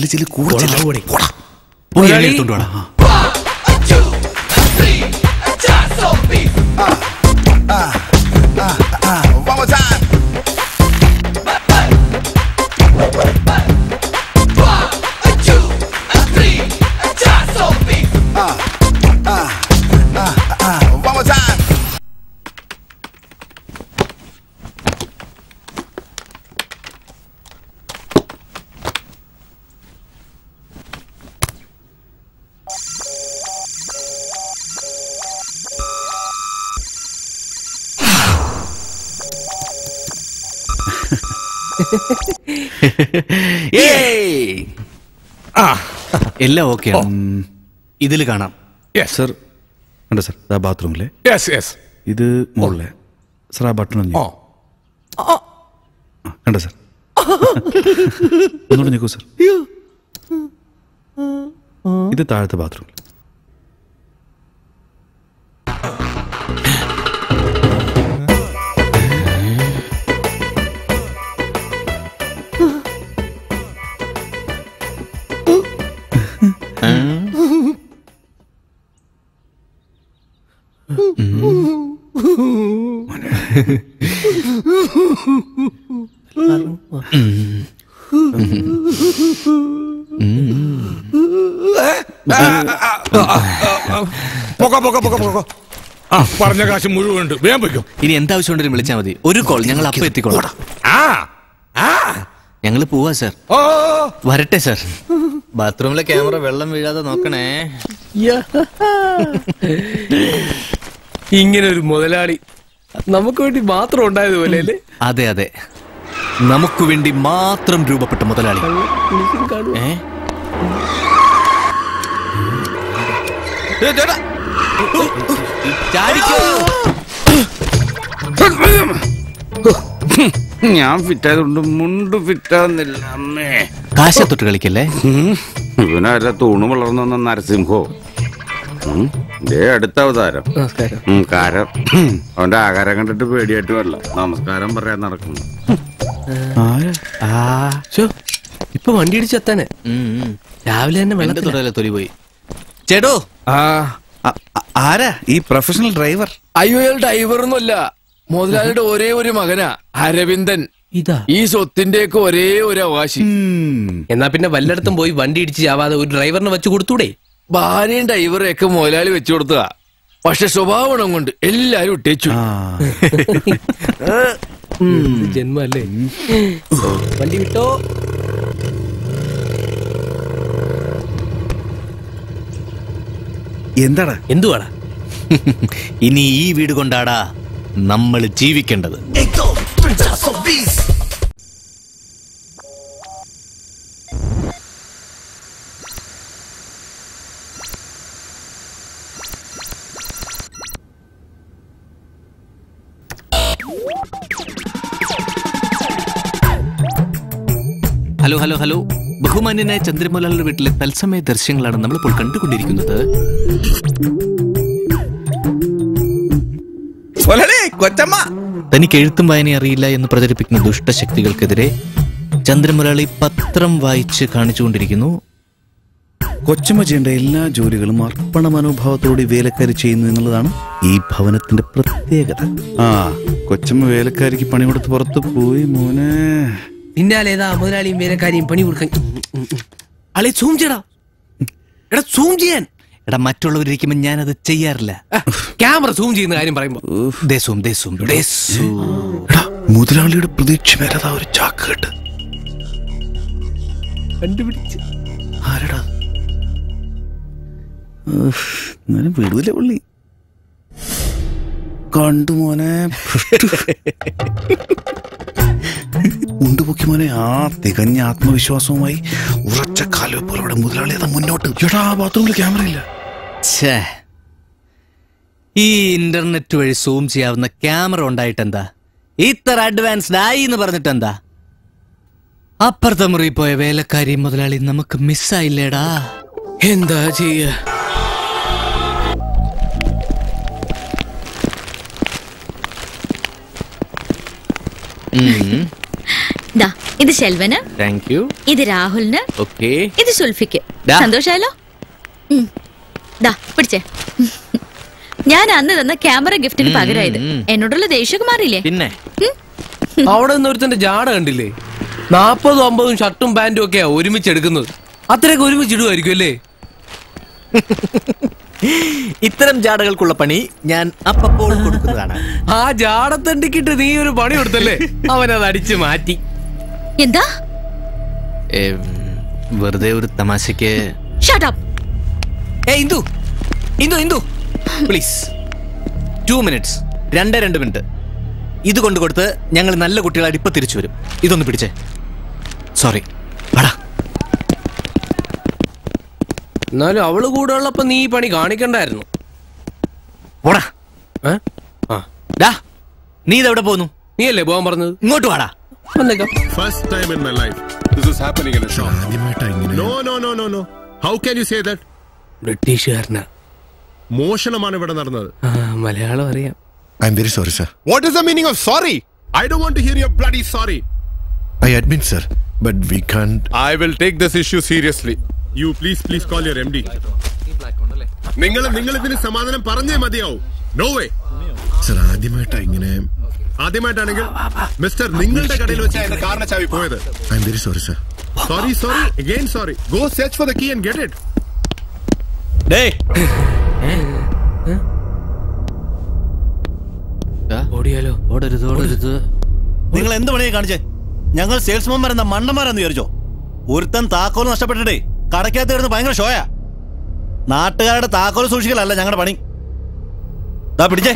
Speaker 1: പോയി എണ്ണ എടുത്തോണ്ട് വാടാ. ആ.
Speaker 2: One more time. One more time.
Speaker 1: ഏയ്! എല്ലാം ഓക്കെ ഇതിൽ കാണാം
Speaker 8: സർ ഉണ്ട് സർ ആ ബാത്റൂമിലെ
Speaker 22: യെസ് യെസ്
Speaker 8: ഇത് മുകളിലെ സർ ആ ബട്ടൺ ഒന്ന് കണ്ട സർ ഒന്നുകൂടെ നിൽക്കൂ സർ ഇത് താഴത്തെ ബാത്റൂം
Speaker 22: പൊക്ക പൊക്ക പൊക്ക പൊക്ക ആ പറഞ്ഞ കാശ് മുഴുവൻ ഉണ്ട് വേഗം പൊയ്ക്കോ
Speaker 1: ഇനി എന്താവശ്യം ഉണ്ടെങ്കിലും വിളിച്ചാൽ മതി ഒരു കോൾ ഞങ്ങൾ അപ്പം എത്തിക്കോളാം
Speaker 22: ആ
Speaker 1: ഞങ്ങൾ പോവാ സർ
Speaker 22: ഓ
Speaker 1: വരട്ടെ സർ ബാത്റൂമിലെ ക്യാമറ വെള്ളം വീഴാതെ നോക്കണേ
Speaker 11: ഇങ്ങനെ ഒരു മുതലാളി നമുക്ക് വേണ്ടി മാത്രം ഉണ്ടായതുപോലെ അല്ലേ
Speaker 1: അതെ അതെ നമുക്ക് വേണ്ടി മാത്രം രൂപപ്പെട്ട മുതലാളി ഏ
Speaker 8: ഞാൻ ഫിറ്റായതുകൊണ്ട് മുണ്ട് ഫിറ്റാകുന്നില്ല അമ്മേ
Speaker 1: കാശത്തൊട്ട് കളിക്കല്ലേ
Speaker 8: ഇവനല്ല തൂണ് വളർന്നു വന്ന നരസിംഹോ ഉം, ദേ അടുത്ത അവതാരം
Speaker 9: നമസ്കാരം
Speaker 8: ഉം, കാരം ഉം, അവന്റെ ആകാരം കണ്ടിട്ട് പേടിയായിട്ട് വരില്ല നമസ്കാരം പറയാൻ നടക്കുന്നു
Speaker 9: ശോ, ഇപ്പൊ വണ്ടി ഇടിച്ചെത്താനെ രാവിലെ തന്നെ
Speaker 1: എന്റെ
Speaker 9: വെള്ളത്തിൽ
Speaker 1: തുടരെ തൊലി പോയി ചേട്ടോ
Speaker 8: ആരാ ഈ പ്രൊഫഷണൽ ഡ്രൈവർ
Speaker 4: അയ്യോ അയാൾ ഡ്രൈവറൊന്നുമല്ല മുതലാളിയുടെ ഒരേ ഒരു മകനാ അരവിന്ദൻ
Speaker 9: ഇതാ
Speaker 4: ഈ സ്വത്തിന്റെയൊക്കെ ഒരേ ഒരു അവകാശി
Speaker 9: എന്നാ പിന്നെ വല്ലയിടത്തും പോയി വണ്ടി ഇടിച്ച് ചാവാതെ ഒരു ഡ്രൈവറിനെ വെച്ച് കൊടുത്തൂടെ
Speaker 4: ഭാര്യയും ഡ്രൈവറും ഒക്കെ മുതലാളി വെച്ചു കൊടുത്തതാ പക്ഷെ സ്വഭാവം കൊണ്ട് എല്ലാരും ഇട്ടേച്ചു
Speaker 9: ജന്മല്ലേ വണ്ടി വിട്ടോ
Speaker 8: എന്താടാ
Speaker 9: എന്തുവാടാ
Speaker 1: ഇനി ഈ വീട് കൊണ്ടാടാ നമ്മൾ ജീവിക്കേണ്ടത് ഹലോ ഹലോ ഹലോ ബഹുമാന്യനായ ചന്ദ്രമോലാലിന്റെ വീട്ടിലെ തത്സമയ ദൃശ്യങ്ങളാണ് നമ്മളിപ്പോൾ കണ്ടുകൊണ്ടിരിക്കുന്നത്
Speaker 8: കൊച്ചമ്മ
Speaker 1: തനിക്ക് എഴുത്തും വായന അറിയില്ല എന്ന് പ്രചരിപ്പിക്കുന്ന ദുഷ്ടശക്തികൾക്കെതിരെ ചന്ദ്രമുരളി പത്രം വായിച്ച് കാണിച്ചുകൊണ്ടിരിക്കുന്നു
Speaker 8: കൊച്ചമ്മ ചെയ്യേണ്ട എല്ലാ ജോലികളും അർപ്പണ മനോഭാവത്തോടെ വേലക്കാരി ചെയ്യുന്നു എന്നുള്ളതാണ് ഈ ഭവനത്തിന്റെ പ്രത്യേകത ആ കൊച്ചമ്മ വേലക്കാരിക്ക് പണി കൊടുത്ത് പുറത്ത് പോയി മോനെ
Speaker 9: പിന്നാലെ ഏതാ മുതലാളിയും വേലക്കാരിയും പണി കൊടുക്കാൻ അളെ സൂം ചെയ്യടാ എടാ സൂം ചെയ്യാൻ
Speaker 1: എടാ മറ്റുള്ളവരിക്കുമ്പോൾ ഞാനത് ചെയ്യാറില്ല
Speaker 9: ക്യാമറ സൂം ചെയ്യുന്ന കാര്യം പറയുമ്പോ
Speaker 1: ദേ സൂം, ദേ സൂം, ദേ സൂം.
Speaker 8: മുതലാളിയുടെ പ്രതീക്ഷ മേലതാ ഒരു ചാക്ക് കേട്ട്
Speaker 9: കണ്ടുപിടിച്ച്
Speaker 8: ആരടാ ഉഫ്, ഇങ്ങനെ വിടൂല പുള്ളി കണ്ടു മോനെ ഉണ്ടുപൊക്കി മോനെ ആ തികഞ്ഞ ആത്മവിശ്വാസവുമായി ഉറച്ച കാലുവെപ്പോലവിടെ മുതലാളി അതാ മുന്നോട്ട് എടാ ബാത്റൂമിൽ ക്യാമറ ഇല്ല
Speaker 1: ഛേ. ഈ ഇന്റർനെറ്റ് വഴി സൂം ചെയ്യാവുന്ന ക്യാമറ ഉണ്ടായിട്ടെന്താ ഇത്ര അഡ്വാൻസ്ഡ് ആയി എന്ന് പറഞ്ഞിട്ടെന്താ അപ്പുറത്തെ മുറി പോയ വേലക്കാരി മുതലാളി നമുക്ക് മിസ്സായില്ലേടാ
Speaker 9: എന്താ ചെയ്യ
Speaker 17: ദാ ഇത് ശെൽവന്
Speaker 1: താങ്ക് യു
Speaker 17: ഇത് രാഹുലിന്
Speaker 1: ഓക്കെ
Speaker 17: ഇത് സുൽഫിക്ക്
Speaker 1: ദാ.
Speaker 17: സന്തോഷായല്ലോ ഉം. ദാ പിടിച്ചേ ഞാൻ അന്ന് തന്ന ക്യാമറ ഗിഫ്റ്റിന് പകരമായത് എന്നോടുള്ള ദേഷ്യമൊക്കെ മാറിയില്ലേ
Speaker 1: പിന്നെ
Speaker 9: അവിടെ നിന്ന് ഒരുത്തന്റെ ജാട കണ്ടില്ലേ നാപ്പതും അമ്പതും ഷർട്ടും പാന്റും ഒക്കെയാ ഒരുമിച്ച് എടുക്കുന്നത് അത്രയൊക്കെ ഒരുമിച്ച് ഇടുമായിരിക്കും അല്ലേ
Speaker 1: ഇത്തരം ജാടകൾക്കുള്ള പണി ഞാൻ അപ്പപ്പോൾ കൊടുക്കുന്നതാണ്
Speaker 9: ആ ജാടത്തണ്ടിക്കിട്ട് നീ ഒരു പണി കൊടുത്തല്ലേ അവനത് അടിച്ചു മാറ്റി
Speaker 17: എന്താ
Speaker 1: ഏം, വെറുതെ ഒരു തമാശക്ക്
Speaker 17: ഷട്ടപ്പ്
Speaker 1: ഏ Indu Indu Indu please two minutes രണ്ടേ രണ്ട് മിനിറ്റ് ഇത് കൊണ്ട് കൊടുത്ത് ഞങ്ങൾ നല്ല കുട്ടികളായിട്ട് ഇപ്പൊ തിരിച്ചു വരും ഇതൊന്ന് പിടിച്ചേ സോറി
Speaker 9: എന്നാലും അവള് കൂടെ ഉള്ളപ്പോ നീ ഈ പണി കാണിക്കണ്ടായിരുന്നു
Speaker 1: ഓടാ ഡാ നീ ഇതെവിടെ പോന്നു
Speaker 9: നീ അല്ലേ പോകാൻ പറഞ്ഞത്
Speaker 1: ഇങ്ങോട്ട് വാടാ
Speaker 9: വന്നേക്കാം
Speaker 19: First time in my life, this is happening in a shop. No, no, no, no, no. How can you say that?
Speaker 9: ബ്രിട്ടീഷുകാരനാ
Speaker 19: മോഷണമാണ് ഇവിടെ നടന്നത്
Speaker 9: ആ, മലയാളം അറിയാം
Speaker 20: I'm very sorry, sir.
Speaker 19: What is the meaning of sorry? I don't want to hear your bloody sorry.
Speaker 20: I admit, sir, but we can't.
Speaker 19: I will take this issue seriously. You please, please call your MD. നിങ്ങൾ നിങ്ങൾ ഇതിന് സമാധാനം പറഞ്ഞേ മതിയാവും നോ വേ
Speaker 20: സർ ആദ്യമായിട്ടാ ഇങ്ങനെ
Speaker 19: ആദ്യമായിട്ടാണെങ്കിൽ മിസ്റ്റർ നിങ്ങളുടെ കടയിൽ വെച്ച് എന്റെ കാറിന്റെ ചാവി പോയത്
Speaker 20: I'm very sorry sir
Speaker 19: sorry sorry again sorry go search for the key and get it
Speaker 9: ഓടിയാലോ
Speaker 1: ഓടരുത് ഓടരുത്
Speaker 24: നിങ്ങൾ എന്ത് പണിയാ കാണിച്ചേ ഞങ്ങൾ സെയിൽസ്മാൻ എന്താ മണ്ടന്മാരാന്ന് വിചാരിച്ചോ ഒരുത്തൻ താക്കോൽ നഷ്ടപ്പെട്ടിട്ടേ കടക്കകത്ത് കിടന്ന് ഭയങ്കര ഷോയാ നാട്ടുകാരുടെ താക്കോൽ സൂക്ഷിക്കലല്ല ഞങ്ങളുടെ പണി ദാ പിടിച്ചേ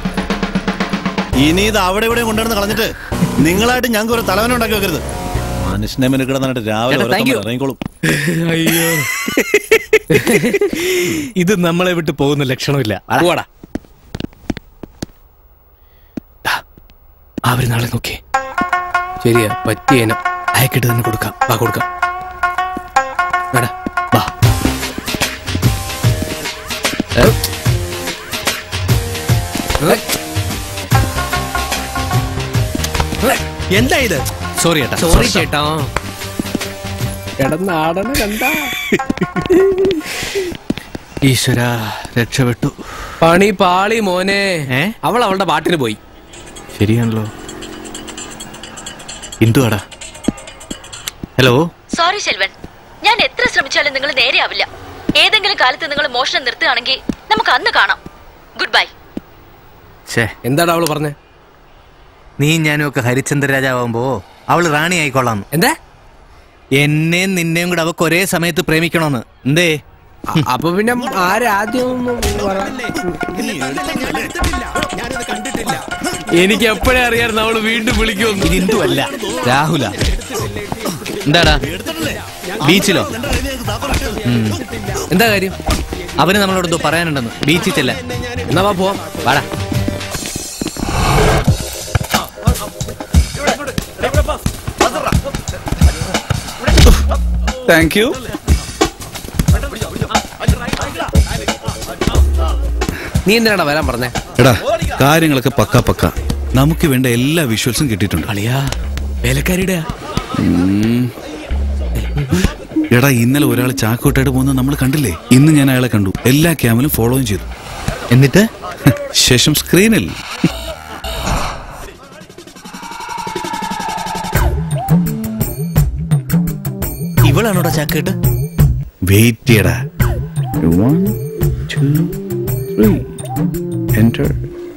Speaker 24: ഇനി ഇത് അവിടെ ഇവിടെ കൊണ്ടുവന്ന് കളഞ്ഞിട്ട് നിങ്ങളായിട്ട് ഞങ്ങൾക്ക് ഒരു തലവന ഉണ്ടാക്കി വെക്കരുത് മനുഷ്യനെ മെനുക്കിടന്നിട്ട് രാവിലെ
Speaker 1: ചേട്ടാ, thank you.
Speaker 24: ഓരോരുത്തന്മാർ ഇറങ്ങിക്കോളും
Speaker 9: അയ്യോ
Speaker 11: ഇത് നമ്മളെ വിട്ട് പോകുന്ന ലക്ഷണമില്ല പോടാ അവര് നാളെ നോക്കി ശരിയാ പറ്റിയേന അയക്കിട്ട് തന്നെ കൊടുക്കാം വാ കൊടുക്കാം വേടാ വാ ഏ?
Speaker 12: എന്താ ഇത്
Speaker 11: സോറി ഏട്ടാ
Speaker 9: സോറി ചേട്ടാ കിടന്നാടന കണ്ട
Speaker 11: ഈശ്വര രക്ഷപ്പെട്ടു
Speaker 9: പണി പാളി മോനെ അവൾ അവളുടെ പാട്ടിന് പോയി
Speaker 11: ശരിയാണല്ലോ എന്തുവാടാ ഹലോ
Speaker 17: സോറി ശെൽവൻ ഞാൻ എത്ര ശ്രമിച്ചാലും നിങ്ങൾ നേരെയാവില്ല ഏതെങ്കിലും കാലത്ത് നിങ്ങൾ മോഷണം നിർത്തുകയാണെങ്കിൽ നമുക്ക് അന്ന് കാണാം ഗുഡ് ബൈ
Speaker 11: ഛേ
Speaker 9: എന്താടാ അവള് പറഞ്ഞേ
Speaker 1: നീ ഞാനും ഒക്കെ ഹരിചന്ദ്ര രാജാവുമ്പോ അവള് റാണി ആയിക്കൊള്ളാം
Speaker 9: എന്താ
Speaker 1: എന്നെയും നിന്നെയും കൂടെ അവക്ക് ഒരേ സമയത്ത് പ്രേമിക്കണോന്ന് എന്തേ
Speaker 9: അപ്പൊ പിന്നെ ആരാദ്യം എനിക്ക് എപ്പോഴേ അറിയായിരുന്നു അവള് വീണ്ടും വിളിക്കുമെന്ന്
Speaker 1: ഇത് ഹിന്ദുവല്ല രാഹുല എന്താടാ ബീച്ചിലോ ഉം.
Speaker 9: എന്താ കാര്യം
Speaker 1: അവന് നമ്മളോട് എന്തോ പറയാനുണ്ടെന്ന് ബീച്ചിൽ ചെല്ല
Speaker 9: എന്നാ വാ പോവാം
Speaker 1: വാടാ
Speaker 8: താങ്ക് യു
Speaker 9: നീ എന്തിനാടാ വരാൻ പറഞ്ഞേ
Speaker 8: എടാ കാര്യങ്ങളൊക്കെ പക്ക പക്ക നമുക്ക് വേണ്ട എല്ലാ വിഷ്വൽസും കിട്ടിയിട്ടുണ്ട്
Speaker 9: അളിയാ വേലക്കാരിയുടെ
Speaker 8: ഉം. എടാ ഇന്നലെ ഒരാൾ ചാക്കോട്ടായിട്ട് പോകുന്നത് നമ്മൾ കണ്ടില്ലേ ഇന്ന് ഞാൻ അയാളെ കണ്ടു എല്ലാ ക്യാമിലും ഫോളോയും ചെയ്തു
Speaker 1: എന്നിട്ട്
Speaker 8: ശേഷം സ്ക്രീനിൽ
Speaker 1: ഇവളാണോടാ ചാക്കേട്ട്
Speaker 8: വെയിറ്റ് ചെയ്യടാ വൺ ടു ത്രീ എൻ്റർ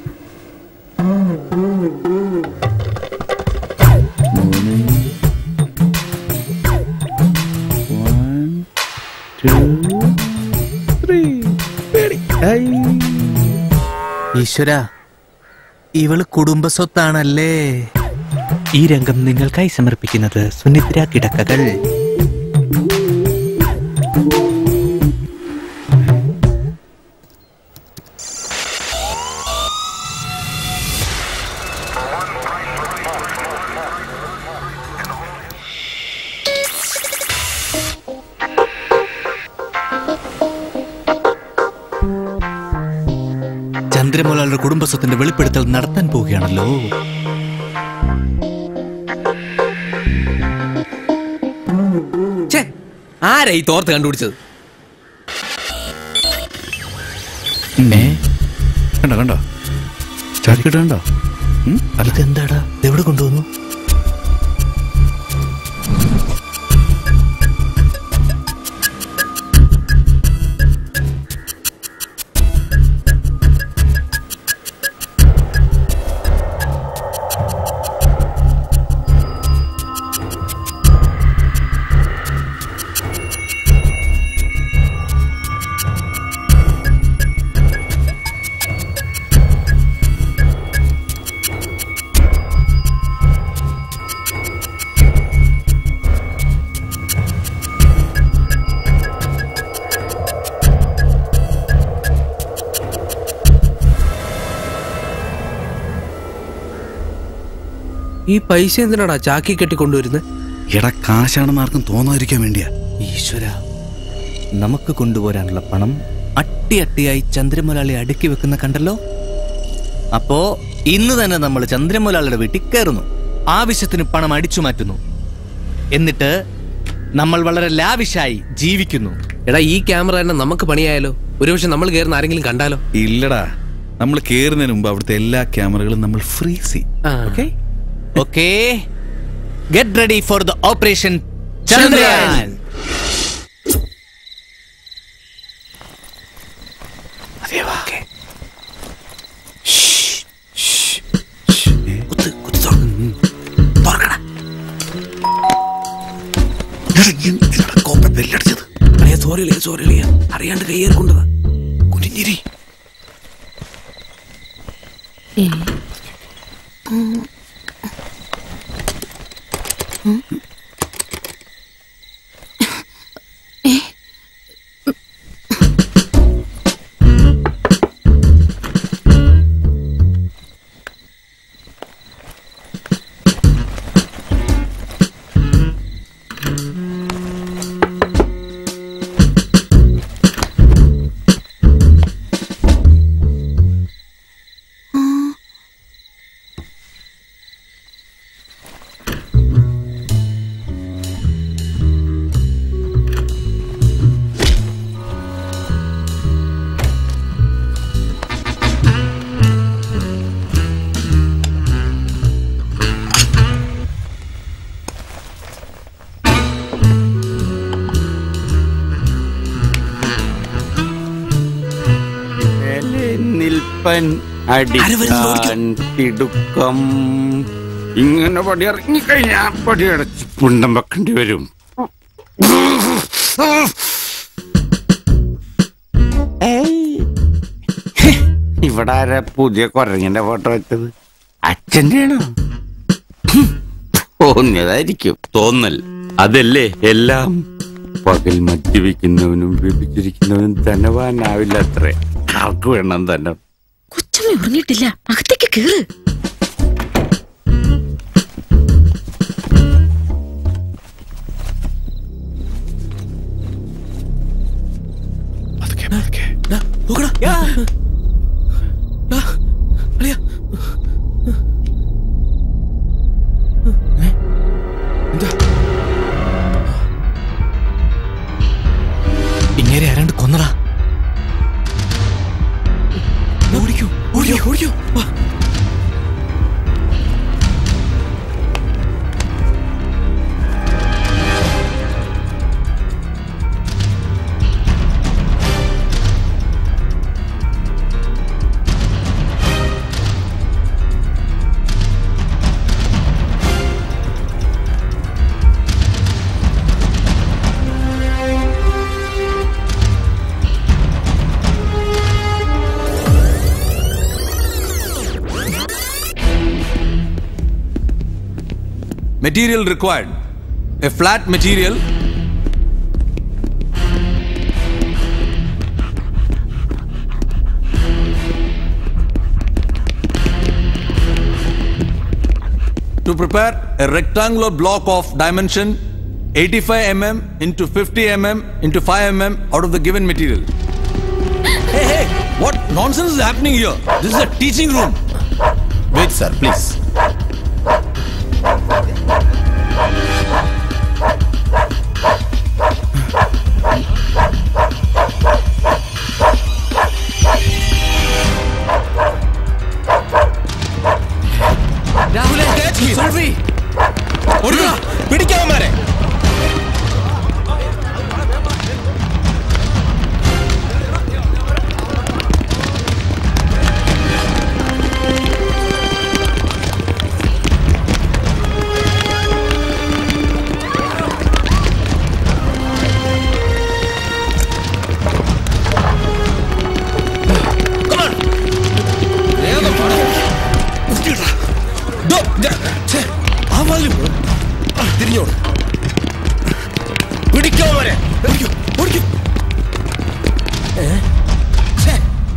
Speaker 1: ഈശ്വര ഇവള് കുടുംബസ്വത്താണല്ലേ ഈ രംഗം നിങ്ങൾക്കായി സമർപ്പിക്കുന്നത് സുനിദ്ര കിടക്കകൾ ചന്ദ്രമോലാളുടെ കുടുംബസ്വത്തിന്റെ വെളിപ്പെടുത്തൽ നടത്താൻ പോവുകയാണല്ലോ
Speaker 9: ഛേ, ആരാ ഈ തോർത്ത് കണ്ടുപിടിച്ചത്
Speaker 8: കണ്ടോ കണ്ടോ ചാക്കിട്ട് കണ്ടോ
Speaker 1: ഇതെന്താടാ എവിടെ കൊണ്ടുവന്നു
Speaker 9: ഈ പൈസ എന്തിനാടാ ചാക്കി കെട്ടി കൊണ്ടുവരുന്നത്
Speaker 8: എടാ കാശാണെന്ന് ആർക്കും തോന്നാതിരിക്കാൻ വേണ്ടിയാ
Speaker 1: ഈശ്വര നമുക്ക് കൊണ്ടുപോരാനുള്ള പണം അട്ടി അട്ടിയായി ചന്ദ്രമുലാളി അടുക്കി വെക്കുന്ന കണ്ടല്ലോ അപ്പോ ഇന്ന് തന്നെ നമ്മൾ ചന്ദ്രമുലാളിയുടെ വീട്ടിൽ കയറുന്നു ആവശ്യത്തിന് പണം അടിച്ചു മാറ്റുന്നു എന്നിട്ട് നമ്മൾ വളരെ ലാവിഷായി ജീവിക്കുന്നു
Speaker 9: എടാ ഈ ക്യാമറ തന്നെ നമുക്ക് പണിയായാലോ ഒരുപക്ഷെ നമ്മൾ കയറുന്ന ആരെങ്കിലും കണ്ടാലോ
Speaker 8: ഇല്ലടാ നമ്മൾ കേറുന്നതിന് മുമ്പ് അവിടുത്തെ എല്ലാ ക്യാമറകളും നമ്മൾ ഫ്രീസ് ചെയ്യും
Speaker 9: okay
Speaker 1: okay get ready for the operation Chandrayaan
Speaker 9: sorry sorry അറിയാണ്ട് കയ്യേറി കൊണ്ടതാ കുഞ്ഞിരി
Speaker 5: അപ്പൻ അടിക്കാൻ തിടുക്കം ഇങ്ങനെ പടി ഇറങ്ങിക്കഴിഞ്ഞാ പടി അടച്ച് പുണ്ടം വെക്കേണ്ടി വരും ഇവിടെ ആരാ പുതിയ കൊരങ്ങന്റെ ഫോട്ടോ വെച്ചത് അച്ഛന്റെ ആണോ തോന്നിയതായിരിക്കും തോന്നൽ അതല്ലേ എല്ലാം പകൽ മദ്യപിക്കുന്നവനും വ്യഭിച്ചിരിക്കുന്നവനും ധനവാനാവില്ല അത്രേ ആർക്ക് വേണം തന്നെ
Speaker 17: കൊച്ചമ്മ ഉറങ്ങിയിട്ടില്ല അകത്തേക്ക് കേറ്
Speaker 15: ഇങ്ങനെ ആരാണ്ട് കൊന്നടാ ഓടിക്കോ ഓടിക്കോ ഓടിക്കോ വാ.
Speaker 8: Material required. A flat material. To prepare a rectangular block of dimension 85 mm into 50 mm into 5 mm out of the given material. Hey, hey, what nonsense is happening here? This is a teaching room.
Speaker 20: Wait, sir, please.
Speaker 15: രാഹുലെ Zulfi ഓടിക്കോ പിടിക്കാവന്മാരെ തിരിഞ്ഞോട് പിടിക്കോ വരെ ഓടിക്കോ ഓടിക്കോ ഏ? ഛേ.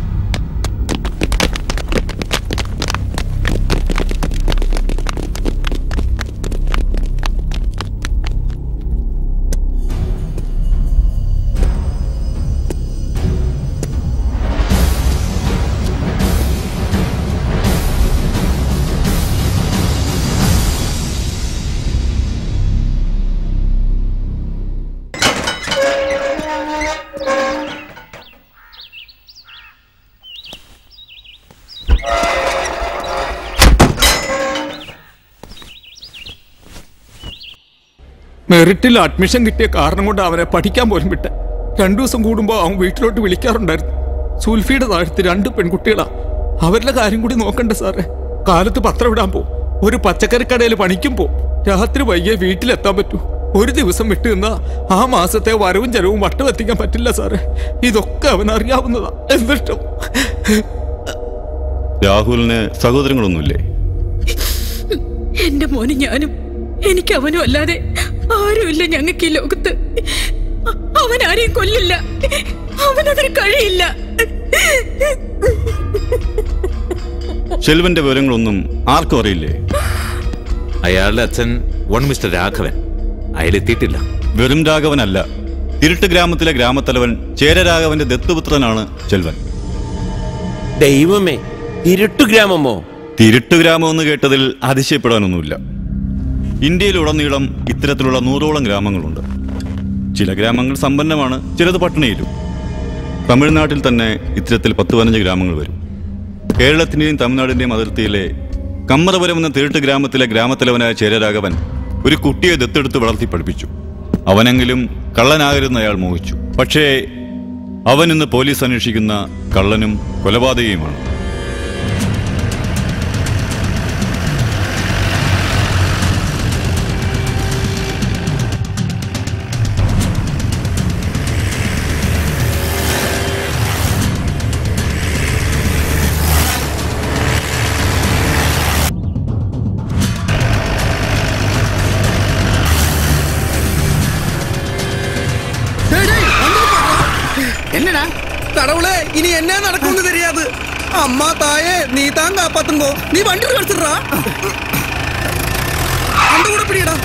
Speaker 22: മെറിറ്റിൽ അഡ്മിഷൻ കിട്ടിയ കാരണം കൊണ്ട് അവനെ പഠിക്കാൻ പോലും വിട്ടെ രണ്ടു ദിവസം കൂടുമ്പോൾ അവൻ വീട്ടിലോട്ട് വിളിക്കാറുണ്ടായിരുന്നു സുൽഫിയുടെ താഴത്ത് രണ്ട് പെൺകുട്ടികളാ അവരുടെ കാര്യം കൂടി നോക്കണ്ടേ സാറേ കാലത്ത് പത്രം ഇടാൻ പോ ഒരു പച്ചക്കറിക്കടയിൽ പണിക്കും പോ രാത്രി വൈകിയ വീട്ടിലെത്താൻ പറ്റൂ ഒരു ദിവസം വിട്ടു നിന്നാ ആ മാസത്തെ വരവും ചെലവും വട്ടമെത്തിക്കാൻ പറ്റില്ല സാറേ ഇതൊക്കെ അവൻ അറിയാവുന്നതാ എന്നിട്ടും
Speaker 6: രാഹുലിന് സഹോദരങ്ങളൊന്നുമില്ലേ
Speaker 16: എന്റെ മോനും ഞാനും എനിക്ക് അവനും അല്ലാതെ ആരുമില്ല ഞങ്ങൾക്ക് ഈ ലോകത്ത് അ- അവൻ ആരെയും കൊല്ലില്ല അവനതിന് കഴിയില്ല
Speaker 6: ഷെൽവന്റെ വിവരങ്ങളൊന്നും ആർക്കും അറിയില്ലേ
Speaker 21: അയാളുടെ അച്ഛൻ വൺ മിസ്റ്റർ രാഘവൻ അയാളെത്തിയിട്ടില്ല
Speaker 6: വെറും രാഘവനല്ല ഇരുട്ട് ഗ്രാമത്തിലെ ഗ്രാമത്തലവൻ ചേരരാഘവന്റെ ദത്തുപുത്രനാണ് ചെൽവൻ
Speaker 7: ദൈവമേ ഇരുട്ടു ഗ്രാമമോ
Speaker 6: തിരുട്ട് ഗ്രാമം എന്ന് കേട്ടതിൽ അതിശയപ്പെടാനൊന്നുമില്ല ഇന്ത്യയിലുടനീളം ഇത്തരത്തിലുള്ള നൂറോളം ഗ്രാമങ്ങളുണ്ട് ചില ഗ്രാമങ്ങൾ സമ്പന്നമാണ് ചിലത് പട്ടിണിയിലും തമിഴ്നാട്ടിൽ തന്നെ ഇത്തരത്തിൽ പത്ത് പതിനഞ്ച് ഗ്രാമങ്ങൾ വരും കേരളത്തിന്റെയും തമിഴ്നാടിന്റെയും അതിർത്തിയിലെ കമ്മറപുരം എന്ന തിരുട്ട് ഗ്രാമത്തിലെ ഗ്രാമത്തലവനായ ചേരരാഘവൻ ഒരു കുട്ടിയെ ദത്തെടുത്ത് വളർത്തി പഠിപ്പിച്ചു അവനെങ്കിലും കള്ളനാകരുതെന്ന് അയാൾ മോഹിച്ചു പക്ഷേ അവൻ ഇന്ന് പോലീസ് അന്വേഷിക്കുന്ന കള്ളനും കൊലപാതകയുമാണ്
Speaker 10: കടവുളെ ഇനി എന്നാ നടക്കുമെന്ന് தெரியாது അമ്മ തായേ നീ താൻ കാപ്പാത്തുമ്പോ നീ വണ്ടി കളിച്ചിട്ടാ അന്റെ കൂടെ പിടിയടാ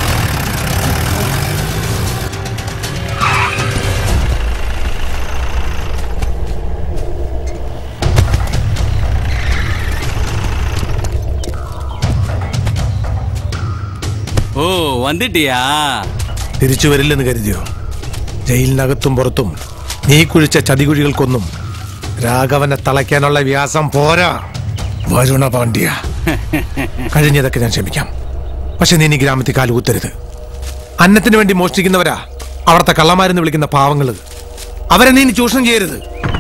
Speaker 3: ഓ വന്നിട്ടിയാ
Speaker 22: തിരിച്ചു വരില്ലെന്ന് കരുതിയോ ജയിലിനകത്തും പുറത്തും നീ കുഴിച്ച ചതികുഴികൾക്കൊന്നും രാഘവനെ തളയ്ക്കാനുള്ള വ്യാസം പോരാ വരുണ പാണ്ഡ്യ കഴിഞ്ഞതൊക്കെ ഞാൻ ക്ഷമിക്കാം പക്ഷെ നീ ഇനി ഗ്രാമത്തിൽ കാലുകുത്തരുത് അന്നത്തിന് വേണ്ടി മോഷ്ടിക്കുന്നവരാ അവിടുത്തെ കള്ളമാരെന്ന് വിളിക്കുന്ന പാവങ്ങള് അവരെ നീ ഇനി ചൂഷണം ചെയ്യരുത്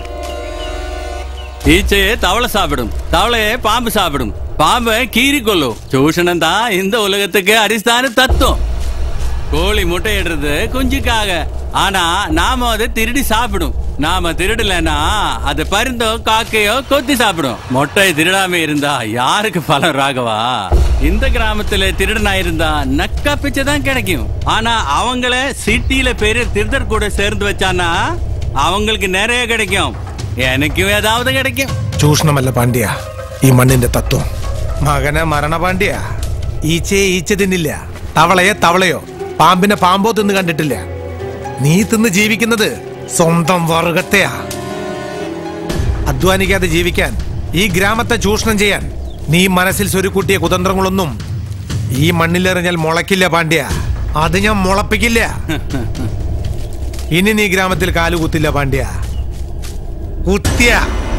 Speaker 3: ஈச்சையே தவளை சாப்பிடும் தவளையே பாம்பு சாப்பிடும் பாம்பை கீறி கொள்ளும் சூஷணம் தான் இந்த உலகத்துக்கு அடிஸ்தான தத்துவம் கோழி முட்டையிடுறது குஞ்சுக்காக ஆனா நாம அதை திருடி சாப்பிடும் நாம திருடலைன்னா அது பருந்தோ காக்கையோ கொத்தி சாப்பிடும் மொட்டை திருடாம இருந்தா யாருக்கு பலம் ராகவா இந்த கிராமத்துல திருடனா இருந்தா நக்கா பிச்சை தான் கிடைக்கும் ஆனா அவங்கள சிட்டியில பெரிய திருடர் கூட சேர்ந்து வச்சானா அவங்களுக்கு நிறைய கிடைக்கும் എനിക്കും ഏതാവത് கிடைக்கும்
Speaker 22: ചൂഷണമല്ല പാണ്ഡ്യ ഈ മണ്ണിന്റെ തത്വം മകനെ മരണ പാണ്ഡ്യ ഈച്ചയെ ഈച്ച തിന്നില്ല തവളയെ തവളയോ പാമ്പിനെ പാമ്പോ തിന്ന് കണ്ടിട്ടില്ല നീ തിന്ന് ജീവിക്കുന്നത് സ്വന്തം വർഗത്തെയാ അധ്വാനിക്കാതെ ജീവിക്കാൻ ഈ ഗ്രാമത്തെ ചൂഷണം ചെയ്യാൻ നീ മനസ്സിൽ സ്വരുക്കൂട്ടിയ കുതന്ത്രങ്ങളൊന്നും ഈ മണ്ണിലെറിഞ്ഞാൽ മുളയ്ക്കില്ല പാണ്ഡ്യ അത് ഞാൻ മുളപ്പിക്കില്ല ഇനി നീ ഗ്രാമത്തിൽ കാലുകുത്തില്ല പാണ്ഡ്യ കുത്തിയ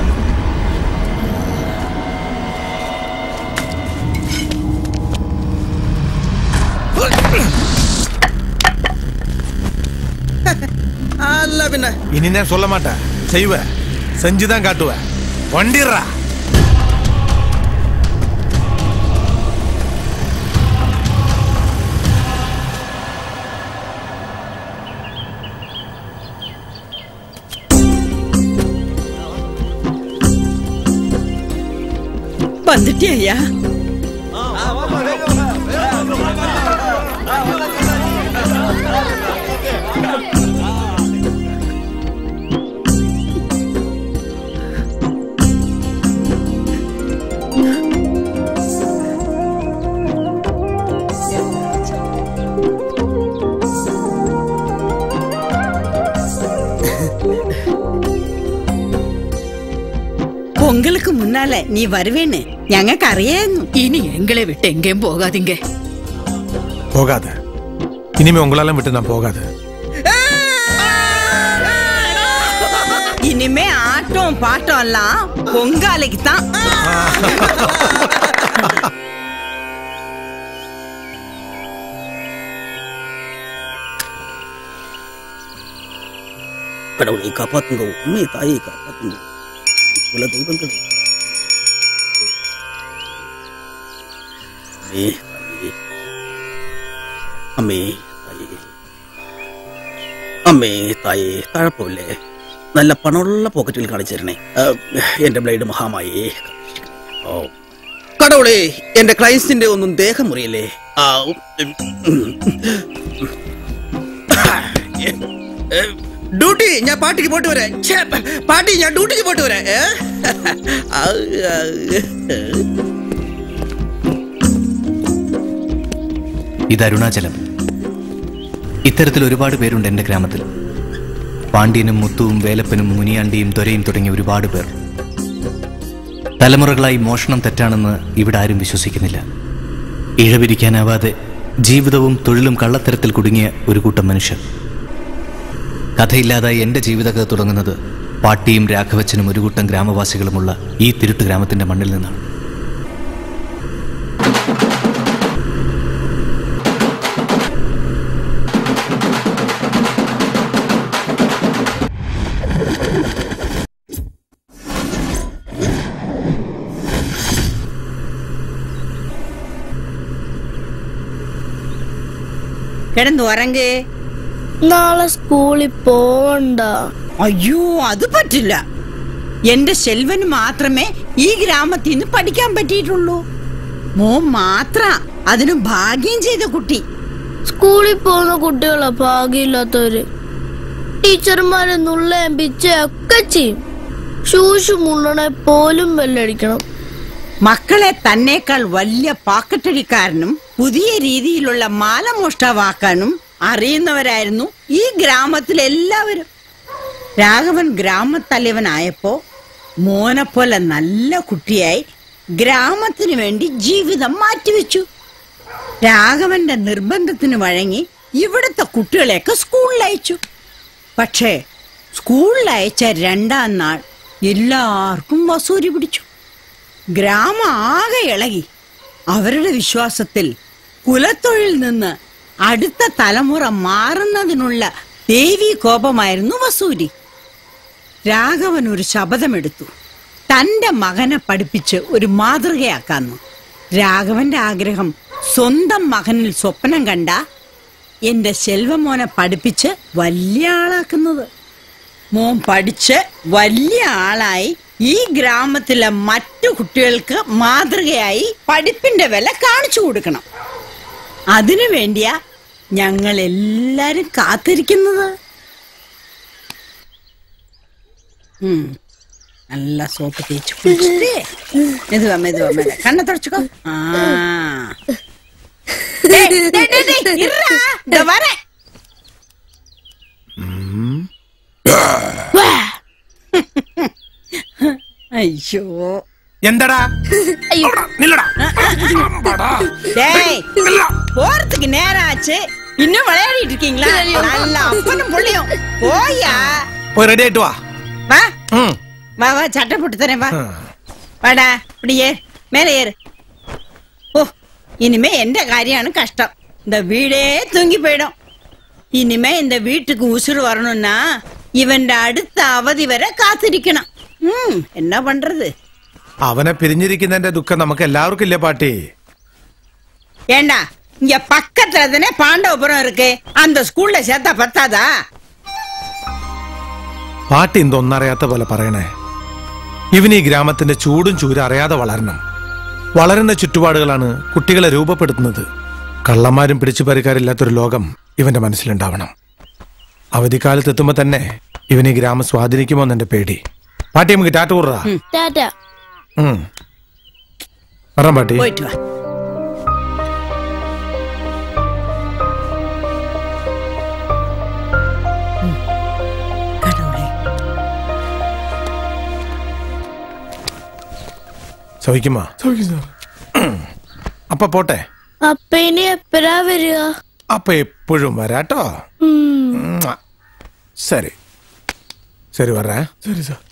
Speaker 10: അല്ല പിന്നെ
Speaker 22: இனி நான் சொல்ல மாட்டேன் செய்வேன் செஞ்சுதான் காட்டுவேன் வண்டிடுறா
Speaker 13: வந்துட்டியா பொங்கலுக்கு முன்னால நீ வருவேன்னு ഞങ്ങൾക്ക് അറിയായിരുന്നു
Speaker 16: இனி எங்களை விட்டு எங்கேயும் போகாதீங்க
Speaker 22: போகாது இனிமே உங்களால விட்டு நான் போகாது
Speaker 13: இனிமே ஆட்டம் பாட்டம் எல்லாம் பொங்காலைக்கு தான்
Speaker 10: கடவுளை காப்பாத்துங்க உண்மை தாயை காப்பாத்துங்க குல தெய்வங்கள் അമ്മേ തായേ അമ്മേ തായേ തഴപ്പില്ലേ നല്ല പണമുള്ള പോക്കറ്റിൽ കാണിച്ചു തരണേ ആ, എന്റെ ബ്ലേഡ് മഹാമായേ ഓ കടവുളെ എന്റെ ക്രൈസ്റ്റിന്റെ ഒന്നും ദേഹം മുറിയല്ലേ ആ, ഉം, ഉം, ഉം. ഏ, ഡ്യൂട്ടി ഞാൻ പാട്ടിക്ക് പോയിട്ട് വരാം ഛേ, പാട്ടി ഞാൻ ഡ്യൂട്ടിക്ക് പോയിട്ട് വരാം ഏ? ആ, ആ,
Speaker 1: ഇത് അരുണാചലം ഇത്തരത്തിൽ ഒരുപാട് പേരുണ്ട് എൻ്റെ ഗ്രാമത്തിൽ പാണ്ഡ്യനും മുത്തുവും വേലപ്പനും മുനിയാണ്ടിയും ത്വരയും തുടങ്ങിയ ഒരുപാട് പേർ തലമുറകളായി മോഷണം തെറ്റാണെന്ന് ഇവിടെ ആരും വിശ്വസിക്കുന്നില്ല ഇഴപിരിക്കാനാവാതെ ജീവിതവും തൊഴിലും കള്ളത്തരത്തിൽ കുടുങ്ങിയ ഒരു കൂട്ടം മനുഷ്യർ കഥയില്ലാതായി എൻ്റെ ജീവിതകഥ തുടങ്ങുന്നത് പാട്ടിയും രാഘവച്ചനും ഒരു കൂട്ടം ഗ്രാമവാസികളുമുള്ള ഈ തിരുട്ട് ഗ്രാമത്തിൻ്റെ മണ്ണിൽ നിന്നാണ്
Speaker 13: കിടന്നു ഉറങ്ങ്
Speaker 14: നാളെ സ്കൂളിൽ പോവണ്ട
Speaker 13: അയ്യോ അത് പറ്റില്ല എന്റെ ശെൽവന് മാത്രമേ ഈ ഗ്രാമത്തിൽ നിന്ന് പഠിക്കാൻ പറ്റിയിട്ടുള്ളൂ മോൻ മാത്ര അതിന് ഭാഗ്യം ചെയ്ത കുട്ടി
Speaker 14: സ്കൂളിൽ പോകുന്ന കുട്ടികളാ ഭാഗ്യമില്ലാത്തവര് ടീച്ചർമാരെ നുള്ളയും പിച്ചയും ഒക്കെ ചെയ്യും ഷൂഷ് മുള്ളണെ പോലും ബെല്ലടിക്കണം
Speaker 13: മക്കളെ തന്നേക്കാൾ വലിയ പാക്കറ്റടിക്കാരനും പുതിയ രീതിയിലുള്ള മാലമോഷ്ടാവാക്കാനും അറിയുന്നവരായിരുന്നു ഈ ഗ്രാമത്തിലെ എല്ലാവരും രാഘവൻ ഗ്രാമത്തലവനായപ്പോ മോനെപ്പോലെ നല്ല കുട്ടിയായി ഗ്രാമത്തിനു വേണ്ടി ജീവിതം മാറ്റിവെച്ചു രാഘവന്റെ നിർബന്ധത്തിന് വഴങ്ങി ഇവിടുത്തെ കുട്ടികളെയൊക്കെ സ്കൂളിൽ അയച്ചു പക്ഷേ സ്കൂളിൽ അയച്ച രണ്ടാം നാൾ എല്ലാവർക്കും വസൂരി പിടിച്ചു ഗ്രാമം ആകെ ഇളകി അവരുടെ വിശ്വാസത്തിൽ കുലത്തൊഴിൽ നിന്ന് അടുത്ത തലമുറ മാറുന്നതിനുള്ള ദേവീ കോപമായിരുന്നു വസൂരി രാഘവൻ ഒരു ശപഥമെടുത്തു തന്റെ മകനെ പഠിപ്പിച്ച് ഒരു മാതൃകയാക്കാന്നു രാഘവന്റെ ആഗ്രഹം സ്വന്തം മകനിൽ സ്വപ്നം കണ്ട എന്റെ ശെൽവമോനെ പഠിപ്പിച്ച് വലിയ ആളാക്കുന്നത് മോൻ പഠിച്ച് വലിയ ആളായി ഈ ഗ്രാമത്തിലെ മറ്റു കുട്ടികൾക്ക് മാതൃകയായി പഠിപ്പിന്റെ വില കാണിച്ചു കൊടുക്കണം അതിനു വേണ്ടിയാ ഞങ്ങൾ എല്ലാരും കാത്തിരിക്കുന്നത് ഉം. നല്ല സോപ്പ് തേച്ച് കുളിച്ചിട്ടേ മെതുവാ മെതുവാ മെല്ലെ കണ്ണ തുടച്ചോ ആ ദേ, ദേ, ദേ, ദേ, ഇറാ, ദേ വരെ. അയ്യോ
Speaker 2: എന്തടാ
Speaker 13: டேய் போறதுக்கு நேரம் ஆச்சு இன்னும் விளையாடிட்டு இருக்கீங்களா நல்ல அப்பனும் புள்ளியும் போயா
Speaker 2: പോയി റെഡി ആയിട്ട് വാ
Speaker 13: வா வா வா சட்டை போட்டு தரேன் வா வாடா இப்படியே மேலே ஏறு ஓ இனிமே எந்த காரியம் கஷ்டம் இந்த வீடே தூங்கி போயிடும் இனிமே இந்த வீட்டுக்கு உசுறு வரணும்னா இவன் அடுத்த அவதி வரை காத்திருக்கணும் ம் என்ன பண்றது
Speaker 2: അവനെ പിരിഞ്ഞിരിക്കുന്നതിന്റെ ദുഃഖം നമുക്ക് എല്ലാവർക്കും ഇല്ലേ പാട്ടി
Speaker 13: ஏண்டா இங்க பக்கத்துல தானே பாண்டவபுரம் இருக்கு அந்த ஸ்கூல்ல சேர்த்தா பத்தாதா
Speaker 2: പാട്ടി എന്തൊന്നറിയാത്ത പോലെ പറയണേ ഇവന് ഈ ഗ്രാമത്തിന്റെ ചൂടും ചൂരും അറിയാതെ വളരണം വളരുന്ന ചുറ്റുപാടുകളാണ് കുട്ടികളെ രൂപപ്പെടുത്തുന്നത് കള്ളന്മാരും പിടിച്ചുപറിക്കാരില്ലാത്തൊരു ലോകം ഇവന്റെ മനസ്സിലുണ്ടാവണം അവധിക്കാലത്ത് എത്തുമ്പോ തന്നെ ഇവൻ ഈ ഗ്രാമം സ്വാധീനിക്കുമോ എന്നെ പേടി പാട്ടി നമുക്ക് ടാറ്റ കൂറാ
Speaker 14: ടാറ്റ
Speaker 2: പറയാം പാട്ടി
Speaker 13: போயிட்டு வா
Speaker 2: സഹിക്കുമോ അപ്പൊ പോട്ടെ
Speaker 14: അപ്പ ഇനി എപ്പോഴാ വരിക
Speaker 2: അപ്പൊ എപ്പോഴും വരാട്ടോ ഉം. ശരി ശരി വരാ ശരി സാർ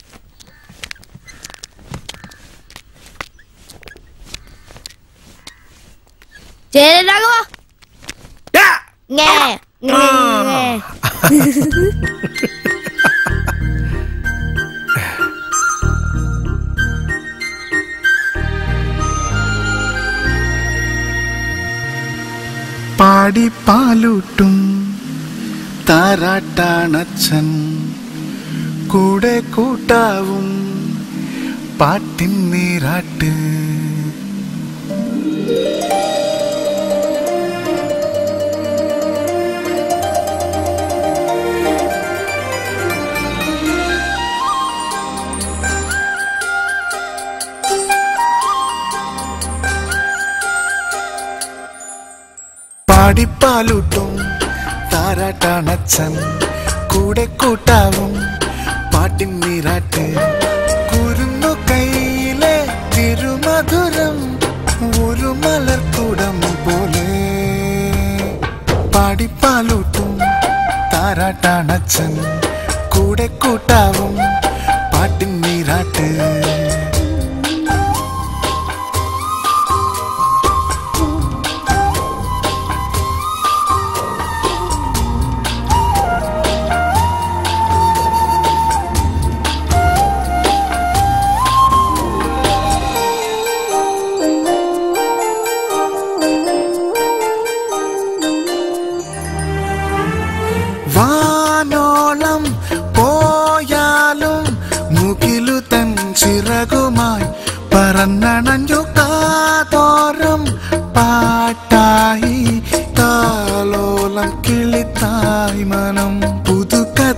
Speaker 14: ശരി രാഘവ ഞേ, ഞേ, ഞേ.
Speaker 4: പാടിപ്പാലൂട്ടും താരാട്ടാണച്ചൻ കൂടെ കൂട്ടാവും പാട്ടിൻ നീരാട്ട് പാടിപ്പാലൂട്ടും താരാട്ടാണച്ചൻ കൂടെ കൂട്ടാവും പാട്ടിൻ നീരാട്ട് കുരുന്നു കയ്യിലെ തിരുമധുരം ഒരു മലർക്കുടം പോലെ പാടിപ്പാലൂട്ടും താരാട്ടാണച്ചൻ കൂടെ കൂട്ടാവും പാട്ടിൻ നീരാട്ട് വാനോളം പോയാലും മുകിലു തൻ ചിറകുമായി പറന്നണഞ്ഞു കാതോരം പാട്ടായി താലോലം കിളിത്തായി മനം പുതുകഥ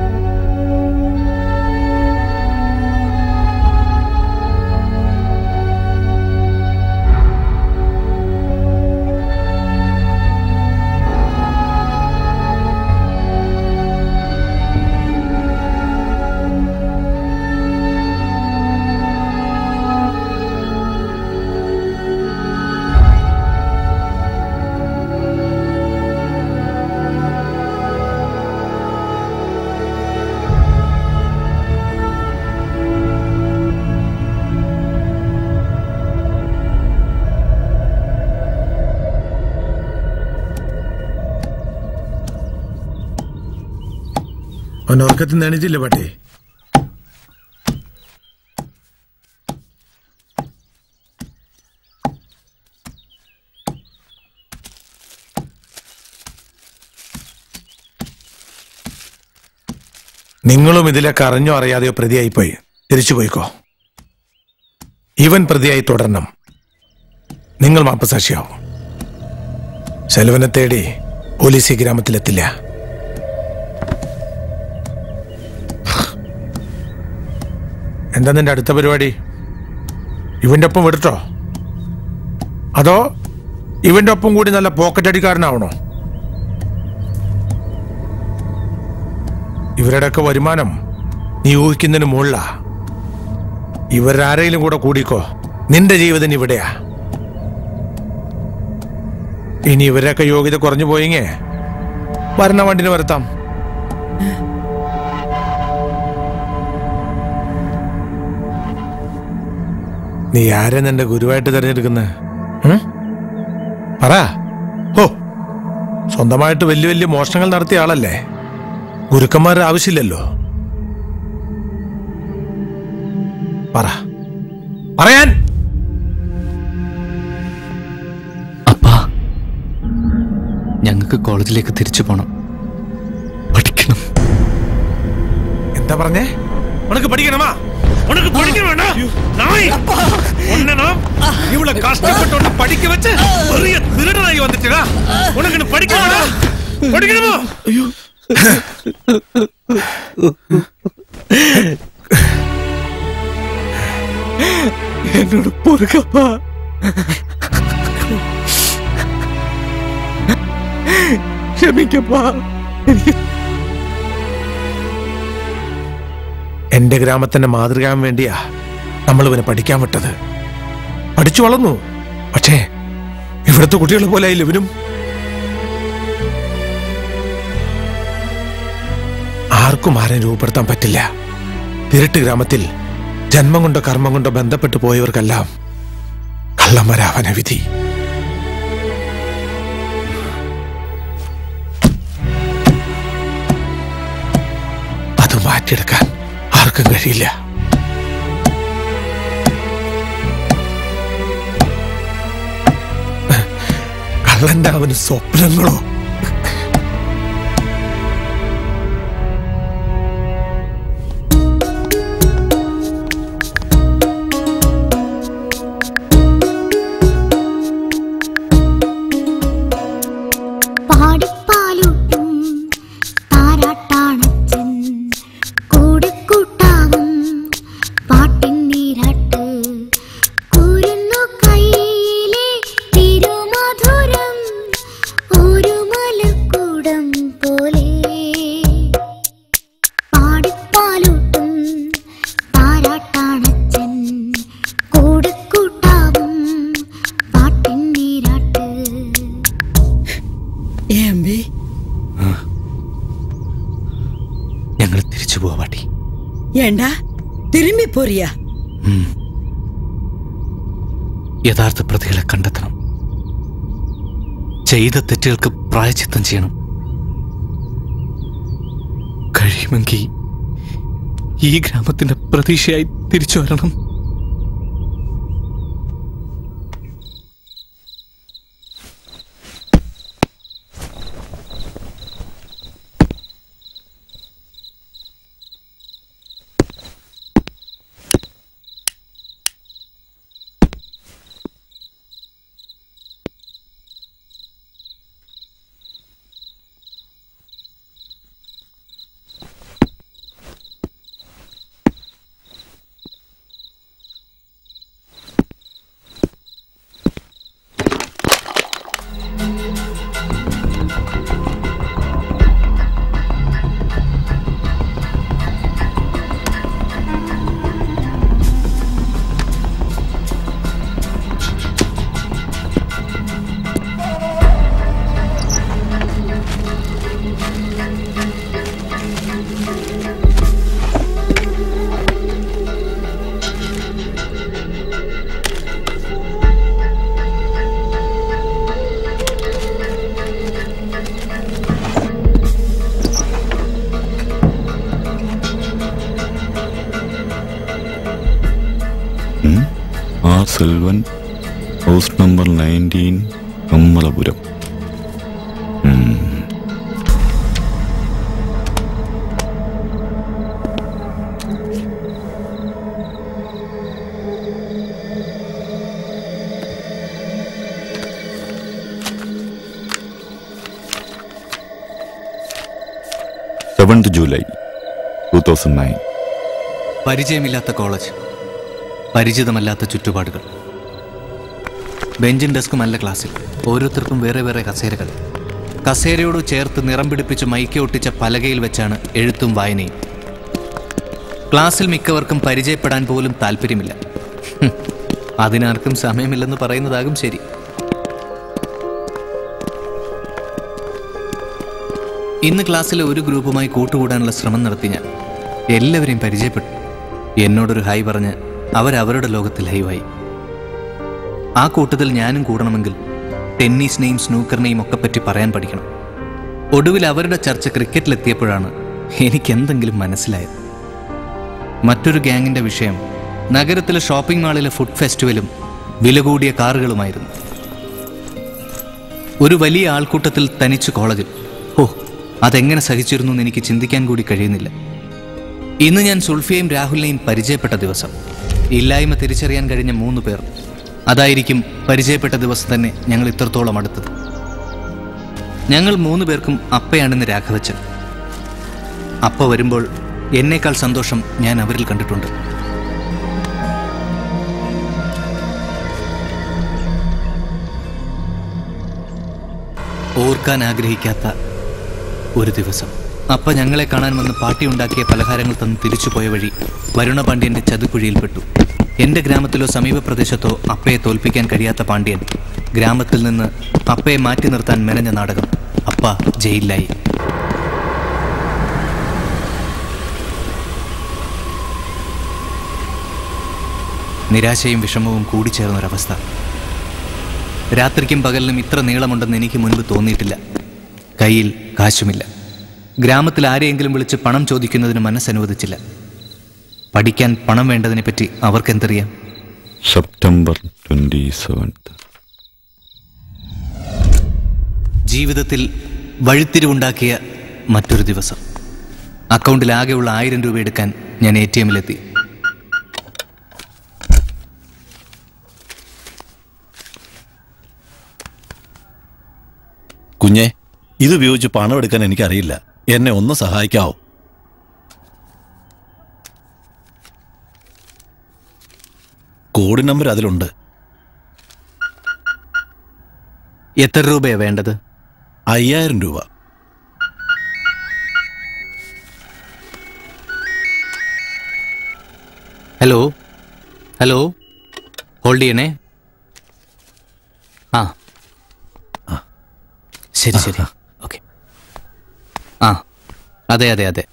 Speaker 2: അവൻ ഉറക്കത്തിൽ നിന്ന് എണീറ്റില്ല പാട്ടി നിങ്ങളും ഇതിലൊക്കെ അറിഞ്ഞോ അറിയാതെയോ പ്രതിയായിപ്പോയി തിരിച്ചു പോയിക്കോ ഇവൻ പ്രതിയായി തുടരണം നിങ്ങൾ മാപ്പസാക്ഷിയാവും ശെൽവനെ തേടി പോലീസ് ഈ ഗ്രാമത്തിലെത്തില്ല എന്താ നിന്റെ അടുത്ത പരിപാടി ഇവന്റെ ഒപ്പം വിടട്ടോ അതോ ഇവന്റെ ഒപ്പം കൂടി നല്ല പോക്കറ്റ് അടിക്കാരനാവണോ ഇവരുടെയൊക്കെ വരുമാനം നീ ഊഹിക്കുന്നതിന് മുകളിലാ ഇവരാരെങ്കിലും കൂടെ കൂടിക്കോ നിന്റെ ജീവിതം ഇവിടെയാ ഇനി ഇവരൊക്കെ യോഗ്യത കുറഞ്ഞു പോയെങ്കേ വരണ വണ്ടിന് വരുത്താം നീ ആരെ നിന്റെ ഗുരുവായിട്ട് തിരഞ്ഞെടുക്കുന്നത് പറ ഓ സ്വന്തമായിട്ട് വലിയ വലിയ മോഷണങ്ങൾ നടത്തിയ ആളല്ലേ ഗുരുക്കന്മാരുടെ ആവശ്യമില്ലല്ലോ പറ പറയാൻ
Speaker 1: ഞങ്ങൾക്ക് കോളേജിലേക്ക് തിരിച്ചു പോണം
Speaker 2: എന്താ പറഞ്ഞേ ഉനക്ക് പഠിക്കണമാ ഉനക്ക് പഠിக்க வேண்டாம் நாய் உன்னை நாம் இவ்வளவு கஷ்டப்பட்டு உன்னை படிக்க வச்சு பெரிய திருடனாகி வந்துட்டா உனக்கு இன்னும் படிக்க வேண்டாம் படிக்கணுமா ஐயோ
Speaker 22: എന്നോട് പൊറുക്കപ്പാ ക്ഷമിക്കപ്പാ എനിക്ക്
Speaker 2: എന്റെ ഗ്രാമത്തിന്റെ മാതൃകാൻ വേണ്ടിയാ നമ്മൾ ഇവനെ പഠിക്കാൻ വിട്ടത് പഠിച്ചു വളർന്നു പക്ഷേ ഇവിടുത്തെ കുട്ടികളെ പോലെ ആയില്ല ഇവനും ആർക്കും ആരെയും രൂപപ്പെടുത്താൻ പറ്റില്ല തിരട്ട് ഗ്രാമത്തിൽ ജന്മം കൊണ്ടോ കർമ്മം കൊണ്ടോ ബന്ധപ്പെട്ടു പോയവർക്കെല്ലാം കള്ളന്മാരാവന വിധി അത് മാറ്റിയെടുക്കാൻ ആർക്കും കഴിയില്ല കള്ളന്റെ അവന് സ്വപ്നങ്ങളോ
Speaker 18: പാടിപ്പാലൂട്ടും താരാട്ടാണച്ചൻ കൂടെക്കൂട്ടാവും പാട്ടിൻ നീരാട്ട് കുരുന്നു കയ്യിലെ തിരുമധുരം ഒരു മലക്കൂടം പോലെ പാടിപ്പാലൂട്ടും താരാട്ടാണച്ചൻ കൂടെക്കൂട്ടാവും പാട്ടിൻ നീരാട്ട്
Speaker 1: ഏമ്പി ഞങ്ങൾ തിരിച്ചു പോവാ പാട്ടി
Speaker 13: ஏண்டா திரும்பி போறியா
Speaker 1: യഥാർത്ഥ പ്രതികളെ കണ്ടെത്തണം ചെയ്ത തെറ്റുകൾക്ക് പ്രായച്ചിത്തം ചെയ്യണം കഴിയുമെങ്കിൽ ഈ ഗ്രാമത്തിന്റെ പ്രതീക്ഷയായി തിരിച്ചു വരണം
Speaker 6: Selvan house number nineteen Kammalapuram ഉം. Seventh July two thousand nine
Speaker 1: പരിചയമില്ലാത്ത കോളേജ് പരിചിതമല്ലാത്ത ചുറ്റുപാടുകൾ ബെഞ്ചും ഡെസ്കും അല്ല ക്ലാസ്സിൽ ഓരോരുത്തർക്കും വേറെ വേറെ കസേരകൾ കസേരയോട് ചേർത്ത് നിറം പിടിപ്പിച്ച് മൈക്ക് ഒട്ടിച്ച പലകയിൽ വെച്ചാണ് എഴുത്തും വായനയും ക്ലാസ്സിൽ മിക്കവർക്കും പരിചയപ്പെടാൻ പോലും താല്പര്യമില്ല ഹും, അതിനാർക്കും സമയമില്ലെന്ന് പറയുന്നതാകും ശരി ഇന്ന് ക്ലാസ്സിലെ ഒരു ഗ്രൂപ്പുമായി കൂട്ടുകൂടാനുള്ള ശ്രമം നടത്തി ഞാൻ എല്ലാവരെയും പരിചയപ്പെട്ടു എന്നോടൊരു ഹായ് പറഞ്ഞ് അവരവരുടെ ലോകത്തിൽ ഹൈവായി ആ കൂട്ടത്തിൽ ഞാനും കൂടണമെങ്കിൽ ടെന്നീസിനെയും സ്നൂക്കറിനെയും ഒക്കെ പറ്റി പറയാൻ പഠിക്കണം ഒടുവിൽ അവരുടെ ചർച്ച ക്രിക്കറ്റിലെത്തിയപ്പോഴാണ് എനിക്ക് എന്തെങ്കിലും മനസ്സിലായത് മറ്റൊരു ഗ്യാങ്ങിന്റെ വിഷയം നഗരത്തിലെ ഷോപ്പിംഗ് മാളിലെ ഫുഡ് ഫെസ്റ്റിവലും വില കൂടിയ കാറുകളുമായിരുന്നു ഒരു വലിയ ആൾക്കൂട്ടത്തിൽ തനിച്ച് കോളേജിൽ ഓ അതെങ്ങനെ സഹിച്ചിരുന്നു എന്ന് എനിക്ക് ചിന്തിക്കാൻ കൂടി കഴിയുന്നില്ല ഇന്ന് ഞാൻ സുൽഫിയെയും രാഹുലിനെയും പരിചയപ്പെട്ട ദിവസം ഇല്ലായ്മ തിരിച്ചറിയാൻ കഴിഞ്ഞ മൂന്ന് പേർ അതായിരിക്കും പരിചയപ്പെട്ട ദിവസം തന്നെ ഞങ്ങൾ ഇത്രത്തോളം അടുത്തത് ഞങ്ങൾ മൂന്ന് പേർക്കും അപ്പയാണെന്ന് രാഘവച്ചൻ അപ്പ വരുമ്പോൾ എന്നേക്കാൾ സന്തോഷം ഞാൻ അവരിൽ കണ്ടിട്ടുണ്ട് ഓർക്കാൻ ആഗ്രഹിക്കാത്ത ഒരു ദിവസം അപ്പ ഞങ്ങളെ കാണാൻ വന്ന് പാട്ടി ഉണ്ടാക്കിയ പലഹാരങ്ങൾ തന്ന് തിരിച്ചുപോയ വഴി വരുണ പാണ്ഡ്യന്റെ ചതുക്കുഴിയിൽപ്പെട്ടു എന്റെ ഗ്രാമത്തിലോ സമീപ പ്രദേശത്തോ അപ്പയെ തോൽപ്പിക്കാൻ കഴിയാത്ത പാണ്ഡ്യൻ ഗ്രാമത്തിൽ നിന്ന് അപ്പയെ മാറ്റി നിർത്താൻ മെനഞ്ഞ നാടകം അപ്പ ജയിലിലായി നിരാശയും വിഷമവും കൂടിച്ചേർന്നൊരവസ്ഥ രാത്രിക്കും പകലിനും ഇത്ര നീളമുണ്ടെന്ന് എനിക്ക് മുൻപ് തോന്നിയിട്ടില്ല കയ്യിൽ കാശുമില്ല ഗ്രാമത്തിൽ ആരെയെങ്കിലും വിളിച്ച് പണം ചോദിക്കുന്നതിന് മനസ്സനുവദിച്ചില്ല പഠിക്കാൻ പണം വേണ്ടതിനെപ്പറ്റി അവർക്കെന്തറിയാം
Speaker 6: സെപ്റ്റംബർ ട്വന്റി സെവൻത്ത്
Speaker 1: ജീവിതത്തിൽ വഴിത്തിരിവുണ്ടാക്കിയ മറ്റൊരു ദിവസം അക്കൗണ്ടിൽ ആകെയുള്ള ആയിരം രൂപ എടുക്കാൻ ഞാൻ എ ടി എമ്മിലെത്തി
Speaker 12: കുഞ്ഞെ ഇത് ഉപയോഗിച്ച് പണം എടുക്കാൻ എനിക്കറിയില്ല എന്നെ ഒന്ന് സഹായിക്കാവോ കോഡ് നമ്പർ അതിലുണ്ട്
Speaker 1: എത്ര രൂപയാ വേണ്ടത്
Speaker 12: അയ്യായിരം രൂപ
Speaker 1: ഹലോ ഹലോ ഹോൾഡ് ചെയ്യണേ ആ ശരി ശരി ഓക്കെ ആ അതെ അതെ അതെ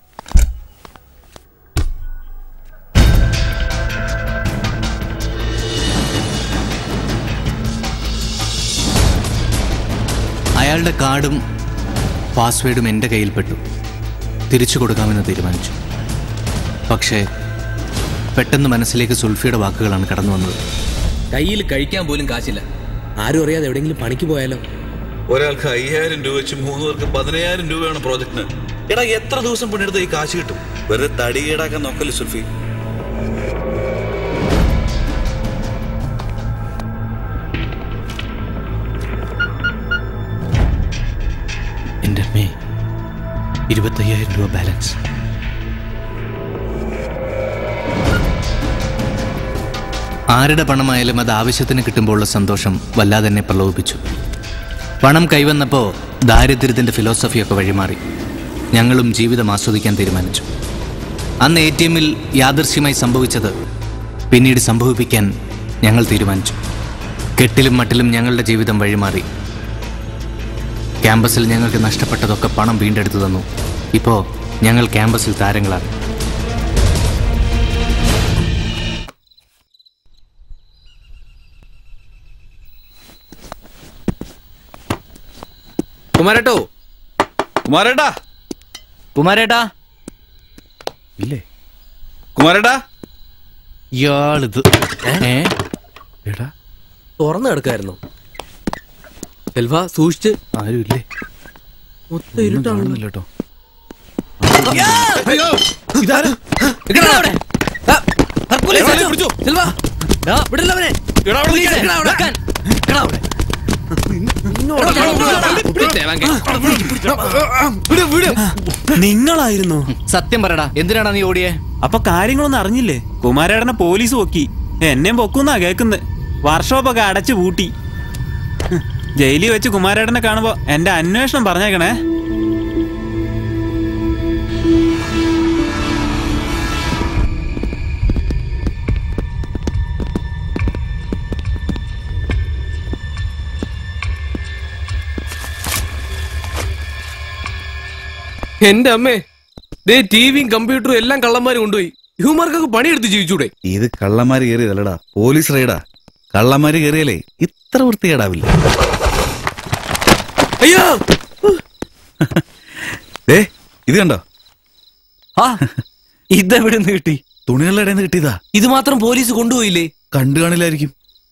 Speaker 1: അയാളുടെ കാർഡും പാസ്വേഡും എൻ്റെ കയ്യിൽപ്പെട്ടു തിരിച്ചു കൊടുക്കാമെന്ന് തീരുമാനിച്ചു പക്ഷേ പെട്ടെന്ന് മനസ്സിലേക്ക് സുൽഫിയുടെ വാക്കുകളാണ് കടന്നു വന്നത്
Speaker 11: കയ്യിൽ കഴിക്കാൻ പോലും കാശില്ല ആരും അറിയാതെ എവിടെയെങ്കിലും പണിക്ക് പോയാലോ
Speaker 8: ഒരാൾക്ക് അയ്യായിരം രൂപ വെച്ച് മൂന്ന് പേർക്ക് പതിനയ്യായിരം രൂപയാണ് പ്രോജക്റ്റിന് എടാ എത്ര ദിവസം പണിയെടുത്ത ഈ കാശ് കിട്ടും വെറുതെ തടി ഈടാക്കാൻ നോക്കല്ലേ സുൽഫി
Speaker 1: എൻ്റെ അമ്മേ ഇരുപത്തയ്യായിരം രൂപ ബാലൻസ് ആരുടെ പണമായാലും അത് ആവശ്യത്തിന് കിട്ടുമ്പോഴുള്ള സന്തോഷം വല്ലാതെ എന്നെ പ്രലോഭിപ്പിച്ചു പണം കൈവന്നപ്പോൾ ദാരിദ്ര്യത്തിൻ്റെ ഫിലോസഫിയൊക്കെ വഴിമാറി ഞങ്ങളും ജീവിതം ആസ്വദിക്കാൻ തീരുമാനിച്ചു അന്ന് എ ടി എമ്മിൽ യാദൃശ്യമായി സംഭവിച്ചത് പിന്നീട് സംഭവിപ്പിക്കാൻ ഞങ്ങൾ തീരുമാനിച്ചു കെട്ടിലും മട്ടിലും ഞങ്ങളുടെ ജീവിതം വഴിമാറി ക്യാമ്പസിൽ ഞങ്ങൾക്ക് നഷ്ടപ്പെട്ടതൊക്കെ പണം വീണ്ടെടുത്തു തന്നു ഇപ്പോൾ ഞങ്ങൾ ക്യാമ്പസിൽ താരങ്ങളാണ്
Speaker 11: കുമാരട്ടോ
Speaker 8: കുമാരേട്ടാ
Speaker 1: കുമാരേട്ടാ
Speaker 8: ഇല്ലേ കുമാരേട്ടാ
Speaker 1: ഇയാളിത് ഏ
Speaker 11: തുറന്നു കിടക്കായിരുന്നു സെൽവ സൂക്ഷിച്ച്
Speaker 8: ആരുമില്ലേ
Speaker 11: മൊത്തം ഇരുട്ടാണ്
Speaker 8: കേട്ടോ
Speaker 11: ഇതാരാ? നിക്കടാ അവിടെ. ആ, ആ, പോലീസ് പിടിച്ചോ. സെൽവ. ദാ, വിടില്ല അവനെ. പോലീസ്, നിക്കടാ അവിടെ. നിക്കടാ അവിടെ.
Speaker 9: നിങ്ങളായിരുന്നു
Speaker 1: സത്യം പറയടാ എന്തിനാണ് നീ ഓടിയേ
Speaker 9: അപ്പൊ കാര്യങ്ങളൊന്നും അറിഞ്ഞില്ലേ കുമാരേടനെ പോലീസ് പൊക്കി എന്നെയും പൊക്കുന്നാ കേക്കുന്നത് വർഷോപ്പൊക്കെ അടച്ചു പൂട്ടി ഹ്, ജയിലിൽ വെച്ച് കുമാരേടനെ കാണുമ്പോ എന്റെ അന്വേഷണം പറഞ്ഞേക്കണേ
Speaker 11: എന്റെ അമ്മേ ദേ ടിവിയും കമ്പ്യൂട്ടറും എല്ലാം കള്ളന്മാര് കൊണ്ടുപോയി ഹ്യൂമാർക്കൊക്കെ പണിയെടുത്ത് ജീവിച്ചൂടെ
Speaker 8: ഇത് കള്ളന്മാര് കയറിയതല്ലടാ പോലീസ് റെയ്ഡാ കള്ളന്മാര് കയറിയാലേ ഇത്ര വൃത്തികേടാവില്ല
Speaker 11: അയ്യോ
Speaker 8: ദേ ഇത് കണ്ടോ
Speaker 11: ആ ഇതെവിടെ നിന്ന് കിട്ടി
Speaker 8: തുണികളുടെ ഇടയിൽ നിന്ന് കിട്ടിയതാ
Speaker 11: ഇത് മാത്രം പോലീസ് കൊണ്ടുപോയില്ലേ
Speaker 8: കണ്ടു കാണില്ലായിരിക്കും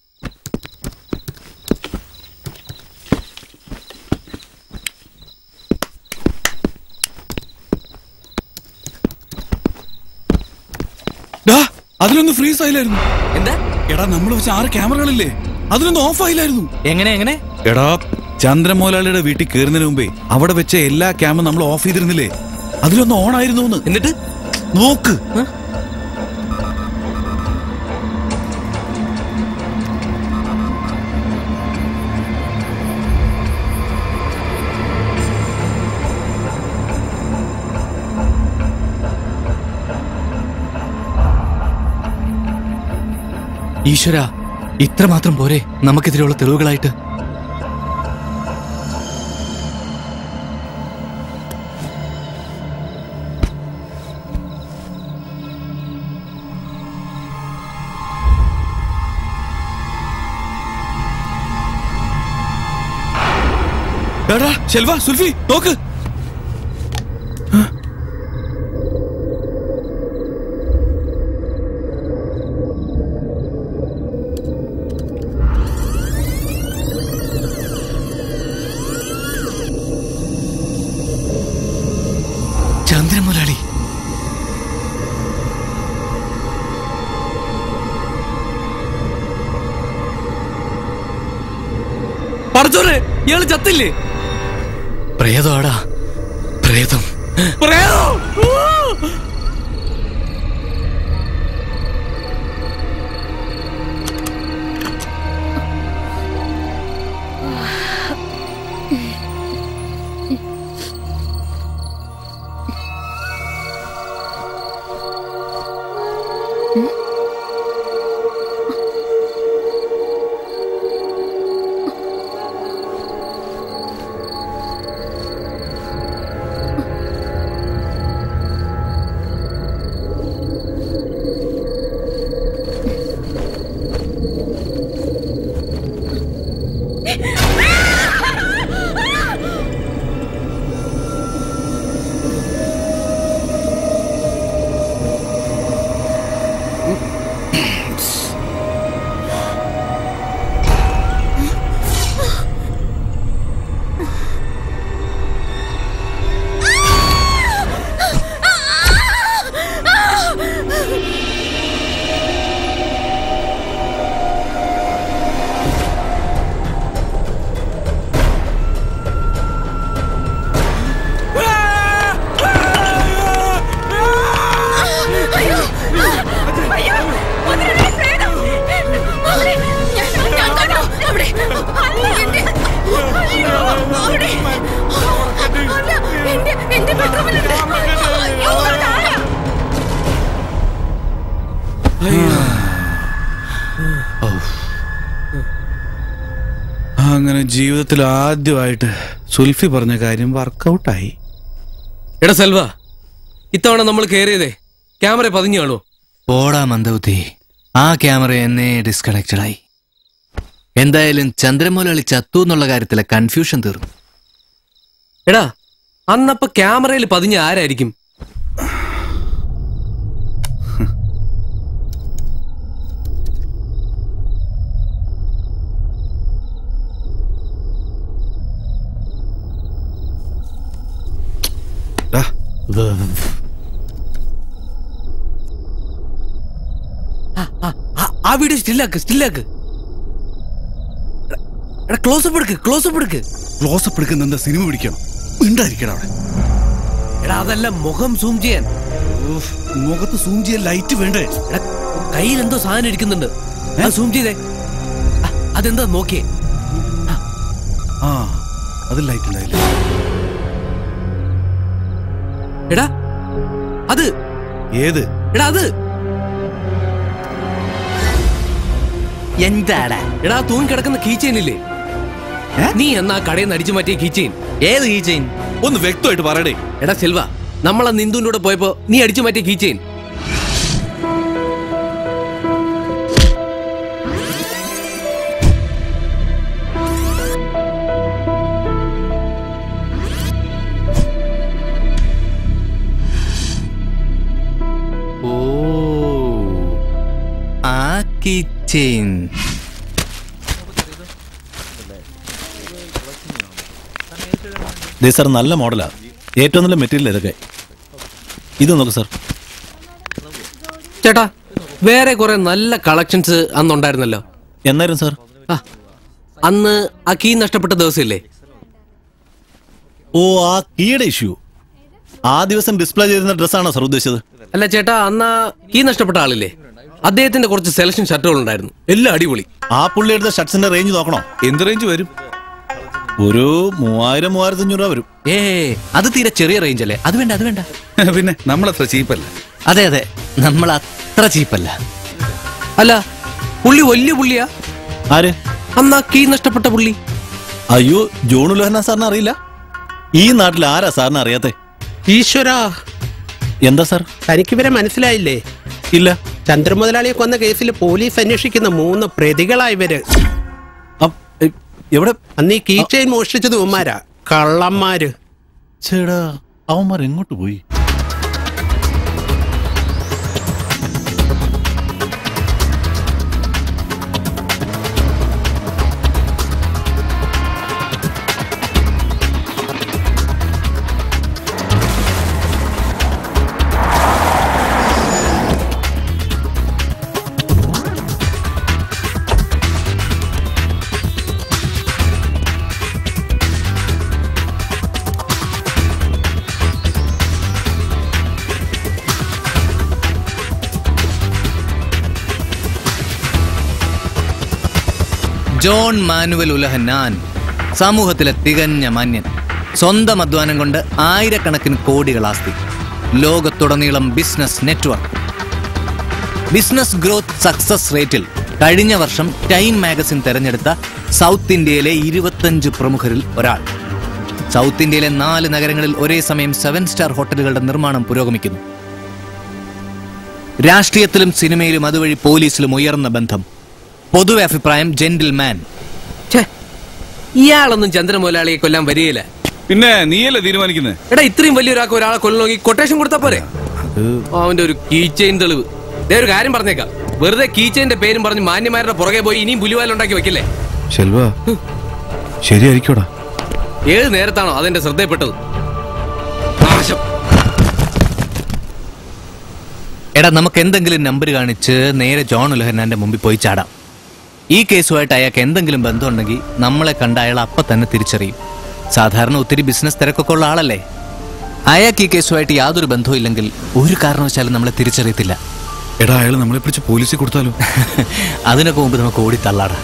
Speaker 8: ഡാ, അതിലൊന്ന് ഫ്രീസ് ആയില്ലായിരുന്നു
Speaker 1: എന്താ
Speaker 8: എടാ നമ്മൾ വെച്ച ആറ് ക്യാമറകളില്ലേ അതിലൊന്ന് ഓഫ് ആയില്ലായിരുന്നു
Speaker 1: എങ്ങനെ എങ്ങനെ
Speaker 8: എടാ ചന്ദ്രമോലാളിയുടെ വീട്ടിൽ കയറുന്നതിന് മുമ്പേ അവിടെ വെച്ച എല്ലാ ക്യാമും നമ്മൾ ഓഫ് ചെയ്തിരുന്നില്ലേ അതിലൊന്ന് ഓൺ ആയിരുന്നു
Speaker 11: എന്നിട്ട്
Speaker 8: നോക്ക്
Speaker 1: ഈശ്വര ഇത്ര മാത്രം പോരെ നമുക്കെതിരെയുള്ള തെളിവുകളായിട്ട്
Speaker 8: എടാ ശെൽവ സുൽഫി നോക്ക്
Speaker 1: ചന്ദ്രമുരളി
Speaker 11: പടച്ചോറെ ഇയാള് ചത്തില്ലേ
Speaker 1: പ്രേതമാടാ പ്രേതം
Speaker 11: പ്രേതം
Speaker 16: അയ്യോ അയ്യോ മുതലേ പ്രേതം അവിടെ ഞാൻ ഞാൻ കണ്ടു അവിടെ അല്ല എന്റെ അയ്യോ അവിടെ അല്ല എന്റെ എന്റെ ബെഡ്റൂമിലുണ്ട് അയ്യോ അതാരാ
Speaker 8: അങ്ങനെ ജീവിതത്തിൽ ആദ്യമായിട്ട് സുൽഫി പറഞ്ഞ കാര്യം വർക്കൗട്ടായി
Speaker 11: എടാ സെൽവ ഇത്തവണ നമ്മൾ കയറിയതേ ക്യാമറ പതിഞ്ഞു കാണോ
Speaker 1: പോടാ മന്ദബുദ്ധി ആ ക്യാമറ എന്നെ ഡിസ്കണക്റ്റഡ് ആയി എന്തായാലും ചന്ദ്രമുരളി ചത്തു എന്നുള്ള കാര്യത്തിലെ കൺഫ്യൂഷൻ തീർന്നു
Speaker 11: എടാ അന്നപ്പോ ക്യാമറയിൽ പതിഞ്ഞ ആരായിരിക്കും ആ വീഡിയോ സ്റ്റില്ലാക്ക് സ്റ്റില്ലാക്ക് എടാ ക്ലോസപ്പ് എടുക്ക് ക്ലോസപ്പ് എടുക്ക്
Speaker 5: ക്ലോസപ്പ് എടുക്കുന്ന എന്താ സിനിമ പിടിക്കണം ഉണ്ടായിരിക്കണം അവിടെ
Speaker 11: എടാ അതല്ല മുഖം സൂം ചെയ്യാൻ
Speaker 5: മുഖത്ത് സൂം ചെയ്യാൻ ലൈറ്റ് വേണ്ടേ
Speaker 11: എടാ കയ്യിൽ എന്തോ സാധനം ഇരിക്കുന്നുണ്ട് അത് സൂം ചെയ്തേ ആ, അതെന്താ നോക്കിയേ
Speaker 5: ആ അത് ലൈറ്റ് ഉണ്ടായില്ല
Speaker 11: എടാ അത്
Speaker 5: ഏത്
Speaker 11: എടാ അത്
Speaker 1: എന്താടാ
Speaker 11: എടാ തൂങ്ങി കിടക്കുന്ന കീ ചെയിൻ ഇല്ലേ നീ എന്നാ കടയിൽ നിന്ന് അടിച്ചു മാറ്റിയ കീ ചെയിൻ
Speaker 1: ഏത് കീ ചെയിൻ
Speaker 5: ഒന്ന് വ്യക്തമായിട്ട് പറയടേ
Speaker 11: എടാ സെൽവ നമ്മളെ നിന്ദുവിന്റെ കൂടെ പോയപ്പോ നീ അടിച്ചു മാറ്റിയ കീ ചെയിൻ
Speaker 1: ഓ ആ കീ ചെയിൻ
Speaker 12: ദേ സാർ നല്ല മോഡലാ ഏറ്റവും നല്ല മെറ്റീരിയൽ ഇതൊക്കെ ഇത് നോക്ക് സാർ
Speaker 11: ചേട്ടാ വേറെ കുറെ നല്ല കളക്ഷൻസ് അന്നുണ്ടായിരുന്നല്ലോ
Speaker 12: എന്നായിരുന്നു സാർ
Speaker 11: ആ, അന്ന് ആ കീ നഷ്ടപ്പെട്ട ദിവസമില്ലേ
Speaker 12: ഓ ആ കീയുടെ ഇഷ്യൂ ആ ദിവസം ഡിസ്പ്ലേ ചെയ്തിരുന്ന ഡ്രസ്സാണോ സാർ ഉദ്ദേശിച്ചത്
Speaker 11: അല്ല ചേട്ടാ അന്ന് ആ കീ നഷ്ടപ്പെട്ട ആളില്ലേ അദ്ദേഹത്തിന്റെ കുറച്ച് സെലക്ഷൻ ഷർട്ടുകൾ ഉണ്ടായിരുന്നു എല്ലാം അടിപൊളി
Speaker 12: ആ പുള്ളി എടുത്ത ഷർട്സിന്റെ റേഞ്ച് നോക്കണോ
Speaker 8: എന്ത് റേഞ്ച് വരും
Speaker 12: ഒരു മൂവായിരം മൂവായിരത്തി അഞ്ഞൂറ് രൂപ വരും
Speaker 1: ഏ അത് തീരെ ചെറിയ റേഞ്ച് അല്ലേ അത് വേണ്ട അത് വേണ്ട
Speaker 8: പിന്നെ നമ്മളത്ര ചീപ്പല്ല
Speaker 1: അതെ അതെ നമ്മൾ അത്ര ചീപ്പല്ല
Speaker 11: അല്ല പുള്ളി വലിയ പുള്ളിയാ
Speaker 12: ആര്
Speaker 11: അന്ന് ആ കീ നഷ്ടപ്പെട്ട പുള്ളി
Speaker 12: അയ്യോ ജോൺ ഉലഹന സാറിന് അറിയില്ല ഈ നാട്ടിൽ ആരാ സാറിന് അറിയാത്തെ
Speaker 19: ഈശ്വരാ
Speaker 12: എന്താ സാർ
Speaker 19: തനിക്ക് ഇവരെ മനസ്സിലായില്ലേ
Speaker 12: ഇല്ല
Speaker 19: ചന്ദ്രമുതലാളിയെ കൊന്ന കേസിൽ പോലീസ് അന്വേഷിക്കുന്ന മൂന്ന് പ്രതികളാ ഇവര്
Speaker 12: എവിടെ
Speaker 19: അന്ന് ഈ കീ ചെയിൻ മോഷ്ടിച്ചത് ഉമ്മാരാ കള്ളന്മാര്
Speaker 12: ചേടാ അവന്മാർ എങ്ങോട്ട് പോയി
Speaker 1: ജോൺ മാനുവൽ ഉലഹന്നാൻ സമൂഹത്തിലെ തികഞ്ഞ മാന്യൻ സ്വന്തം അധ്വാനം കൊണ്ട് ആയിരക്കണക്കിന് കോടികൾ ആസ്തി ലോകത്തുടനീളം business network business growth success റേറ്റിൽ കഴിഞ്ഞ വർഷം ടൈം മാഗസിൻ തെരഞ്ഞെടുത്ത സൗത്ത് ഇന്ത്യയിലെ ഇരുപത്തഞ്ച് പ്രമുഖരിൽ ഒരാൾ സൗത്ത് ഇന്ത്യയിലെ നാല് നഗരങ്ങളിൽ ഒരേ സമയം സെവൻ സ്റ്റാർ ഹോട്ടലുകളുടെ നിർമ്മാണം പുരോഗമിക്കുന്നു രാഷ്ട്രീയത്തിലും സിനിമയിലും അതുവഴി പോലീസിലും ഉയർന്ന ബന്ധം പൊതുവെ അഭിപ്രായം ജെന്റിൽമാൻ
Speaker 11: ഇയാളൊന്നും ചന്ദ്രമുതലാളിയെ കൊല്ലാൻ വരികയില്ല
Speaker 8: പിന്നെ നീയല്ലേ തീരുമാനിക്കുന്നത്
Speaker 11: എടാ ഇത്രയും വലിയൊരാൾക്ക് ഒരാളെ കൊല്ലണമെങ്കിൽ കൊട്ടേഷൻ കൊടുത്താ പോരെ അവന്റെ ഒരു കീ ചെയിൻ തെളിവ് ദേ ഒരു കാര്യം പറഞ്ഞേക്കാം വെറുതെ കീ ചെയിന്റെ പേരും പറഞ്ഞ് മാന്യമാരുടെ പുറകെ പോയി ഇനിയും പുലിവാലുണ്ടാക്കി വെക്കില്ലേ
Speaker 5: ശെൽവ ശരിയായിരിക്കോടാ
Speaker 11: ഏത് നേരത്താണോ അതെന്റെ ശ്രദ്ധയിൽപ്പെട്ടത് നാശം
Speaker 1: എടാ നമുക്ക് എന്തെങ്കിലും നമ്പർ കാണിച്ച് നേരെ ജോൺ ഉലഹന്നാന്റെ മുമ്പിൽ പോയി ചാടാം ഈ കേസുമായിട്ട് അയാൾക്ക് എന്തെങ്കിലും ബന്ധമുണ്ടെങ്കിൽ നമ്മളെ കണ്ട അയാൾ അപ്പൊ തന്നെ തിരിച്ചറിയും സാധാരണ ഒത്തിരി ബിസിനസ് തിരക്കൊക്കെ ഉള്ള ആളല്ലേ അയാൾക്ക് ഈ കേസുമായിട്ട് യാതൊരു ബന്ധവും ഇല്ലെങ്കിൽ ഒരു കാരണവശാലും നമ്മളെ തിരിച്ചറിയത്തില്ല
Speaker 5: എടാ അയാൾ നമ്മളെ പിടിച്ച് പോലീസിൽ കൊടുത്താലോ
Speaker 1: അതിനൊക്കെ മുമ്പ് നമുക്ക് ഓടി തള്ളാടാ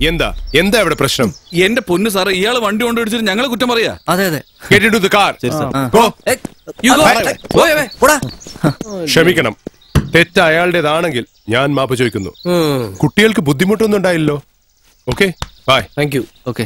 Speaker 17: എന്താ എന്താ ഇവിടെ പ്രശ്നം
Speaker 8: എന്റെ പൊന്നു സാറേ ഇയാള് വണ്ടി കൊണ്ടുപിടിച്ചിട്ട് ഞങ്ങളെ കുറ്റം പറയാ
Speaker 1: അതെ അതെ
Speaker 17: Get into the car.
Speaker 8: ശരി, sir.
Speaker 17: Go.
Speaker 8: You go.
Speaker 17: Bye.
Speaker 8: പോയ്, പോയ്.
Speaker 17: ക്ഷമിക്കണം തെറ്റ് അയാളുടേതാണെങ്കിൽ ഞാൻ മാപ്പ് ചോദിക്കുന്നു കുട്ടികൾക്ക് ബുദ്ധിമുട്ടൊന്നും ഉണ്ടായില്ലോ okay bye
Speaker 11: thank you
Speaker 1: okay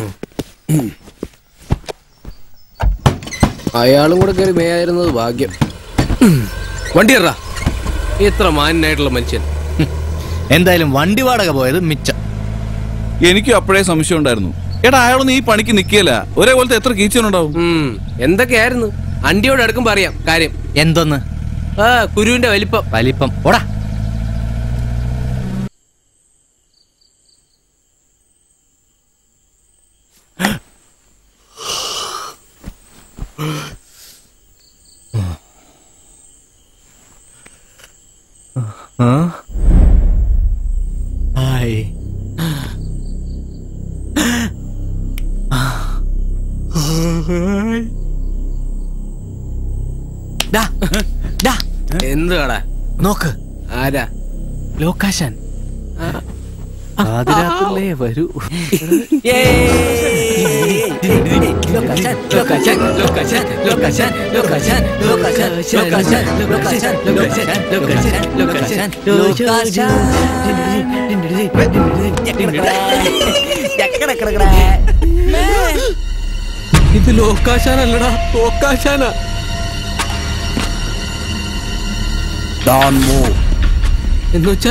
Speaker 11: അയാളും കൂടെ കയറി മേയായിരുന്നത് ഭാഗ്യം വണ്ടി എറാ ഇത്ര മാന്യനായിട്ടുള്ള മനുഷ്യൻ
Speaker 1: എന്തായാലും വണ്ടി വാടക പോയത് മിച്ചം
Speaker 8: എനിക്കും അപ്പോഴേ സംശയം ഉണ്ടായിരുന്നു എടാ അയാളൊന്നും ഈ പണിക്ക് നിക്കിയല്ല ഒരേപോലത്തെ എത്ര കീച്ചനുണ്ടാവും
Speaker 11: എന്തൊക്കെയായിരുന്നു അണ്ടിയോട് അടുക്കുമ്പോ അറിയാം കാര്യം
Speaker 1: എന്തൊന്ന്
Speaker 11: ആ കുരുവിന്റെ വലിപ്പം
Speaker 1: വലിപ്പം ഓടാ ഹായ്
Speaker 11: എന്തുവാടാ
Speaker 1: നോക്ക്
Speaker 11: ആരാ
Speaker 1: ലോകാശൻ പാതിരാത്രിലേ വരൂ
Speaker 11: ഇത് ലോക്കാശാനല്ലടാ ലോക്കാശാന എന്ന് വെച്ചാ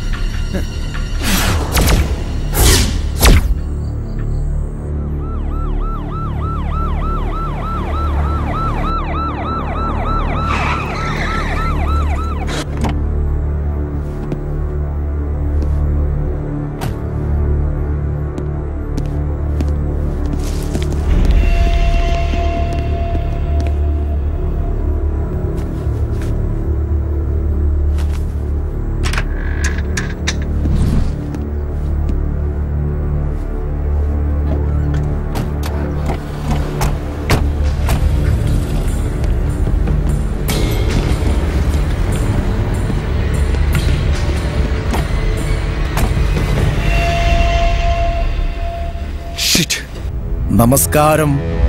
Speaker 20: നമസ്കാരം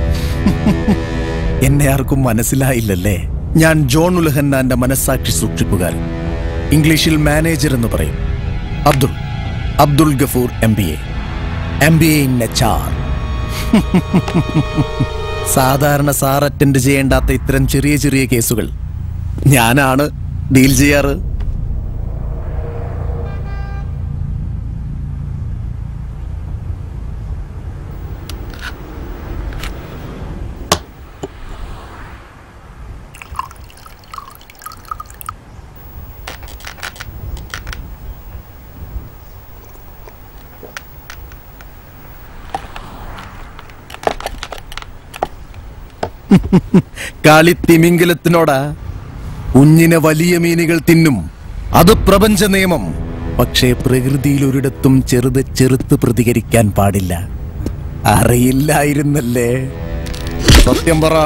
Speaker 20: എന്നെ ആർക്കും മനസ്സിലായില്ലല്ലേ ഞാൻ ജോൺ ഉലഹന്നാന്റെ മനസ്സാക്ഷി സൂക്ഷിപ്പുകാരൻ ഇംഗ്ലീഷിൽ മാനേജർ എന്ന് പറയും Abdul Abdul Gafoor M B A M B A in H R സാധാരണ സാർ അറ്റൻഡ് ചെയ്യേണ്ടാത്ത ഇത്തരം ചെറിയ ചെറിയ കേസുകൾ ഞാനാണ് ഡീൽ ചെയ്യാറ് കളി തിമിംഗലത്തിനോടാ കുഞ്ഞിനെ വലിയ മീനുകൾ തിന്നും അത് പ്രപഞ്ച നിയമം പക്ഷേ പ്രകൃതിയിൽ ഒരിടത്തും ചെറുത് ചെറുത്ത് പ്രതികരിക്കാൻ പാടില്ല അറിയില്ലായിരുന്നല്ലേ സത്യം പറ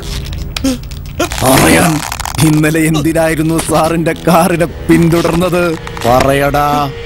Speaker 20: പറയാൻ ഇന്നലെ എന്തിനായിരുന്നു സാറിന്റെ കാറിനെ പിന്തുടർന്നത് പറയടാ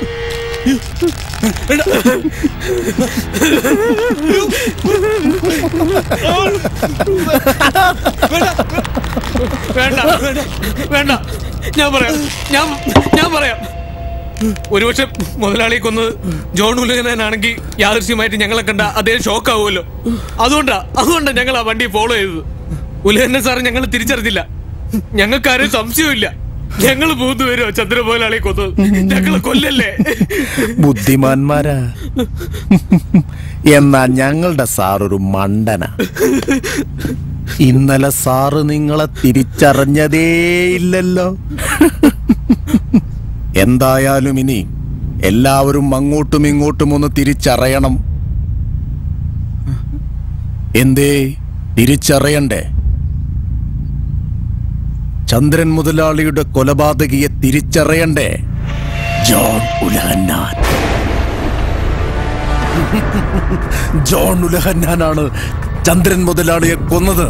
Speaker 11: വേണ്ട വേണ്ട ഞാൻ പറയാം ഞാൻ ഞാൻ പറയാം ഒരുപക്ഷെ മുതലാളിയെ കൊന്നത് ജോൺ ഉലകനാണെങ്കിൽ യാദൃശ്യമായിട്ട് ഞങ്ങളെ കണ്ട അദ്ദേഹം ഷോക്ക് ആവുമല്ലോ അതുകൊണ്ടാ അതുകൊണ്ടാ ഞങ്ങൾ ആ വണ്ടി ഫോളോ ചെയ്തത് ഉലകനെ സാറ് ഞങ്ങൾ തിരിച്ചറിഞ്ഞില്ല ഞങ്ങൾക്കാരും സംശയമില്ല ഞങ്ങൾ മൂന്ന് പേരോ ചന്ദ്ര മുതലാളിയെ കൊന്നത് ഞങ്ങളെ കൊല്ലല്ലേ
Speaker 20: ബുദ്ധിമാന്മാരാ എന്നാ ഞങ്ങളുടെ സാർ ഒരു മണ്ടന ഇന്നലെ സാറ് നിങ്ങളെ തിരിച്ചറിഞ്ഞതേയില്ലല്ലോ എന്തായാലും ഇനി എല്ലാവരും അങ്ങോട്ടും ഇങ്ങോട്ടും ഒന്ന് തിരിച്ചറിയണം എന്തേ തിരിച്ചറിയണ്ടേ ചന്ദ്രൻ മുതലാളിയുടെ കൊലപാതകിയെ തിരിച്ചറിയണ്ടേ ജോൺ ഉലഹന്നാൻ ജോൺ ഉലഹന്നാനാണ് ചന്ദ്രൻ മുതലാളിയെ കൊന്നത്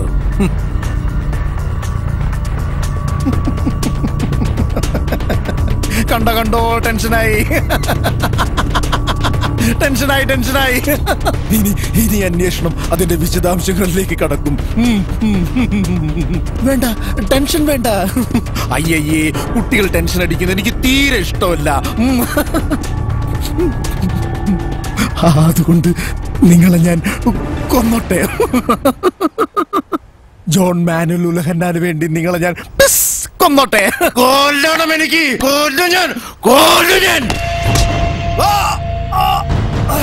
Speaker 20: കണ്ട കണ്ടോ ടെൻഷനായി ടെൻഷനായി ടെൻഷനായി ഇനി ഇനി അന്വേഷണം അതിന്റെ വിശദാംശങ്ങളിലേക്ക് കടക്കും ഉം, ഉം, ഉം. വേണ്ട ടെൻഷൻ വേണ്ട അയ്യയ്യേ കുട്ടികൾ ടെൻഷൻ അടിക്കുന്നത് എനിക്ക് തീരെ ഇഷ്ടമല്ല ഉം. ആ, അതുകൊണ്ട് നിങ്ങളെ ഞാൻ കൊന്നോട്ടെ ജോൺ മാനുൽ ഉലഹന്നാന് വേണ്ടി നിങ്ങളെ ഞാൻ പിസ് കൊന്നോട്ടെ കൊല്ലണം എനിക്ക് കൊല്ലു ഞാൻ കൊല്ലു ഞാൻ ആ, ആ, ആ.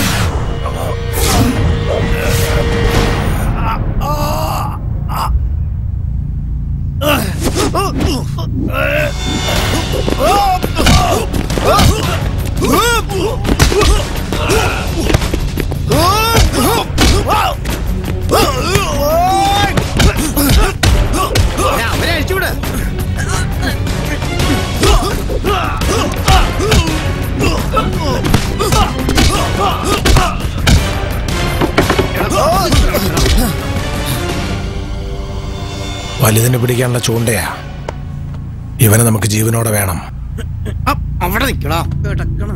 Speaker 10: അവരെ അഴിച്ചുവിട്
Speaker 2: വലുതിനെ പിടിക്കാനുള്ള ചൂണ്ടയാ ഇവനെ നമുക്ക് ജീവനോടെ വേണം
Speaker 10: അവിടെ നിക്കടാ കിടക്കണം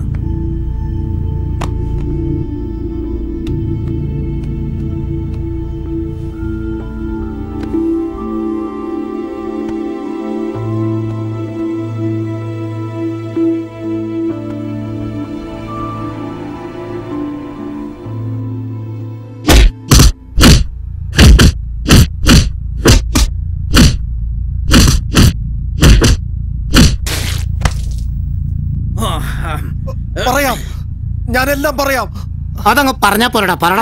Speaker 20: പറയാം ഞാനെല്ലാം പറയാം
Speaker 10: അതങ്ങ് പറഞ്ഞാ പോരടാ പറടാ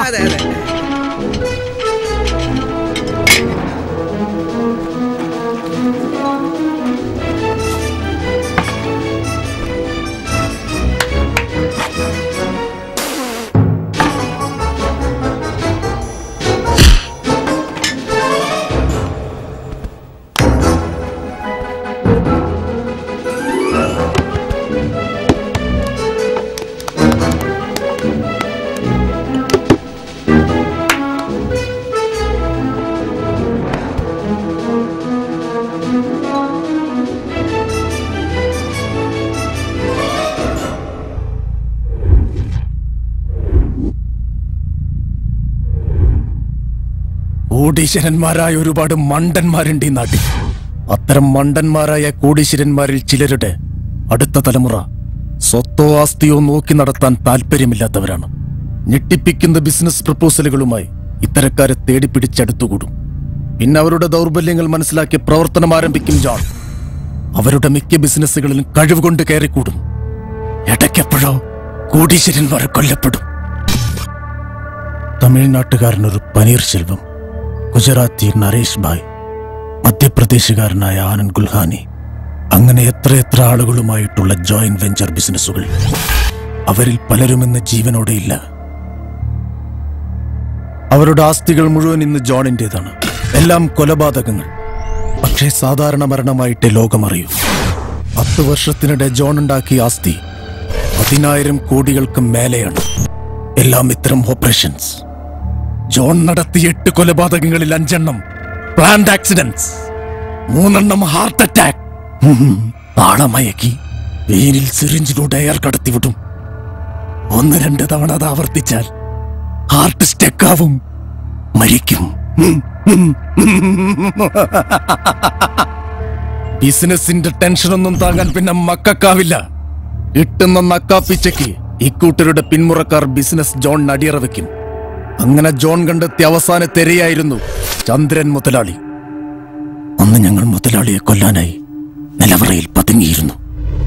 Speaker 20: കോടീശ്വരന്മാരായ ഒരുപാട് മണ്ടന്മാരുണ്ട് ഈ നാട്ടിൽ അത്തരം മണ്ടന്മാരായ കോടീശ്വരന്മാരിൽ ചിലരുടെ അടുത്ത തലമുറ സ്വത്തോ ആസ്തിയോ നോക്കി നടത്താൻ താല്പര്യമില്ലാത്തവരാണ് ഞെട്ടിപ്പിക്കുന്ന ബിസിനസ് പ്രപ്പോസലുകളുമായി ഇത്തരക്കാരെ തേടി പിടിച്ചടുത്തുകൂടും പിന്നെ അവരുടെ ദൗർബല്യങ്ങൾ മനസ്സിലാക്കി പ്രവർത്തനം ആരംഭിക്കും ജോൺ അവരുടെ മിക്ക ബിസിനസ്സുകളിലും കഴിവുകൊണ്ട് കയറിക്കൂടും ഇടയ്ക്കെപ്പോഴോ കോടീശ്വരന്മാർ കൊല്ലപ്പെടും തമിഴ്നാട്ടുകാരനൊരു പനീർ ശെൽവം ഗുജറാത്തി നരേഷ് ഭായ് മധ്യപ്രദേശുകാരനായ ആനന്ദ് ഗുൽഹാനി അങ്ങനെ എത്രയെത്ര ആളുകളുമായിട്ടുള്ള ജോയിന്റ് വെഞ്ചർ ബിസിനസ്സുകൾ അവരിൽ പലരും ഇന്ന് ജീവനോടെയില്ല അവരുടെ ആസ്തികൾ മുഴുവൻ ഇന്ന് ജോണിന്റേതാണ് എല്ലാം കൊലപാതകങ്ങൾ പക്ഷേ സാധാരണ മരണമായിട്ടേ ലോകമറിയൂ പത്ത് വർഷത്തിനിടെ ജോൺ ഉണ്ടാക്കിയ ആസ്തി പതിനായിരം കോടികൾക്ക് മേലെയാണ് എല്ലാം ഇത്തരം ഓപ്പറേഷൻസ് ജോൺ നടത്തിയ എട്ട് കൊലപാതകങ്ങളിൽ അഞ്ചെണ്ണം പ്ലാന്റ് ആക്സിഡന്റ്സ് മൂന്നെണ്ണം ഹാർട്ട് അറ്റാക്ക് ആളമയക്കി വെയിലിൽ സിറിഞ്ചിലൂടെ എയർ കടത്തിവിടും ഒന്ന് രണ്ട് തവണ അത് ആവർത്തിച്ചാൽ ഹാർട്ട് സ്റ്റെക്കാവും മരിക്കും ബിസിനസിന്റെ ടെൻഷനൊന്നും താങ്ങാൻ പിന്നെ മക്കക്കാവില്ല കിട്ടുന്ന നക്കാപ്പിച്ചയ്ക്ക് ഇക്കൂട്ടരുടെ പിന്മുറക്കാർ ബിസിനസ് ജോൺ അടിയറ വെക്കും അങ്ങനെ ജോൺ കണ്ടെത്തിയ അവസാന തെരയായിരുന്നു ചന്ദ്രൻ മുതലാളി അന്ന് ഞങ്ങൾ മുതലാളിയെ കൊല്ലാനായി നിലവറയിൽ പതുങ്ങിയിരുന്നു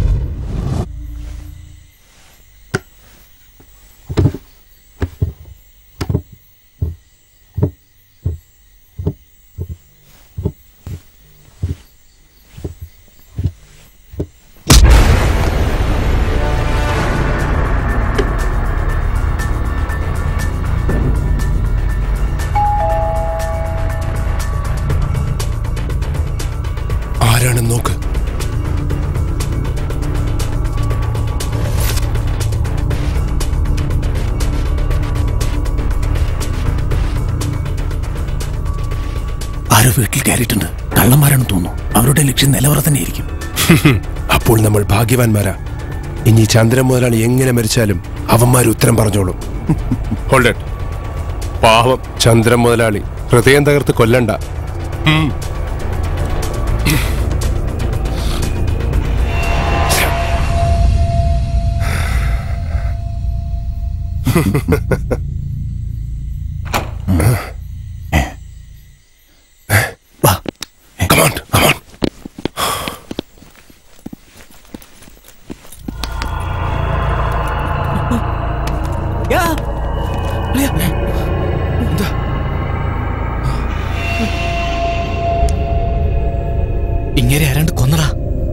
Speaker 17: ആരാണെന്ന് നോക്ക്
Speaker 20: ആരോ വീട്ടിൽ കയറിയിട്ടുണ്ട് കള്ളന്മാരാണെന്ന് തോന്നുന്നു അവരുടെ ലക്ഷ്യം നിലവറ തന്നെയായിരിക്കും
Speaker 17: അപ്പോൾ നമ്മൾ ഭാഗ്യവാന്മാരാ ഇനി ചന്ദ്രൻ മുതലാളി എങ്ങനെ മരിച്ചാലും അവന്മാർ ഉത്തരം പറഞ്ഞോളും ഹോൾഡ് ഇറ്റ്. പാവം ചന്ദ്രൻ മുതലാളി ഹൃദയം തകർത്ത് കൊല്ലണ്ട ഉം. Come on, come on.
Speaker 1: ഇങ്ങനെ ആരാണ്ട് കൊന്നടാ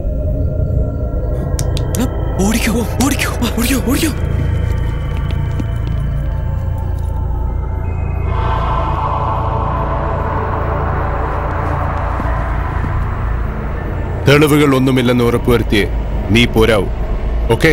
Speaker 1: ഓടിക്കോ ഓടിക്കോ ഓടിക്കോ ഓടിക്കോ
Speaker 17: തെളിവുകൾ ഒന്നുമില്ലെന്ന് ഉറപ്പുവരുത്തിയേ നീ പോരാവൂ ഓക്കെ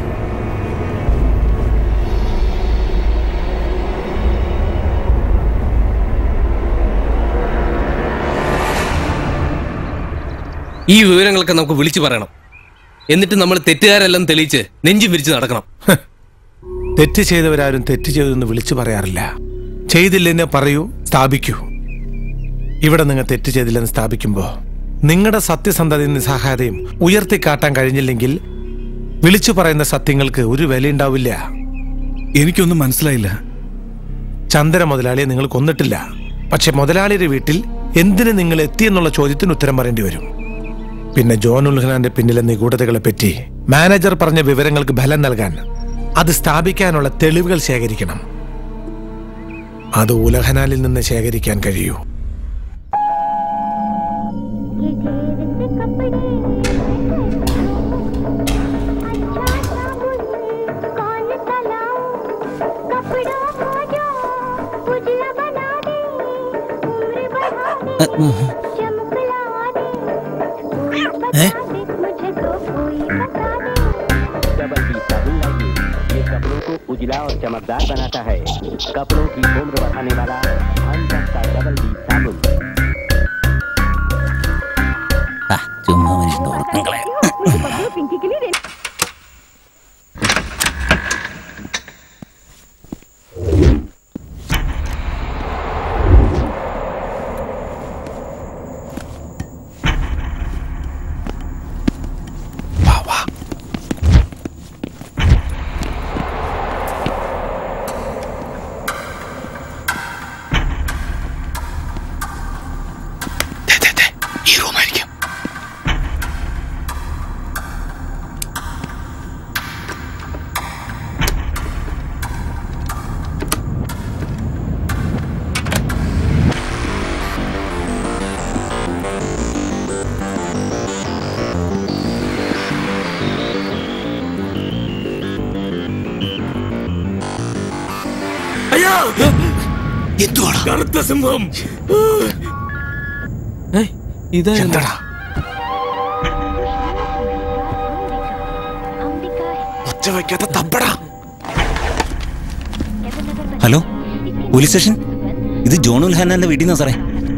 Speaker 11: ഈ വിവരങ്ങളൊക്കെ നമുക്ക് വിളിച്ചു പറയണം എന്നിട്ട് നമ്മൾ തെറ്റുകാരെല്ലാം തെളിയിച്ച് നെഞ്ചും വിരിച്ച് നടക്കണം
Speaker 2: തെറ്റ് ചെയ്തവരാരും തെറ്റ് ചെയ്തെന്ന് വിളിച്ചു പറയാറില്ല ചെയ്തില്ലെന്ന് പറയൂ സ്ഥാപിക്കൂ ഇവിടെ നിങ്ങൾ തെറ്റ് ചെയ്തില്ലെന്ന് സ്ഥാപിക്കുമ്പോ നിങ്ങളുടെ സത്യസന്ധതയും നിസ്സഹായതയും ഉയർത്തിക്കാട്ടാൻ കഴിഞ്ഞില്ലെങ്കിൽ വിളിച്ചു പറയുന്ന സത്യങ്ങൾക്ക് ഒരു വിലയുണ്ടാവില്ല
Speaker 5: എനിക്കൊന്നും മനസ്സിലായില്ല
Speaker 2: ചന്ദ്ര മുതലാളിയെ നിങ്ങൾ കൊന്നിട്ടില്ല പക്ഷെ മുതലാളിയുടെ വീട്ടിൽ എന്തിന് നിങ്ങൾ എത്തിയെന്നുള്ള ചോദ്യത്തിന് ഉത്തരം പറയേണ്ടി വരും പിന്നെ ജോൺ ഉൽഹനാന്റെ പിന്നിലെ നിഗൂഢതകളെ പറ്റി മാനേജർ പറഞ്ഞ വിവരങ്ങൾക്ക് ഫലം നൽകാൻ അത് സ്ഥാപിക്കാനുള്ള തെളിവുകൾ ശേഖരിക്കണം അത് ഉലഹനാലിൽ നിന്ന് ശേഖരിക്കാൻ കഴിയൂ
Speaker 15: ये कपड़ों को उजला और चमकदार बनाता है कपड़ों की उम्र बढ़ाने वाला अंदर का डबल डी साबुन
Speaker 1: ചുമ്മാ മനുഷ്യന്റെ ഉറക്കങ്ങളെ
Speaker 2: ഈ റൂമായിരിക്കും
Speaker 11: അയ്യോ
Speaker 2: എന്തുവാണ്
Speaker 11: കറുത്ത സിംഹം ഇതാ
Speaker 2: ഒച്ച വയ്ക്കാത്ത തപ്പടാ
Speaker 12: ഹലോ പോലീസ് സ്റ്റേഷൻ ഇത് ജോൺ ഉൽഹാനാന്റെ വീട്ടിൽ നിന്നാ സാറേ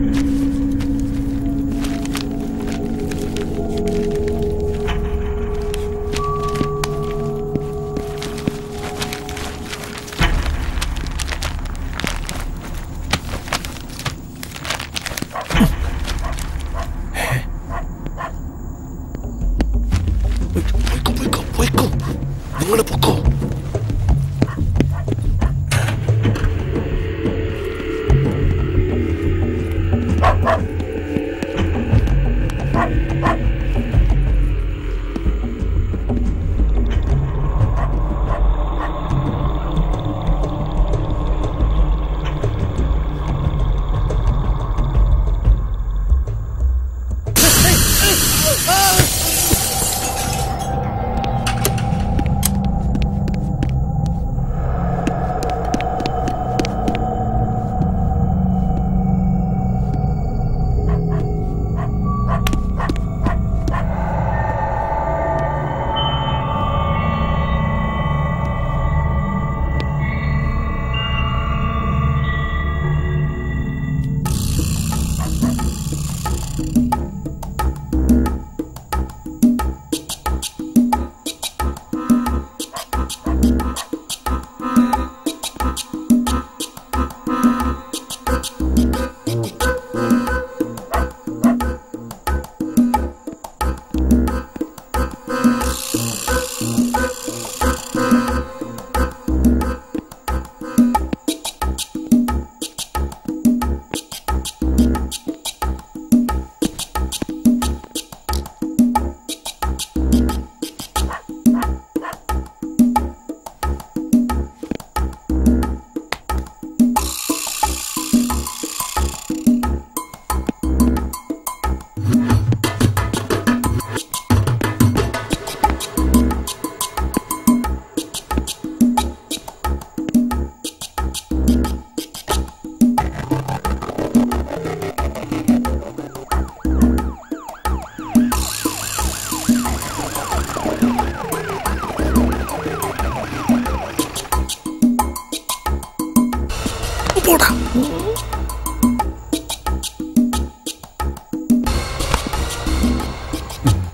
Speaker 2: നിങ്ങൾ പൊക്കോ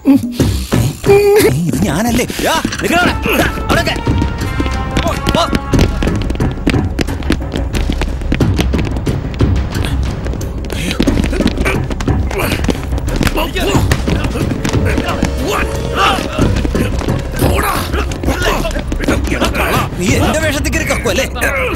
Speaker 12: ഇത് ഞാനല്ലേ നീ എന്റെ വേഷത്തിൽ കയറി കക്കുവല്ലേ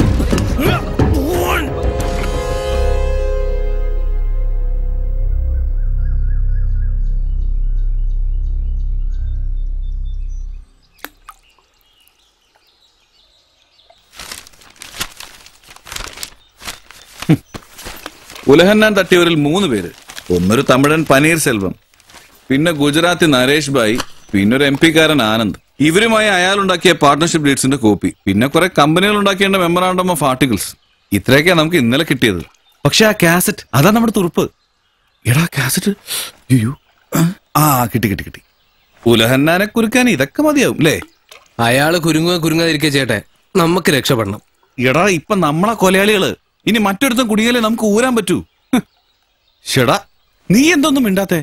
Speaker 8: ഉലഹന്നാൻ തട്ടിയവരിൽ മൂന്ന് പേര് ഒന്നൊരു തമിഴൻ പനീർ സെൽവം പിന്നെ ഗുജറാത്തി നരേഷ് ഭായ് പിന്നെ ഒരു എം പിക്കാരൻ ആനന്ദ് ഇവരുമായി അയാൾ ഉണ്ടാക്കിയ പാർട്ണർഷിപ്പ് ഡീഡ്സിന്റെ കോപ്പി പിന്നെ കുറെ കമ്പനികൾ ഉണ്ടാക്കിയ മെമ്മറാണ്ടം ഓഫ് ആർട്ടിക്കിൾസ് ഇത്രയൊക്കെയാ നമുക്ക് ഇന്നലെ കിട്ടിയത് പക്ഷെ ആ കാസറ്റ് അതാ നമ്മുടെ തുറുപ്പ് എടാ കാസറ്റ് അയ്യോ ആ കിട്ടി കിട്ടി കിട്ടി ഉലഹന്നാനെ കുറുക്കാൻ ഇതൊക്കെ മതിയാവും അല്ലേ
Speaker 11: അയാള് കുരുങ്ങുക കുരുങ്ങാതിരിക്കുക ചേട്ടെ നമുക്ക് രക്ഷപ്പെടണം
Speaker 8: എടാ ഇപ്പൊ നമ്മളെ കൊലയാളികള് ഇനി മറ്റൊരുത്തം കുടുങ്ങിയാലേ നമുക്ക് ഊരാൻ പറ്റൂ ഹ്. ഷെടാ നീ എന്തൊന്നും മിണ്ടാത്തേ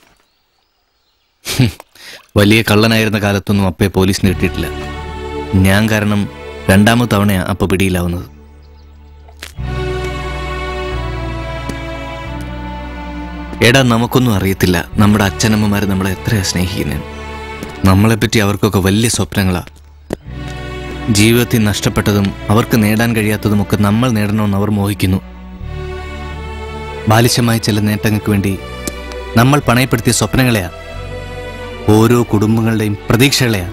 Speaker 1: വലിയ കള്ളനായിരുന്ന കാലത്തൊന്നും അപ്പയെ പോലീസിന് കിട്ടിയിട്ടില്ല ഞാൻ കാരണം രണ്ടാമത് തവണയാ അപ്പ പിടിയിലാവുന്നത് എടാ നമുക്കൊന്നും അറിയത്തില്ല നമ്മുടെ അച്ഛനമ്മമാർ നമ്മളെ എത്രയാ സ്നേഹിക്കുന്നത് നമ്മളെപ്പറ്റി അവർക്കൊക്കെ വലിയ സ്വപ്നങ്ങളാ ജീവിതത്തിൽ നഷ്ടപ്പെട്ടതും അവർക്ക് നേടാൻ കഴിയാത്തതുമൊക്കെ നമ്മൾ നേടണമെന്ന് അവർ മോഹിക്കുന്നു ബാലിശമായ ചില നേട്ടങ്ങൾക്ക് വേണ്ടി നമ്മൾ പണയപ്പെടുത്തിയ സ്വപ്നങ്ങളെയാ ഓരോ കുടുംബങ്ങളുടെയും പ്രതീക്ഷകളെയാ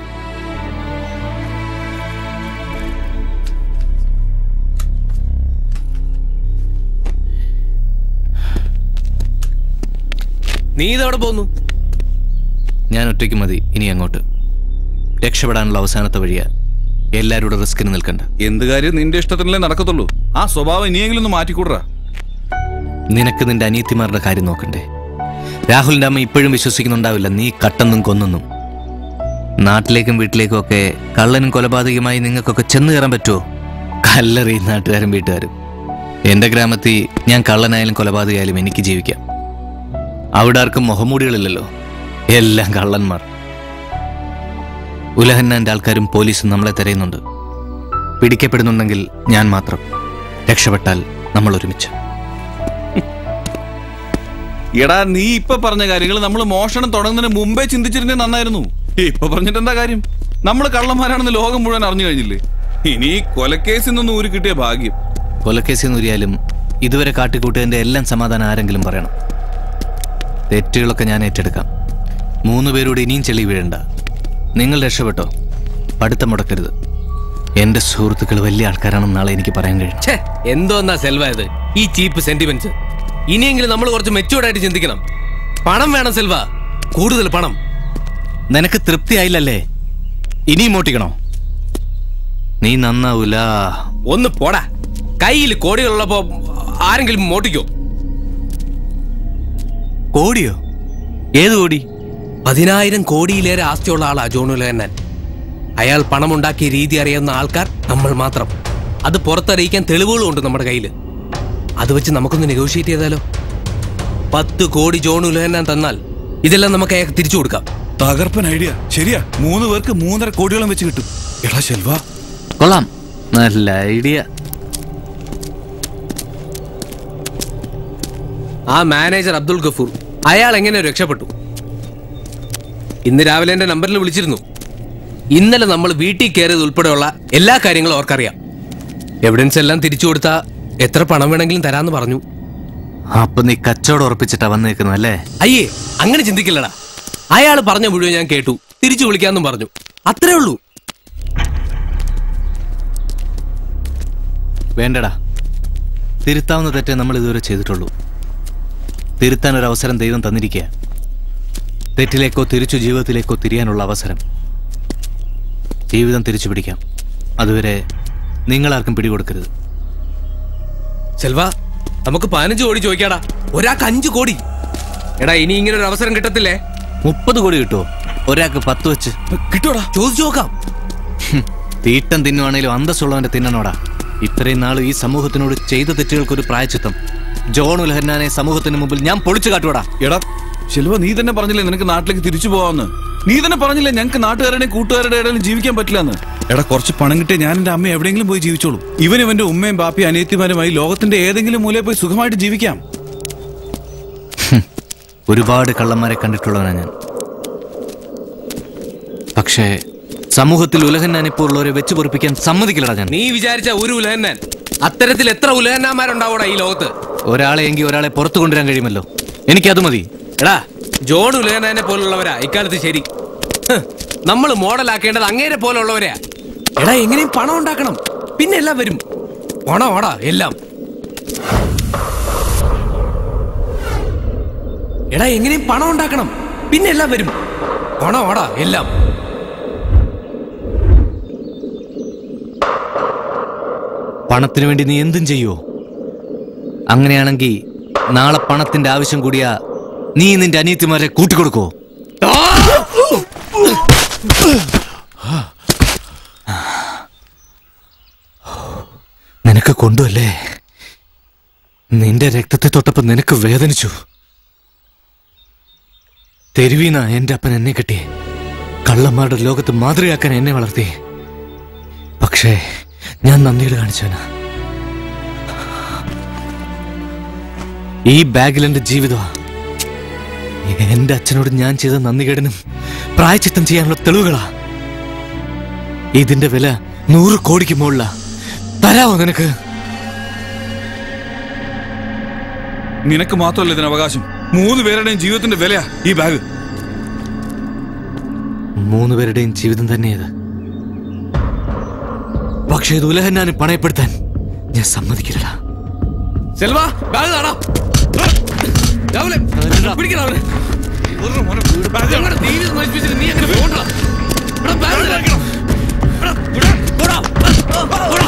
Speaker 11: നീ ഇതവിടെ പോന്നു
Speaker 1: ഞാൻ ഒറ്റയ്ക്ക് മതി ഇനി അങ്ങോട്ട് രക്ഷപ്പെടാനുള്ള അവസാനത്തെ വഴിയാ എല്ലാവരുടെ റിസ്കിന് നിൽക്കണ്ട
Speaker 8: എന്ത് കാര്യം നിന്റെ ഇഷ്ടത്തിനല്ലേ നടക്കത്തുള്ളൂ ആ സ്വഭാവം ഇനിയെങ്കിലും ഒന്ന് മാറ്റിക്കൂടറാ
Speaker 1: നിനക്ക് നിന്റെ അനിയത്തിമാരുടെ കാര്യം നോക്കണ്ടേ രാഹുലിന്റെ അമ്മ ഇപ്പോഴും വിശ്വസിക്കുന്നുണ്ടാവില്ല നീ കട്ടെന്നും കൊന്നെന്നും നാട്ടിലേക്കും വീട്ടിലേക്കും ഒക്കെ കള്ളനും കൊലപാതകമായി നിങ്ങൾക്കൊക്കെ ചെന്ന് കയറാൻ പറ്റുമോ കല്ലറി നാട്ടുകാരും വീട്ടുകാരും എന്റെ ഗ്രാമത്തിൽ ഞാൻ കള്ളനായാലും കൊലപാതകമായാലും എനിക്ക് ജീവിക്കാം അവിടെ ആർക്കും മുഖമൂടികളില്ലല്ലോ എല്ലാം കള്ളന്മാർ ഉലഹന്നാന്റെ ആൾക്കാരും പോലീസും നമ്മളെ തിരയുന്നുണ്ട് പിടിക്കപ്പെടുന്നുണ്ടെങ്കിൽ ഞാൻ മാത്രം രക്ഷപ്പെട്ടാൽ നമ്മൾ ഒരുമിച്ച്
Speaker 8: എടാ നീ ഇപ്പൊ പറഞ്ഞ കാര്യങ്ങൾ നമ്മൾ മോഷണം തുടങ്ങുന്നതിന് മുമ്പേ ചിന്തിച്ചിരുന്നേ നന്നായിരുന്നു ഇപ്പൊ പറഞ്ഞിട്ട് എന്താ കാര്യം നമ്മൾ കള്ളന്മാരാണെന്ന് ലോകം മുഴുവൻ അറിഞ്ഞു കഴിഞ്ഞില്ലേ ഇനി ഈ കൊലക്കേസിൽ നിന്ന് ഊരി കിട്ടിയ ഭാഗ്യം
Speaker 1: കൊലക്കേസിൽ നൂരിയാലും ഇതുവരെ കാട്ടിക്കൂട്ടിയതിന്റെ എല്ലാം സമാധാനം ആരെങ്കിലും പറയണം തെറ്റുകളൊക്കെ ഞാൻ ഏറ്റെടുക്കാം മൂന്ന് പേരോട് ഇനിയും ചെളി വീഴണ്ട നിങ്ങൾ രക്ഷപ്പെട്ടോ പഠിത്തം മുടക്കരുത് എന്റെ സുഹൃത്തുക്കൾ വലിയ ആൾക്കാരാണെന്ന് നാളെ എനിക്ക് പറയാൻ കഴിയും
Speaker 11: ഛേ എന്തോന്നാ സെൽവ ഇത് ഈ ചീപ്പ് സെന്റിമെന്റ്സ് ഇനിയെങ്കിലും നമ്മൾ കുറച്ച് മെച്ചൂർഡ് ആയിട്ട് ചിന്തിക്കണം പണം വേണം സെൽവ കൂടുതൽ പണം
Speaker 1: നിനക്ക് തൃപ്തിയായില്ലല്ലേ ഇനിയും മോട്ടിക്കണോ നീ നന്നാവൂല
Speaker 11: ഒന്ന് പോടാ കയ്യിൽ കോടികളുള്ളപ്പോ ആരെങ്കിലും മോട്ടിക്കോ
Speaker 1: കോടിയോ ഏത് കോടി
Speaker 11: പതിനായിരം കോടിയിലേറെ ആസ്തിയുള്ള ആളാ ജോണുലഹന്നാൻ അയാൾ പണമുണ്ടാക്കിയ രീതി അറിയാവുന്ന ആൾക്കാർ നമ്മൾ മാത്രം അത് പുറത്തറിയിക്കാൻ തെളിവുകളും ഉണ്ട് നമ്മുടെ കയ്യിൽ അത് വെച്ച് നമുക്കൊന്ന് നെഗോഷിയേറ്റ് ചെയ്താലോ പത്ത് കോടി ജോണുലഹന്നാൻ തന്നാൽ ഇതെല്ലാം നമുക്ക് അയാൾക്ക് തിരിച്ചു കൊടുക്കാം
Speaker 8: തകർപ്പൻ ഐഡിയ ശരിയാ മൂന്ന് പേർക്ക് മൂന്നര കോടിയോളം വെച്ച് കിട്ടും എടാ ശെൽവ
Speaker 1: കൊള്ളാം നല്ല ഐഡിയ
Speaker 11: ആ മാനേജർ അബ്ദുൾ ഗഫൂർ അയാൾ എങ്ങനെ രക്ഷപ്പെട്ടു ഇന്ന് രാവിലെ എന്റെ നമ്പറിൽ വിളിച്ചിരുന്നു ഇന്നലെ നമ്മൾ വീട്ടിൽ കയറിയത് ഉൾപ്പെടെയുള്ള എല്ലാ കാര്യങ്ങളും അവർക്കറിയാം എവിഡൻസ് എല്ലാം തിരിച്ചു കൊടുത്താ എത്ര പണം വേണമെങ്കിലും തരാന്ന് പറഞ്ഞു
Speaker 1: അപ്പൊ നീ കച്ചവടം ഉറപ്പിച്ചിട്ടാ വന്നേക്കുന്നു അല്ലേ
Speaker 11: അയ്യേ അങ്ങനെ ചിന്തിക്കില്ലടാ അയാൾ പറഞ്ഞ മുഴുവൻ ഞാൻ കേട്ടു തിരിച്ചു വിളിക്കാന്നും പറഞ്ഞു അത്രേ ഉള്ളൂ
Speaker 1: വേണ്ടടാ തിരുത്താവുന്ന തെറ്റേ നമ്മൾ ഇതുവരെ ചെയ്തിട്ടുള്ളൂ തിരുത്താൻ ഒരു അവസരം ദൈവം തന്നിരിക്കുക തെറ്റിലേക്കോ തിരിച്ചു ജീവിതത്തിലേക്കോ തിരിയാനുള്ള അവസരം ജീവിതം തിരിച്ചു പിടിക്കാം അതുവരെ നിങ്ങളാർക്കും പിടികൊടുക്കരുത്
Speaker 11: സെൽവ നമുക്ക് പതിനഞ്ച് കോടി ചോദിക്കാടാ ഒരാൾക്ക് അഞ്ചു കോടി എടാ ഇനി ഇങ്ങനെ ഒരു അവസരം കിട്ടത്തില്ലേ
Speaker 1: മുപ്പത് കോടി കിട്ടുമോ ഒരാൾക്ക് പത്ത് വെച്ച്
Speaker 11: കിട്ടൂടാ ചോദിച്ചു നോക്കാം
Speaker 1: തീട്ടം തിന്നുവാണേലും അന്തസ്സുള്ളവന്റെ തിന്നണോടാ ഇത്രയും നാൾ ഈ സമൂഹത്തിനോട് ചെയ്ത തെറ്റുകൾക്കൊരു പ്രായച്ചിത്തം ജോൺ ഉൽഹന്നാനെ സമൂഹത്തിന് മുമ്പിൽ ഞാൻ പൊളിച്ചു കാട്ടുവാടാ
Speaker 8: എടാ ശെൽവ നീ തന്നെ പറഞ്ഞില്ലേ നിനക്ക് നാട്ടിലേക്ക് തിരിച്ചു പോവാന്ന് നീ തന്നെ പറഞ്ഞില്ലേ ഞങ്ങൾക്ക് നാട്ടുകാരുടെയും കൂട്ടുകാരുടെ ഇടയിലും ജീവിക്കാൻ പറ്റില്ലെന്ന് എടാ കുറച്ച് പണം കിട്ടിയ ഞാൻ എന്റെ അമ്മ എവിടെയെങ്കിലും പോയി ജീവിച്ചോളൂ ഇവൻ ഇവന്റെ ഉമ്മയും ബാപ്പയും അനിയത്തിമാരുമായി ലോകത്തിന്റെ ഏതെങ്കിലും മൂലയിൽ പോയി സുഖമായിട്ട് ജീവിക്കാം
Speaker 1: ഒരുപാട് കള്ളന്മാരെ കണ്ടിട്ടുള്ളവനാ ഞാൻ പക്ഷേ സമൂഹത്തിൽ ഉലഹന്നാനിപ്പോ ഉള്ളവരെ വെച്ച് പൊറിപ്പിക്കാൻ സമ്മതിക്കില്ലടാ ഞാൻ
Speaker 11: നീ വിചാരിച്ച ഒരു ഉലഹന്നാൻ അത്തരത്തിൽ എത്ര ഉലഹന്നാന്മാരുണ്ടാവൂടാ ഈ ലോകത്ത്
Speaker 1: ഒരാളെ എങ്കിൽ ഒരാളെ പുറത്തു കൊണ്ടുവരാൻ കഴിയുമല്ലോ എനിക്കത് മതി
Speaker 11: എടാ ജോൺ ഉലഹന്നാനെ പോലുള്ളവരാ ഇക്കാലത്ത് ശരി നമ്മൾ മോഡലാക്കേണ്ടത് അങ്ങേരെ പോലുള്ളവരെയാ എടാ എങ്ങനെയും പണം ഉണ്ടാക്കണം പിന്നെ എല്ലാം വരും പണമാടാ എല്ലാം എടാ എങ്ങനെയും പണം ഉണ്ടാക്കണം പിന്നെ എല്ലാം വരും പണമാടാ എല്ലാം
Speaker 1: പണത്തിന് വേണ്ടി നീ എന്തും ചെയ്യുവോ അങ്ങനെയാണെങ്കിൽ നാളെ പണത്തിന്റെ ആവശ്യം കൂടിയാ നീ നിന്റെ അനിയത്തിമാരെ കൂട്ടിക്കൊടുക്കോ നിനക്ക് കൊണ്ടുവല്ലേ നിന്റെ രക്തത്തെ തൊട്ടപ്പോ നിനക്ക് വേദനിച്ചു തെരുവീന എന്റെ അപ്പൻ എന്നെ കെട്ടി കള്ളന്മാരുടെ ലോകത്ത് മാതൃകയാക്കാൻ എന്നെ വളർത്തി പക്ഷേ ഞാൻ നന്ദിയുടെ കാണിച്ചവനാ ഈ ബാഗിൽ എന്റെ ജീവിതമാ എന്റെ അച്ഛനോട് ഞാൻ ചെയ്ത നന്ദികേടനും പ്രായച്ചിത്തം ചെയ്യാനുള്ള തെളിവുകളാ ഇതിന്റെ വില നൂറ് കോടിക്ക് മുകളിലാ തരാവോ നിനക്ക്
Speaker 8: നിനക്ക് മാത്രമല്ല ഇതിന് അവകാശം മൂന്ന് പേരുടെയും ജീവിതത്തിന്റെ വിലയാ ഈ ബാഗ്
Speaker 1: മൂന്ന് പേരുടെയും ജീവിതം തന്നെയത് പക്ഷേ ഇത് ഉലഹന്നാന് പണയപ്പെടുത്താൻ ഞാൻ സമ്മതിക്കില്ലടാ
Speaker 11: സെൽവ ബാഗ് കാണാ രാവിലെ പിടിക്കണം അവനെ ഞങ്ങളുടെ ജീവിതം നശിപ്പിച്ചിട്ട് നീ അങ്ങനെ പോകണ്ട എടാ, ബാഗ് തരാം. എടാ, വിടാ, പോടാ. പോടാ.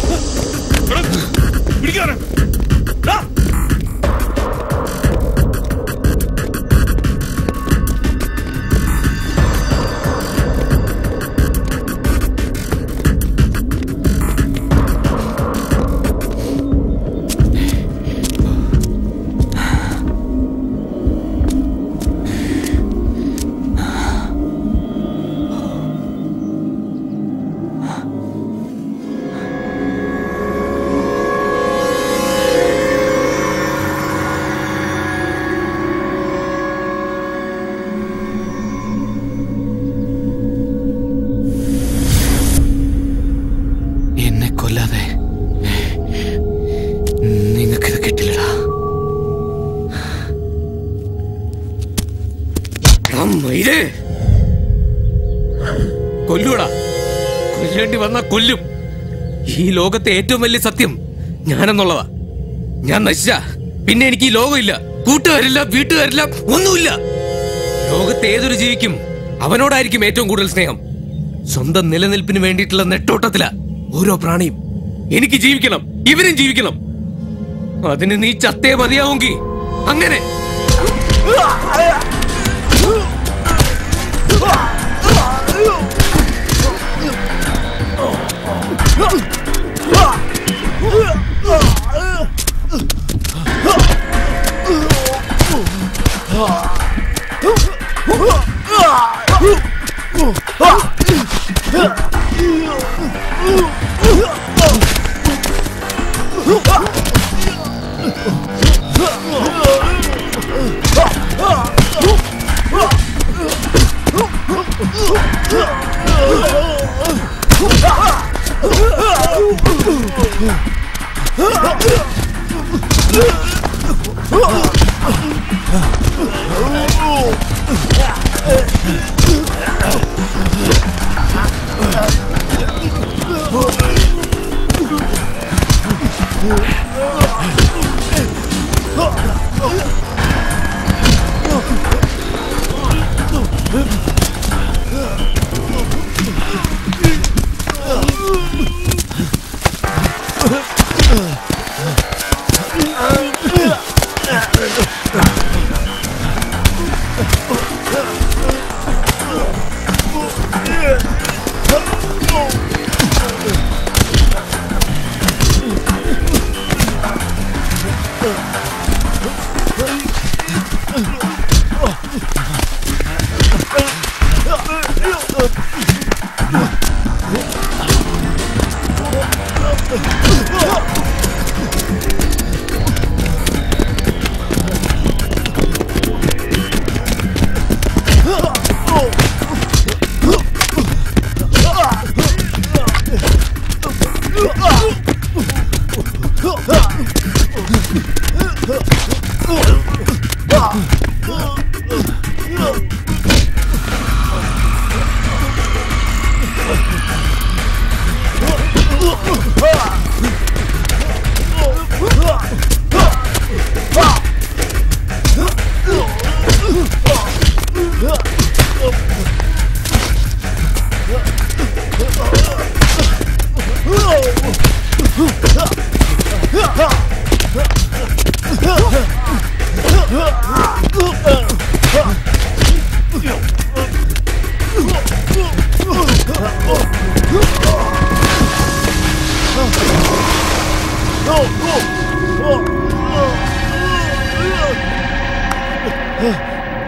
Speaker 1: എന്നെ കൊല്ലാതെ നിങ്ങൾക്കിത് കിട്ടില്ലടാ
Speaker 11: എടാ, മയിലേ. കൊല്ലൂടാ കൊല്ലേണ്ടി വന്നാ കൊല്ലും ഈ ലോകത്തെ ഏറ്റവും വലിയ സത്യം ഞാനെന്നുള്ളതാ ഞാൻ നശിച്ച പിന്നെ എനിക്ക് ഈ ലോകമില്ല കൂട്ടുകാരില്ല വീട്ടുകാരില്ല ഒന്നുമില്ല ലോകത്തെ ഏതൊരു ജീവിക്കും അവനോടായിരിക്കും ഏറ്റവും കൂടുതൽ സ്നേഹം സ്വന്തം നിലനിൽപ്പിന് വേണ്ടിയിട്ടുള്ള നെട്ടോട്ടത്തില ഓരോ പ്രാണിയും എനിക്ക് ജീവിക്കണം ഇവരും ജീവിക്കണം അതിന് നീ ചത്തേ മതിയാവുമെങ്കിൽ അങ്ങനെ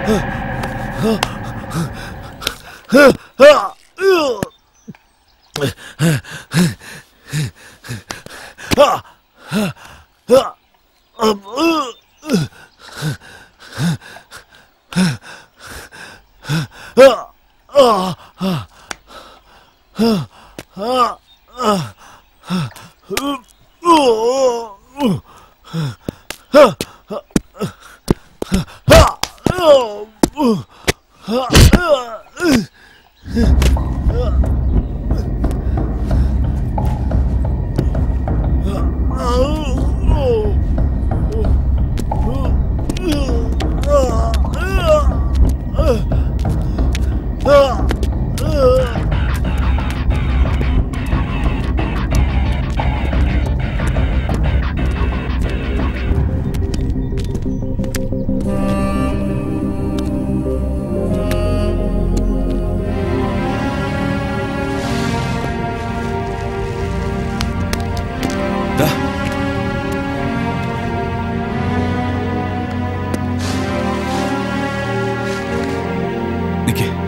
Speaker 5: നിക്കേ